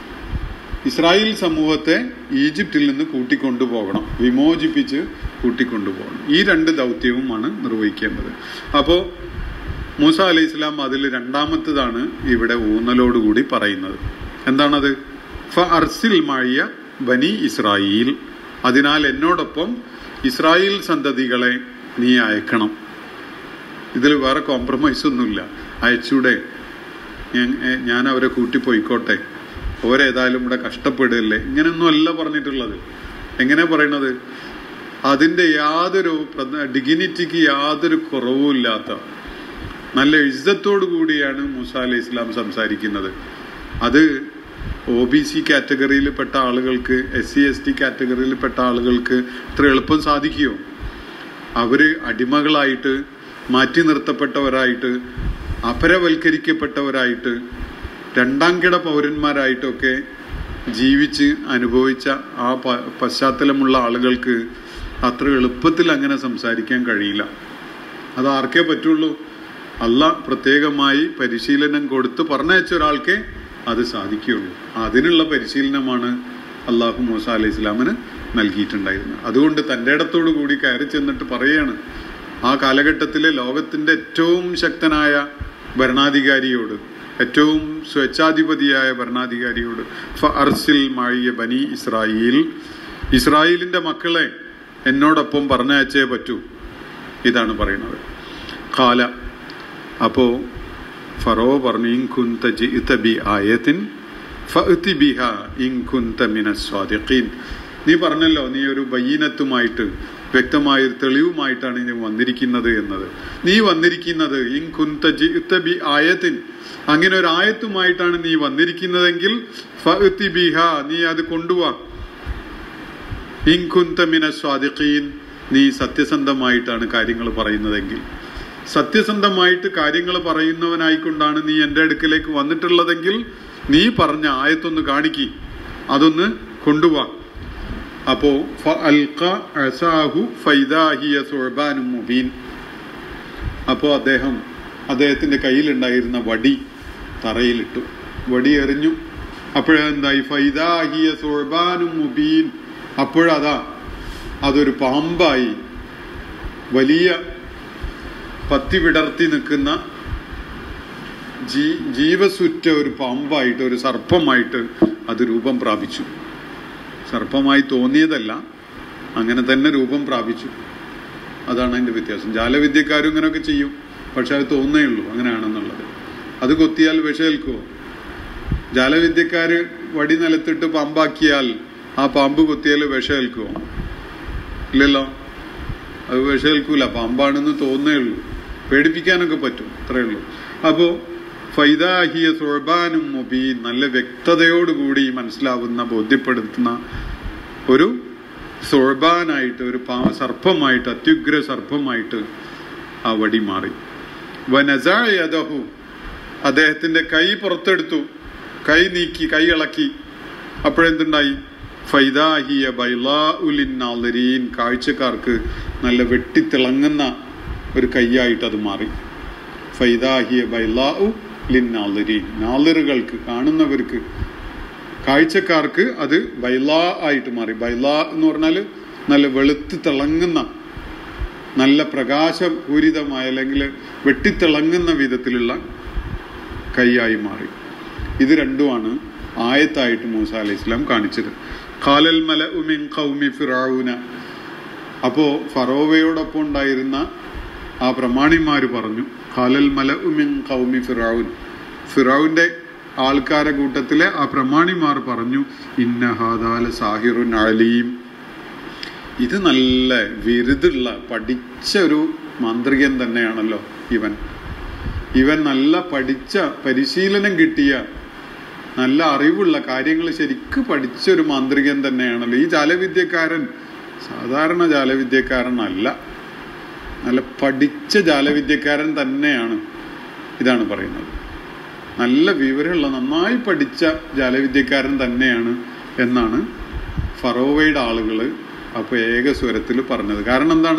ഇസ്രായേൽ സമൂഹത്തെ ഈജിപ്തിൽ നിന്ന് കൂട്ടിക്കൊണ്ടുപോകണം വിമോചിപ്പിച്ച് കൂട്ടിക്കൊണ്ടുപോകണം ഈ രണ്ട് ദൗത്യവുമാണ് നിർവഹിക്കേണ്ടത് അപ്പോ മൂസ അലൈഹി ഇസ്ലാം അതിൽ രണ്ടാമത്തതാണ് ഇവിടെ ഊന്നലോടുകൂടി പറയുന്നത് എന്താണത് ഫ അർസിൽ മാഴിയ ബനി ഇസ്രായേൽ അതിനാൽ എന്നോടൊപ്പം ഇസ്രായേൽ സന്തതികളെ നീ അയക്കണം ഇതിൽ വേറെ കോംപ്രമൈസ് ഒന്നുമില്ല അയച്ചൂടെ ഞാൻ- ഏ, ഞാൻ അവരെ കൂട്ടി പോയിക്കോട്ടെ ഓരേതായാലും ഇവിടെ കഷ്ടപ്പെടുകയല്ലേ ഇങ്ങനെയൊന്നും അല്ല പറഞ്ഞിട്ടുള്ളത് എങ്ങനെ പറയണത് അതിന്റെ യാതൊരു പ്രധ- ഡിഗ്നിറ്റിക്ക് യാതൊരു കുറവുമില്ലാത്ത നല്ല ഇജ്ജത്തോടു കൂടിയാണ് മൂസ അലൈഹി ഇസ്ലാം സംസാരിക്കുന്നത് അത് ഒ ബി സി കാറ്റഗറിയിൽപ്പെട്ട ആളുകൾക്ക് എസ് സി എസ് ടി കാറ്റഗറിയിൽപ്പെട്ട ആളുകൾക്ക് ഇത്ര എളുപ്പം സാധിക്കുമോ അവര് അടിമകളായിട്ട് മാറ്റി നിർത്തപ്പെട്ടവരായിട്ട് അപരവൽക്കരിക്കപ്പെട്ടവരായിട്ട് രണ്ടാം കിട പൗരന്മാരായിട്ടൊക്കെ ജീവിച്ച് അനുഭവിച്ച ആ പ- പശ്ചാത്തലമുള്ള ആളുകൾക്ക് അത്ര എളുപ്പത്തിൽ അങ്ങനെ സംസാരിക്കാൻ കഴിയില്ല അത് ആർക്കേ പറ്റുള്ളൂ അല്ല പ്രത്യേകമായി പരിശീലനം കൊടുത്ത് പറഞ്ഞയച്ച ഒരാൾക്കേ അത് സാധിക്കുകയുള്ളൂ അതിനുള്ള പരിശീലനമാണ് അള്ളാഹു മൂസ അലൈഹി ഇസ്ലാമിന് നൽകിയിട്ടുണ്ടായിരുന്നത് അതുകൊണ്ട് തൻ്റെ ഇടത്തോടു കൂടി കയറി ചെന്നിട്ട് പറയാണ് ആ കാലഘട്ടത്തിലെ ലോകത്തിന്റെ ഏറ്റവും ശക്തനായ ഭരണാധികാരിയോട് ഏറ്റവും സ്വേച്ഛാധിപതിയായ ഭരണാധികാരിയോട് ഫ അർസിൽ മാഴിയ ബനി ഇസ്രായേൽ ഇസ്രായേലിന്റെ മക്കളെ എന്നോടൊപ്പം പറഞ്ഞയച്ചേ പറ്റൂ ഇതാണ് പറയുന്നത് കാല അപ്പോ ഫറോ പറഞ്ഞു ഇൻ കുന്ത ജിഇത ബി ആയത്തിൻ ഫഅതി ബിഹ ഇൻ കുന്ത മിനസ് സ്വാദിഖീൻ നീ പറഞ്ഞല്ലോ നീ ഒരു ബയ്യനത്തുമായിട്ട് വ്യക്തമായ ഒരു തെളിവുമായിട്ടാണ് നീ വന്നിരിക്കുന്നത് എന്നത് നീ വന്നിരിക്കുന്നത് ഇൻ കുന്ത ജിഇത ബി ആയത്തിൻ അങ്ങനെ ഒരു ആയത്തുമായിട്ടാണ് നീ വന്നിരിക്കുന്നതെങ്കിൽ ഫഅതി ബിഹ നീ അത് കൊണ്ടുവാ ഇൻ കുന്ത മിനസ് സ്വാദിഖീൻ നീ സത്യസന്ധമായിട്ടാണ് കാര്യങ്ങൾ പറയുന്നതെങ്കിൽ സത്യസന്ധമായിട്ട് കാര്യങ്ങൾ പറയുന്നവനായിക്കൊണ്ടാണ് നീ എൻ്റെ അടുക്കലേക്ക് വന്നിട്ടുള്ളതെങ്കിൽ നീ പറഞ്ഞ ആയത്തൊന്ന് കാണിക്കി അതൊന്ന് കൊണ്ടുവാ അപ്പോ ഫഅൽഖ അസാഹു ഫൈദാ ഹിയ സുഅബാനും മുബീൻ അപ്പോൾ അദ്ദേഹം അദ്ദേഹത്തിന്റെ കയ്യിലുണ്ടായിരുന്ന വടി തറയിലിട്ടു വടി എറിഞ്ഞു അപ്പോഴെന്തായി ഫൈദാ ഹിയ സുഅബാനും മുബീൻ അപ്പോഴതാ അതൊരു പാമ്പായി വലിയ പത്തി വിടർത്തി നിൽക്കുന്ന ജീ ജീവസുറ്റ ഒരു പാമ്പായിട്ട് ഒരു സർപ്പമായിട്ട് അത് രൂപം പ്രാപിച്ചു സർപ്പമായി തോന്നിയതല്ല അങ്ങനെ തന്നെ രൂപം പ്രാപിച്ചു അതാണ് അതിന്റെ വ്യത്യാസം ജാലവിദ്യക്കാരും ഇങ്ങനെയൊക്കെ ചെയ്യും പക്ഷെ അത് തോന്നേ ഉള്ളൂ അങ്ങനെയാണെന്നുള്ളത് അത് കൊത്തിയാൽ വിഷയേൽക്കുമോ ജാലവിദ്യക്കാര് വടി നിലത്തിട്ട് പാമ്പാക്കിയാൽ ആ പാമ്പ് കൊത്തിയാൽ വിഷയേൽക്കുമോ ഇല്ലല്ലോ അത് വിഷയേൽക്കൂല പാമ്പാണെന്ന് തോന്നേ ഉള്ളൂ പേടിപ്പിക്കാനൊക്കെ പറ്റും അത്രേ ഉള്ളൂ അപ്പോ ഫൈദാഹിയ സുഴബാനും മുബീൻ നല്ല വ്യക്തതയോടുകൂടി മനസ്സിലാവുന്ന ബോധ്യപ്പെടുത്തുന്ന ഒരു സുഴബാനായിട്ട് ഒരു പാ സർപ്പമായിട്ട് അത്യുഗ്ര സർപ്പമായിട്ട് ആ വടി മാറി വനസായതഹു അദ്ദേഹത്തിന്റെ കൈ പുറത്തെടുത്തു കൈ നീക്കി കൈ ഇളക്കി അപ്പോഴെന്തുണ്ടായി ഫൈദാഹിയ ബൈലാ ഉലിൻ നാളരീൻ കാഴ്ചക്കാർക്ക് നല്ല വെട്ടിത്തിളങ്ങുന്ന ഒരു കൈയായിട്ട് അത് മാറി ഫൈദാഹിയ ബൈലാ ലിൻ നാളരീൻ നാളിറുകൾക്ക് കാണുന്നവർക്ക് കാഴ്ചക്കാർക്ക് അത് ബൈലാ ആയിട്ട് മാറി ബൈലാ എന്ന് പറഞ്ഞാൽ നല്ല വെളുത്ത് തിളങ്ങുന്ന നല്ല പ്രകാശപൂരിതമായ അല്ലെങ്കിൽ വെട്ടിത്തിളങ്ങുന്ന വിധത്തിലുള്ള കൈയായി മാറി ഇത് രണ്ടുമാണ് ആയത്തായിട്ട് മൂസ അലൈഹി ഇസ്ലാം കാണിച്ചത് ഖാലൽ മല ഉമിൻ ഖൗമി ഫിറാവുന അപ്പോ ഫറോവയോടൊപ്പം ഉണ്ടായിരുന്ന ആ പ്രമാണിമാര് പറഞ്ഞു ഖാലൽ മല ഉമിൻ ഖൗമി ഫിറാവുൻ ഫിറാവുന്റെ ആൾക്കാരെ കൂട്ടത്തിലെ ആ പ്രമാണിമാർ പറഞ്ഞു ഇന്ന ഹാദാല സാഹിറുൻ അലീം ഇത് നല്ല വിരുതുള്ള പഠിച്ച ഒരു മാന്ത്രികൻ തന്നെയാണല്ലോ ഇവൻ ഇവൻ നല്ല പഠിച്ച പരിശീലനം കിട്ടിയ നല്ല അറിവുള്ള കാര്യങ്ങൾ ശരിക്ക് പഠിച്ച ഒരു മാന്ത്രികൻ തന്നെയാണല്ലോ ഈ ജാലവിദ്യക്കാരൻ സാധാരണ ജാലവിദ്യക്കാരനല്ല നല്ല പഠിച്ച ജാലവിദ്യക്കാരൻ തന്നെയാണ് ഇതാണ് പറയുന്നത് നല്ല വിവരമുള്ള നന്നായി പഠിച്ച ജാലവിദ്യക്കാരൻ തന്നെയാണ് എന്നാണ് ഫറോവയുടെ ആളുകൾ അപ്പൊ ഏക സ്വരത്തിൽ പറഞ്ഞത് കാരണം എന്താണ്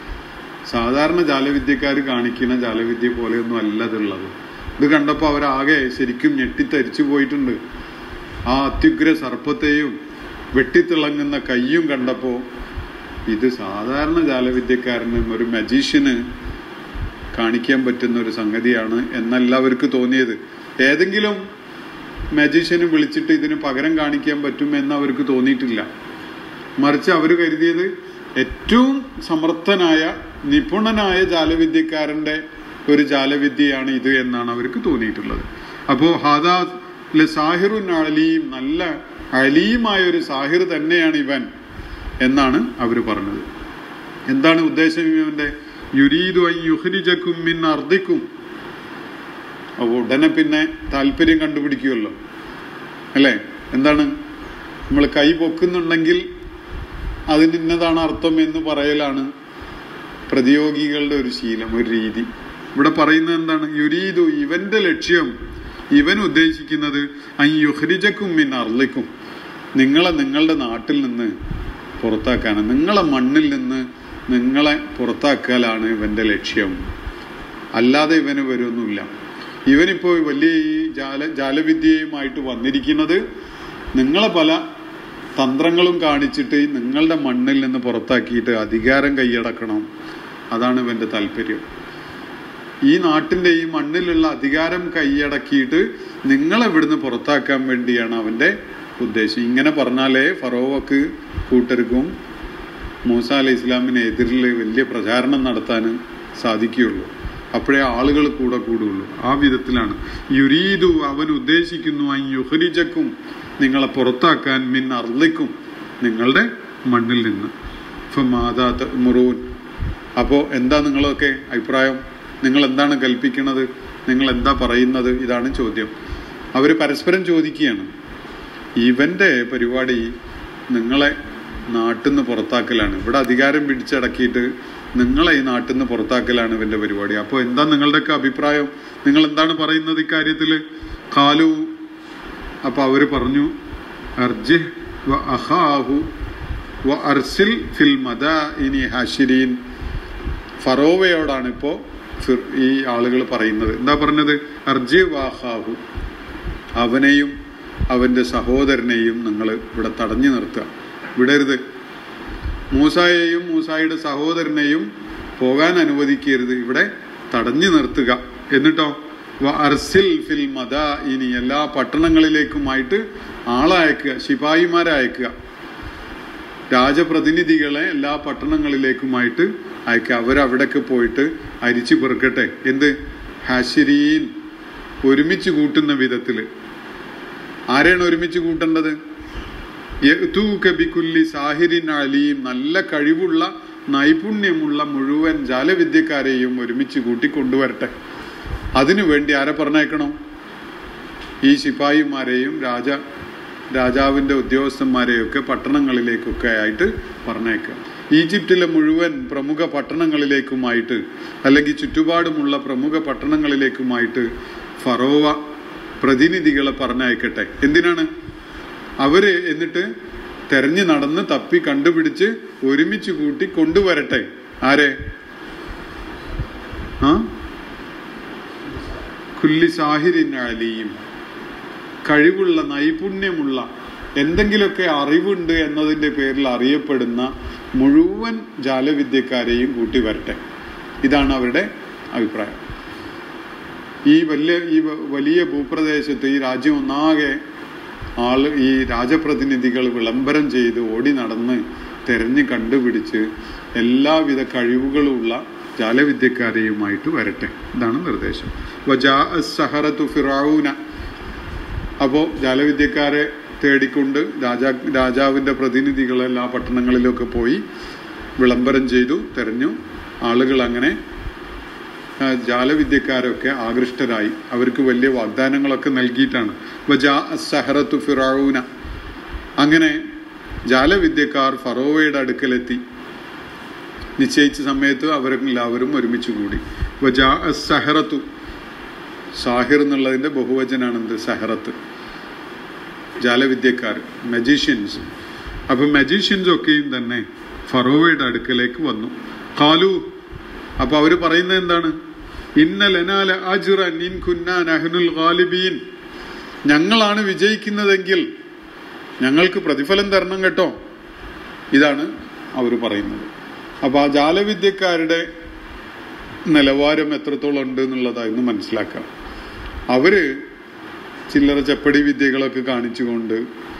സാധാരണ ജാലവിദ്യക്കാർ കാണിക്കുന്ന ജാലവിദ്യ പോലെയൊന്നും അല്ല ഇതുള്ളത് ഇത് കണ്ടപ്പോൾ അവരാകെ ശരിക്കും ഞെട്ടിത്തരിച്ചു പോയിട്ടുണ്ട് ആ അത്യുഗ്ര സർപ്പത്തെയും വെട്ടിത്തിളങ്ങുന്ന കയ്യും കണ്ടപ്പോൾ ഇത് സാധാരണ ജാലവിദ്യക്കാരന് ഒരു മജീഷ്യന് കാണിക്കാൻ പറ്റുന്ന ഒരു സംഗതിയാണ് എന്നല്ല അവർക്ക് തോന്നിയത് ഏതെങ്കിലും മജീഷ്യനെ വിളിച്ചിട്ട് ഇതിന് പകരം കാണിക്കാൻ പറ്റും എന്ന് അവർക്ക് തോന്നിയിട്ടില്ല മറിച്ച് അവർ കരുതിയത് ഏറ്റവും സമർത്ഥനായ നിപുണനായ ജാലവിദ്യക്കാരന്റെ ഒരു ജാലവിദ്യയാണ് ഇത് എന്നാണ് അവർക്ക് തോന്നിയിട്ടുള്ളത് അപ്പോ ഹാദാ സാഹിറുൻ അലീം നല്ല അലീമായ ഒരു സാഹിർ തന്നെയാണ് ഇവൻ എന്നാണ് അവർ പറഞ്ഞത് എന്താണ് ഉദ്ദേശം ഇവന്റെ യുരീദു യുഹരിജക്കും മിൻ അർദിക്കും അപ്പോൾ ഉടനെ പിന്നെ താല്പര്യം കണ്ടുപിടിക്കുമല്ലോ അല്ലേ എന്താണ് നമ്മൾ കൈ പൊക്കുന്നുണ്ടെങ്കിൽ അതിന് ഇന്നതാണ് അർത്ഥം എന്ന് പറയലാണ് പ്രതിയോഗികളുടെ ഒരു ശീലം ഒരു രീതി ഇവിടെ പറയുന്നത് എന്താണ് യുരീദു ഇവന്റെ ലക്ഷ്യം ഇവൻ ഉദ്ദേശിക്കുന്നത് അയ്യുഹരിജക്കും മിൻ അർലിക്കും നിങ്ങളെ നിങ്ങളുടെ നാട്ടിൽ നിന്ന് പുറത്താക്കാണ് നിങ്ങളെ മണ്ണിൽ നിന്ന് നിങ്ങളെ പുറത്താക്കലാണ് ഇവന്റെ ലക്ഷ്യം അല്ലാതെ ഇവന് വരുമൊന്നുമില്ല ഇവനിപ്പോ വലിയ ഈ ജാല ജാലവിദ്യയുമായിട്ട് വന്നിരിക്കുന്നത് നിങ്ങളെ പല തന്ത്രങ്ങളും കാണിച്ചിട്ട് നിങ്ങളുടെ മണ്ണിൽ നിന്ന് പുറത്താക്കിയിട്ട് അധികാരം കൈയടക്കണം അതാണ് ഇവന്റെ താല്പര്യം ഈ നാട്ടിന്റെ ഈ മണ്ണിലുള്ള അധികാരം കൈയടക്കിയിട്ട് നിങ്ങളെ ഇവിടുന്ന് പുറത്താക്കാൻ വേണ്ടിയാണ് അവന്റെ ഉദ്ദേശം ഇങ്ങനെ പറഞ്ഞാലേ ഫറോവക്ക് കൂട്ടർക്കും മൂസ അലൈഹി ഇസ്ലാമിന് എതിരിൽ വലിയ പ്രചാരണം നടത്താൻ സാധിക്കുകയുള്ളൂ അപ്പോഴേ ആളുകൾ കൂടെ കൂടുള്ളൂ ആ വിധത്തിലാണ് യുരീദു അവൻ ഉദ്ദേശിക്കുന്നു അൻ യുഹരിജക്കും നിങ്ങളെ പുറത്താക്കാൻ മിൻ അർലിക്കും നിങ്ങളുടെ മണ്ണിൽ നിന്ന് ഫമാദാത്ത് മുറൂൻ അപ്പോ എന്താ നിങ്ങളൊക്കെ അഭിപ്രായം നിങ്ങൾ എന്താണ് കൽപ്പിക്കുന്നത് നിങ്ങൾ എന്താ പറയുന്നത് ഇതാണ് ചോദ്യം അവര് പരസ്പരം ചോദിക്കുകയാണ് ഇവന്റെ പരിപാടി നിങ്ങളെ നാട്ടിൽ നിന്ന് പുറത്താക്കലാണ് ഇവിടെ അധികാരം പിടിച്ചടക്കിയിട്ട് നിങ്ങളെ ഈ നാട്ടിൽ നിന്ന് പുറത്താക്കലാണ് ഇവന്റെ പരിപാടി അപ്പോൾ എന്താ നിങ്ങളുടെയൊക്കെ അഭിപ്രായം നിങ്ങൾ എന്താണ് പറയുന്നത് ഇക്കാര്യത്തില് കാലു അപ്പൊ അവര് പറഞ്ഞു അർജി അഹാഹു വ അർസിൽ ഫിൽ മദ ഇനി ഹാഷിരീൻ ഫറോവയോടാണ് ഇപ്പോൾ ഈ ആളുകൾ പറയുന്നത് എന്താ പറഞ്ഞത് അർജി വാഹാഹു അവനെയും അവന്റെ സഹോദരനെയും നിങ്ങൾ ഇവിടെ തടഞ്ഞു നിർത്തുക വിടരുത് മൂസായെയും മൂസായുടെ സഹോദരനെയും പോകാൻ അനുവദിക്കരുത് ഇവിടെ തടഞ്ഞു നിർത്തുക എന്നിട്ടോ വ അർസിൽ ഫിൽ മദ ഇനി എല്ലാ പട്ടണങ്ങളിലേക്കുമായിട്ട് ആളെ അയക്കുക ശിപായിമാരെ അയക്കുക രാജപ്രതിനിധികളെ എല്ലാ പട്ടണങ്ങളിലേക്കുമായിട്ട് അയക്കുക അവരവിടേക്ക് പോയിട്ട് അരിച്ചു പെറുക്കട്ടെ എന്ത് ഹാഷിരീൻ ഒരുമിച്ച് കൂട്ടുന്ന വിധത്തില് ആരെയാണ് ഒരുമിച്ച് കൂട്ടേണ്ടത് ബിക്കുല്ലി സാഹിരിൻ അലിയും നല്ല കഴിവുള്ള നൈപുണ്യമുള്ള മുഴുവൻ ജാലവിദ്യക്കാരെയും ഒരുമിച്ച് കൂട്ടിക്കൊണ്ടുവരട്ടെ അതിനു വേണ്ടി ആരെ പറഞ്ഞേക്കണം ഈ ശിപായിമാരെയും രാജ രാജാവിന്റെ ഉദ്യോഗസ്ഥന്മാരെയൊക്കെ പട്ടണങ്ങളിലേക്കൊക്കെ ആയിട്ട് പറഞ്ഞേക്കുക ഈജിപ്തിലെ മുഴുവൻ പ്രമുഖ പട്ടണങ്ങളിലേക്കുമായിട്ട് അല്ലെങ്കിൽ ചുറ്റുപാടുമുള്ള പ്രമുഖ പട്ടണങ്ങളിലേക്കുമായിട്ട് ഫറോവ പ്രതിനിധികളെ പറഞ്ഞയക്കട്ടെ എന്തിനാണ് അവര് എന്നിട്ട് തെരഞ്ഞു നടന്ന് തപ്പി കണ്ടുപിടിച്ച് ഒരുമിച്ച് കൂട്ടി കൊണ്ടുവരട്ടെ ആരെ ആ കുല്ലി സാഹിരിൻ അലിയും കഴിവുള്ള നൈപുണ്യമുള്ള എന്തെങ്കിലുമൊക്കെ അറിവുണ്ട് എന്നതിന്റെ പേരിൽ അറിയപ്പെടുന്ന മുഴുവൻ ജാലവിദ്യക്കാരെയും കൂട്ടി വരട്ടെ ഇതാണ് അവരുടെ അഭിപ്രായം ഈ വലിയ ഈ വലിയ ഭൂപ്രദേശത്ത് ഈ രാജ്യം ഒന്നാകെ ആള് ഈ രാജപ്രതിനിധികൾ വിളംബരം ചെയ്ത് ഓടി നടന്ന് തെരഞ്ഞ് കണ്ടുപിടിച്ച് എല്ലാവിധ കഴിവുകളുള്ള ജാലവിദ്യക്കാരെയുമായിട്ട് വരട്ടെ ഇതാണ് നിർദ്ദേശം വജാ സഹറത്തു ഫിറാവുന അപ്പോ ജാലവിദ്യക്കാരെ തേടിക്കൊണ്ട് രാജാ രാജാവിന്റെ പ്രതിനിധികൾ എല്ലാ പട്ടണങ്ങളിലൊക്കെ പോയി വിളംബരം ചെയ്തു തെരഞ്ഞു ആളുകൾ അങ്ങനെ ജാലവിദ്യക്കാരൊക്കെ ആകൃഷ്ടരായി അവർക്ക് വലിയ വാഗ്ദാനങ്ങളൊക്കെ നൽകിയിട്ടാണ് വജാ സഹറത്തു ഫിറാവൂന അങ്ങനെ ജാലവിദ്യക്കാർ ഫറോവയുടെ അടുക്കലെത്തി നിശ്ചയിച്ച സമയത്ത് അവരെല്ലാവരും ഒരുമിച്ച് കൂടി വജാ സഹറത്തു സാഹിർ എന്നുള്ളതിന്റെ ബഹുവചനാണ് എന്ത് സഹറത്ത് ജാലവിദ്യക്കാർ മജീഷ്യൻസ് അപ്പൊ മജീഷ്യൻസ് ഒക്കെയും തന്നെ ഫറോവയുടെ അടുക്കലേക്ക് വന്നു കാലു അപ്പൊ അവര് പറയുന്നത് എന്താണ് ഇന്നലനാല അജുറൻ ഇൻ കുന്നാൻ അഹ്നുൽ ഗാലിബീൻ ഞങ്ങളാണ് വിജയിക്കുന്നതെങ്കിൽ ഞങ്ങൾക്ക് പ്രതിഫലം തരണം കേട്ടോ ഇതാണ് അവർ പറയുന്നത് അപ്പൊ ആ ജാലവിദ്യക്കാരുടെ നിലവാരം എത്രത്തോളം ഉണ്ട് എന്നുള്ളതായിരുന്നു മനസ്സിലാക്കാം അവര് ചില്ലറ ചപ്പടി വിദ്യകളൊക്കെ കാണിച്ചുകൊണ്ട്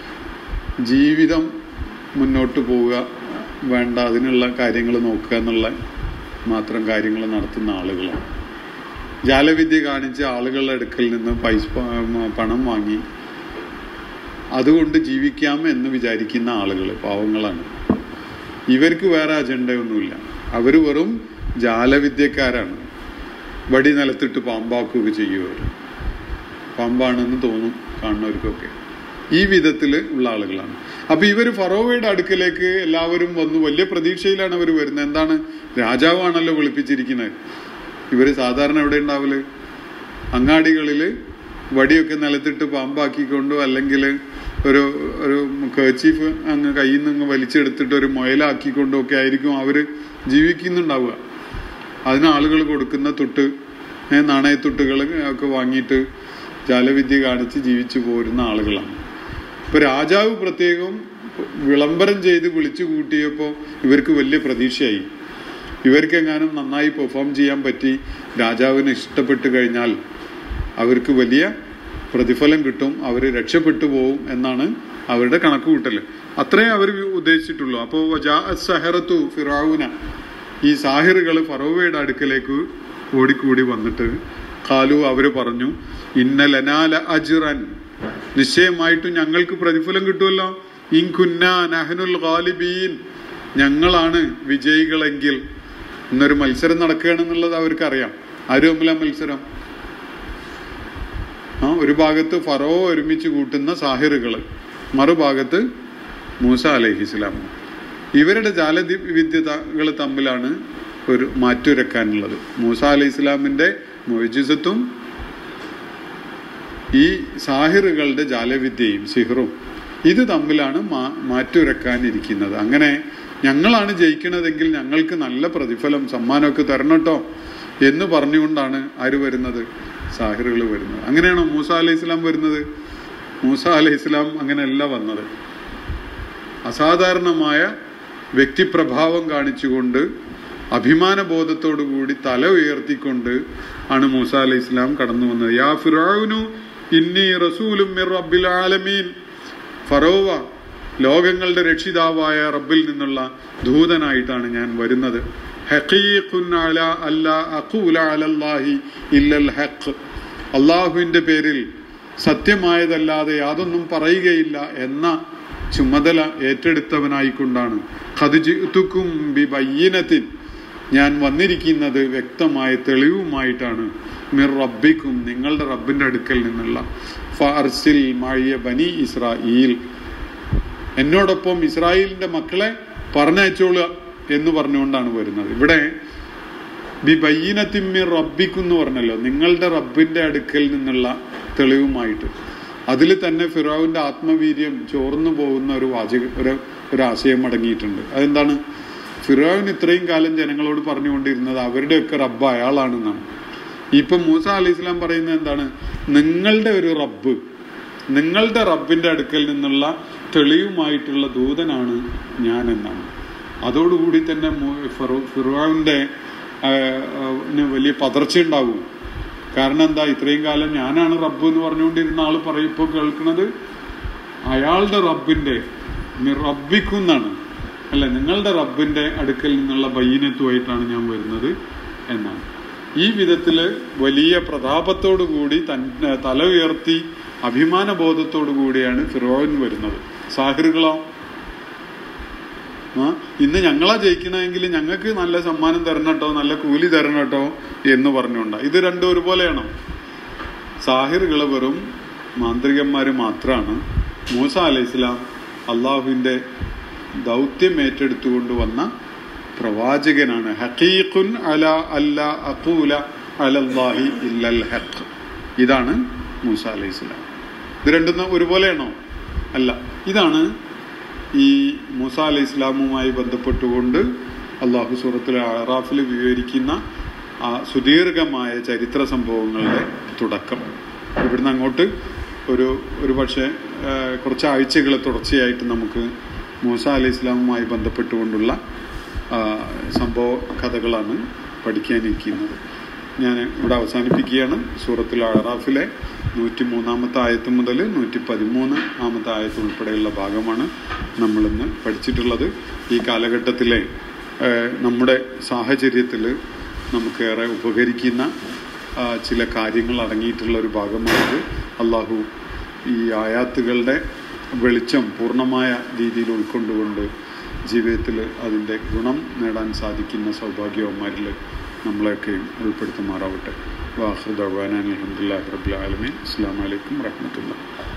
ജീവിതം മുന്നോട്ട് പോവുക വേണ്ട അതിനുള്ള കാര്യങ്ങൾ നോക്കുക എന്നുള്ള മാത്രം കാര്യങ്ങൾ നടത്തുന്ന ആളുകളാണ് ജാലവിദ്യ കാണിച്ച് ആളുകളുടെ അടുക്കൽ നിന്ന് പൈസ പണം വാങ്ങി അതുകൊണ്ട് ജീവിക്കാം എന്ന് വിചാരിക്കുന്ന ആളുകൾ പാവങ്ങളാണ് ഇവർക്ക് വേറെ അജണ്ടയൊന്നുമില്ല അവർ വെറും ജാലവിദ്യക്കാരാണ് വടി നിലത്തിട്ട് പാമ്പാക്കുകയൊക്കെ ചെയ്യുമവർ പാമ്പാണെന്ന് തോന്നും കാണുന്നവർക്കൊക്കെ ഈ വിധത്തിൽ ഉള്ള ആളുകളാണ് അപ്പൊ ഇവര് ഫറോവയുടെ അടുക്കലേക്ക് എല്ലാവരും വന്നു വലിയ പ്രതീക്ഷയിലാണ് അവർ വരുന്നത് എന്താണ് രാജാവാണല്ലോ വിളിപ്പിച്ചിരിക്കുന്നത് ഇവര് സാധാരണ എവിടെ ഉണ്ടാവല് അങ്ങാടികളില് വടിയൊക്കെ നിലത്തിട്ട് പാമ്പാക്കിക്കൊണ്ടോ അല്ലെങ്കിൽ ഒരു ഒരു കേച്ചീഫ് അങ്ങ് കയ്യിൽ നിന്ന് വലിച്ചെടുത്തിട്ട് ഒരു മുയലാക്കിക്കൊണ്ടോ ഒക്കെ ആയിരിക്കും അവര് ജീവിക്കുന്നുണ്ടാവുക അതിന് ആളുകൾ കൊടുക്കുന്ന തൊട്ട് നാണയത്തൊട്ടുകൾ ഒക്കെ വാങ്ങിയിട്ട് ജാലവിദ്യ കാണിച്ച് ജീവിച്ചു പോരുന്ന ആളുകളാണ് ഇപ്പൊ രാജാവ് പ്രത്യേകം വിളംബരം ചെയ്ത് വിളിച്ചു കൂട്ടിയപ്പോ ഇവർക്ക് വലിയ പ്രതീക്ഷയായി ഇവർക്ക് എങ്ങാനും നന്നായി പെർഫോം ചെയ്യാൻ പറ്റി രാജാവിന് ഇഷ്ടപ്പെട്ടു കഴിഞ്ഞാൽ അവർക്ക് വലിയ പ്രതിഫലം കിട്ടും അവർ രക്ഷപ്പെട്ടു പോവും എന്നാണ് അവരുടെ കണക്കുകൂട്ടൽ അത്രേ അവർ ഉദ്ദേശിച്ചിട്ടുള്ളൂ അപ്പോൾ സഹറത്തു ഫിറാവുന ഈ സാഹിറുകൾ ഫറോവയുടെ അടുക്കലേക്ക് ഓടിക്കൂടി വന്നിട്ട് കാലു അവര് പറഞ്ഞു ഇന്നലനാല അജിറൻ നിശ്ചയമായിട്ടും ഞങ്ങൾക്ക് പ്രതിഫലം കിട്ടുമല്ലോ ഇൻകുന്ന നഹനുൽ ഗാലിബീൻ ഞങ്ങളാണ് വിജയികളെങ്കിൽ ഇന്നൊരു മത്സരം നടക്കുകയാണെന്നുള്ളത് അവർക്കറിയാം ആരും തമ്മിലാ മത്സരം ആ ഒരു ഭാഗത്ത് ഫറോ ഒരുമിച്ച് കൂട്ടുന്ന സാഹിറുകള് മറുഭാഗത്ത് മൂസ അലഹിസ്ലാം ഇവരുടെ ജാലവിദ്യകൾ തമ്മിലാണ് ഒരു മാറ്റുരക്കാനുള്ളത് മൂസ അലൈഹി ഇസ്ലാമിന്റെ മൊയ്ജിസത്തും ഈ സാഹിറുകളുടെ ജാലവിദ്യയും സിഹറും ഇത് തമ്മിലാണ് മാ മാറ്റുരക്കാനിരിക്കുന്നത് അങ്ങനെ ഞങ്ങളാണ് ജയിക്കണതെങ്കിൽ ഞങ്ങൾക്ക് നല്ല പ്രതിഫലം സമ്മാനമൊക്കെ തരണട്ടോ എന്ന് പറഞ്ഞുകൊണ്ടാണ് ആര് വരുന്നത് സാഹിറുകൾ വരുന്നത് അങ്ങനെയാണോ മൂസ അലൈഹി ഇസ്ലാം വരുന്നത് മൂസ അലൈഹി ഇസ്ലാം അങ്ങനെയല്ല വന്നത് അസാധാരണമായ വ്യക്തിപ്രഭാവം കാണിച്ചുകൊണ്ട് അഭിമാനബോധത്തോടു കൂടി തല ഉയർത്തിക്കൊണ്ട് ആണ് മൂസ അലൈഹി ഇസ്ലാം കടന്നു വന്നത് യാ ഫിറൗനു ഇന്നി റസൂലും മിർ റബ്ബിൽ ആലമീൻ ഫറോവ ലോകങ്ങളുടെ രക്ഷിതാവായ റബ്ബിൽ നിന്നുള്ള ദൂതനായിട്ടാണ് ഞാൻ വരുന്നത് ഹഖീഖുൻ അലാ അല്ലാ അഖൂല അലല്ലാഹി ഇല്ലൽ ഹഖ് അള്ളാഹുവിന്റെ പേരിൽ സത്യമായതല്ലാതെ യാതൊന്നും പറയുകയില്ല എന്ന ചുമതല ഏറ്റെടുത്തവനായിക്കൊണ്ടാണ് ഖദിജിത്തുക്കും ബി ബയ്യനത്തിൻ ഞാൻ വന്നിരിക്കുന്നത് വ്യക്തമായ തെളിവുമായിട്ടാണ് മിർ റബ്ബിക്കും നിങ്ങളുടെ റബ്ബിന്റെ അടുക്കൽ നിന്നുള്ള ഫാർസിൽ മഴിയ ബനി ഇസ്രായേൽ എന്നോടൊപ്പം ഇസ്രായേലിന്റെ മക്കളെ പറഞ്ഞയച്ചോളുക എന്ന് പറഞ്ഞുകൊണ്ടാണ് വരുന്നത് ഇവിടെ ബി ബയ്യനത്തിമ്മിർ റബ്ബിക്കും എന്ന് പറഞ്ഞല്ലോ നിങ്ങളുടെ റബ്ബിന്റെ അടുക്കൽ നിന്നുള്ള തെളിവുമായിട്ട് അതിൽ തന്നെ ഫിറോവിന്റെ ആത്മവീര്യം ചോർന്നു പോകുന്ന ഒരു വാചക ഒരു ഒരു ആശയം അടങ്ങിയിട്ടുണ്ട് അതെന്താണ് ഫിറോവിന് ഇത്രയും കാലം ജനങ്ങളോട് പറഞ്ഞുകൊണ്ടിരുന്നത് അവരുടെയൊക്കെ റബ്ബ് അയാളാണെന്നാണ് ഇപ്പൊ മൂസ അലി ഇസ്ലാം പറയുന്നത് എന്താണ് നിങ്ങളുടെ ഒരു റബ്ബ് നിങ്ങളുടെ റബ്ബിന്റെ അടുക്കൽ നിന്നുള്ള തെളിവുമായിട്ടുള്ള ദൂതനാണ് ഞാൻ എന്നാണ് അതോടുകൂടി തന്നെ ഫിറോവിന്റെ വലിയ പതർച്ച ഉണ്ടാകും കാരണം എന്താ ഇത്രയും കാലം ഞാനാണ് റബ്ബ് എന്ന് പറഞ്ഞുകൊണ്ടിരുന്ന ആള് പറയും ഇപ്പോൾ കേൾക്കുന്നത് അയാളുടെ റബ്ബിന്റെ റബ്ബിക്കുന്നാണ് അല്ല നിങ്ങളുടെ റബ്ബിന്റെ അടുക്കൽ നിന്നുള്ള ബയ്യനത്തുമായിട്ടാണ് ഞാൻ വരുന്നത് എന്നാണ് ഈ വിധത്തില് വലിയ പ്രതാപത്തോടു കൂടി തൻ തല ഉയർത്തി അഭിമാന ബോധത്തോടു കൂടിയാണ് ഫിറോൻ വരുന്നത് സാഹിറുകളോ ആ ഇന്ന് ഞങ്ങളാ ജയിക്കണമെങ്കിൽ ഞങ്ങൾക്ക് നല്ല സമ്മാനം തരണട്ടോ നല്ല കൂലി തരണട്ടോ എന്ന് പറഞ്ഞുകൊണ്ട ഇത് രണ്ടും ഒരുപോലെയാണോ സാഹിറുകൾ വെറും മാന്ത്രികന്മാര് മാത്രമാണ് മൂസ അലൈഹി ഇസ്ലാം അള്ളാഹുവിന്റെ ദൗത്യം ഏറ്റെടുത്തുകൊണ്ട് വന്ന പ്രവാചകനാണ് ഹഖീഖുൻ അല അല്ല അഖൂല അലല്ലാഹി ഇല്ലൽ ഹഖ് ഇതാണ് മൂസ അലൈഹി സ്വലാം ഇത് രണ്ടും ഒരുപോലെയാണോ അല്ല ഇതാണ് ഈ മൂസ അലൈഹി ഇസ്ലാമുമായി ബന്ധപ്പെട്ടുകൊണ്ട് അള്ളാഹു സൂറത്തിലെ അറാഫിൽ വിവരിക്കുന്ന ആ സുദീർഘമായ ചരിത്ര സംഭവങ്ങളുടെ തുടക്കം ഇവിടുന്ന് അങ്ങോട്ട് ഒരു ഒരു പക്ഷേ കുറച്ച് ആഴ്ചകൾ തുടർച്ചയായിട്ട് നമുക്ക് മൂസ അലൈഹി ഇസ്ലാമുമായി ബന്ധപ്പെട്ടുകൊണ്ടുള്ള സംഭവ കഥകളാണ് പഠിക്കാനിരിക്കുന്നത് ഞാൻ ഇവിടെ അവസാനിപ്പിക്കുകയാണ് സൂറത്തിൽ അറാഫിലെ നൂറ്റി മൂന്നാമത്തെ ആയത്ത് മുതൽ നൂറ്റി പതിമൂന്ന് ആമത്തെ ആയത്ത് ഉൾപ്പെടെയുള്ള ഭാഗമാണ് നമ്മളിന്ന് പഠിച്ചിട്ടുള്ളത് ഈ കാലഘട്ടത്തിലെ നമ്മുടെ സാഹചര്യത്തിൽ നമുക്കേറെ ഉപകരിക്കുന്ന ചില കാര്യങ്ങൾ അടങ്ങിയിട്ടുള്ള ഒരു ഭാഗമാണത് അള്ളാഹു ഈ ആയാത്തുകളുടെ വെളിച്ചം പൂർണ്ണമായ രീതിയിൽ ഉൾക്കൊണ്ടുകൊണ്ട് ജീവിതത്തിൽ അതിൻ്റെ ഗുണം നേടാൻ സാധിക്കുന്ന സൗഭാഗ്യവന്മാരിൽ നമ്മളെയൊക്കെയും ഉൾപ്പെടുത്തുമാറാവട്ടെ വാഹൃദ് അഹ്വാനാൻ അലഹമുല്ലാ റബുലാലമീൻ അസ്സാം വലൈക്കും വാഹമത്തുള്ള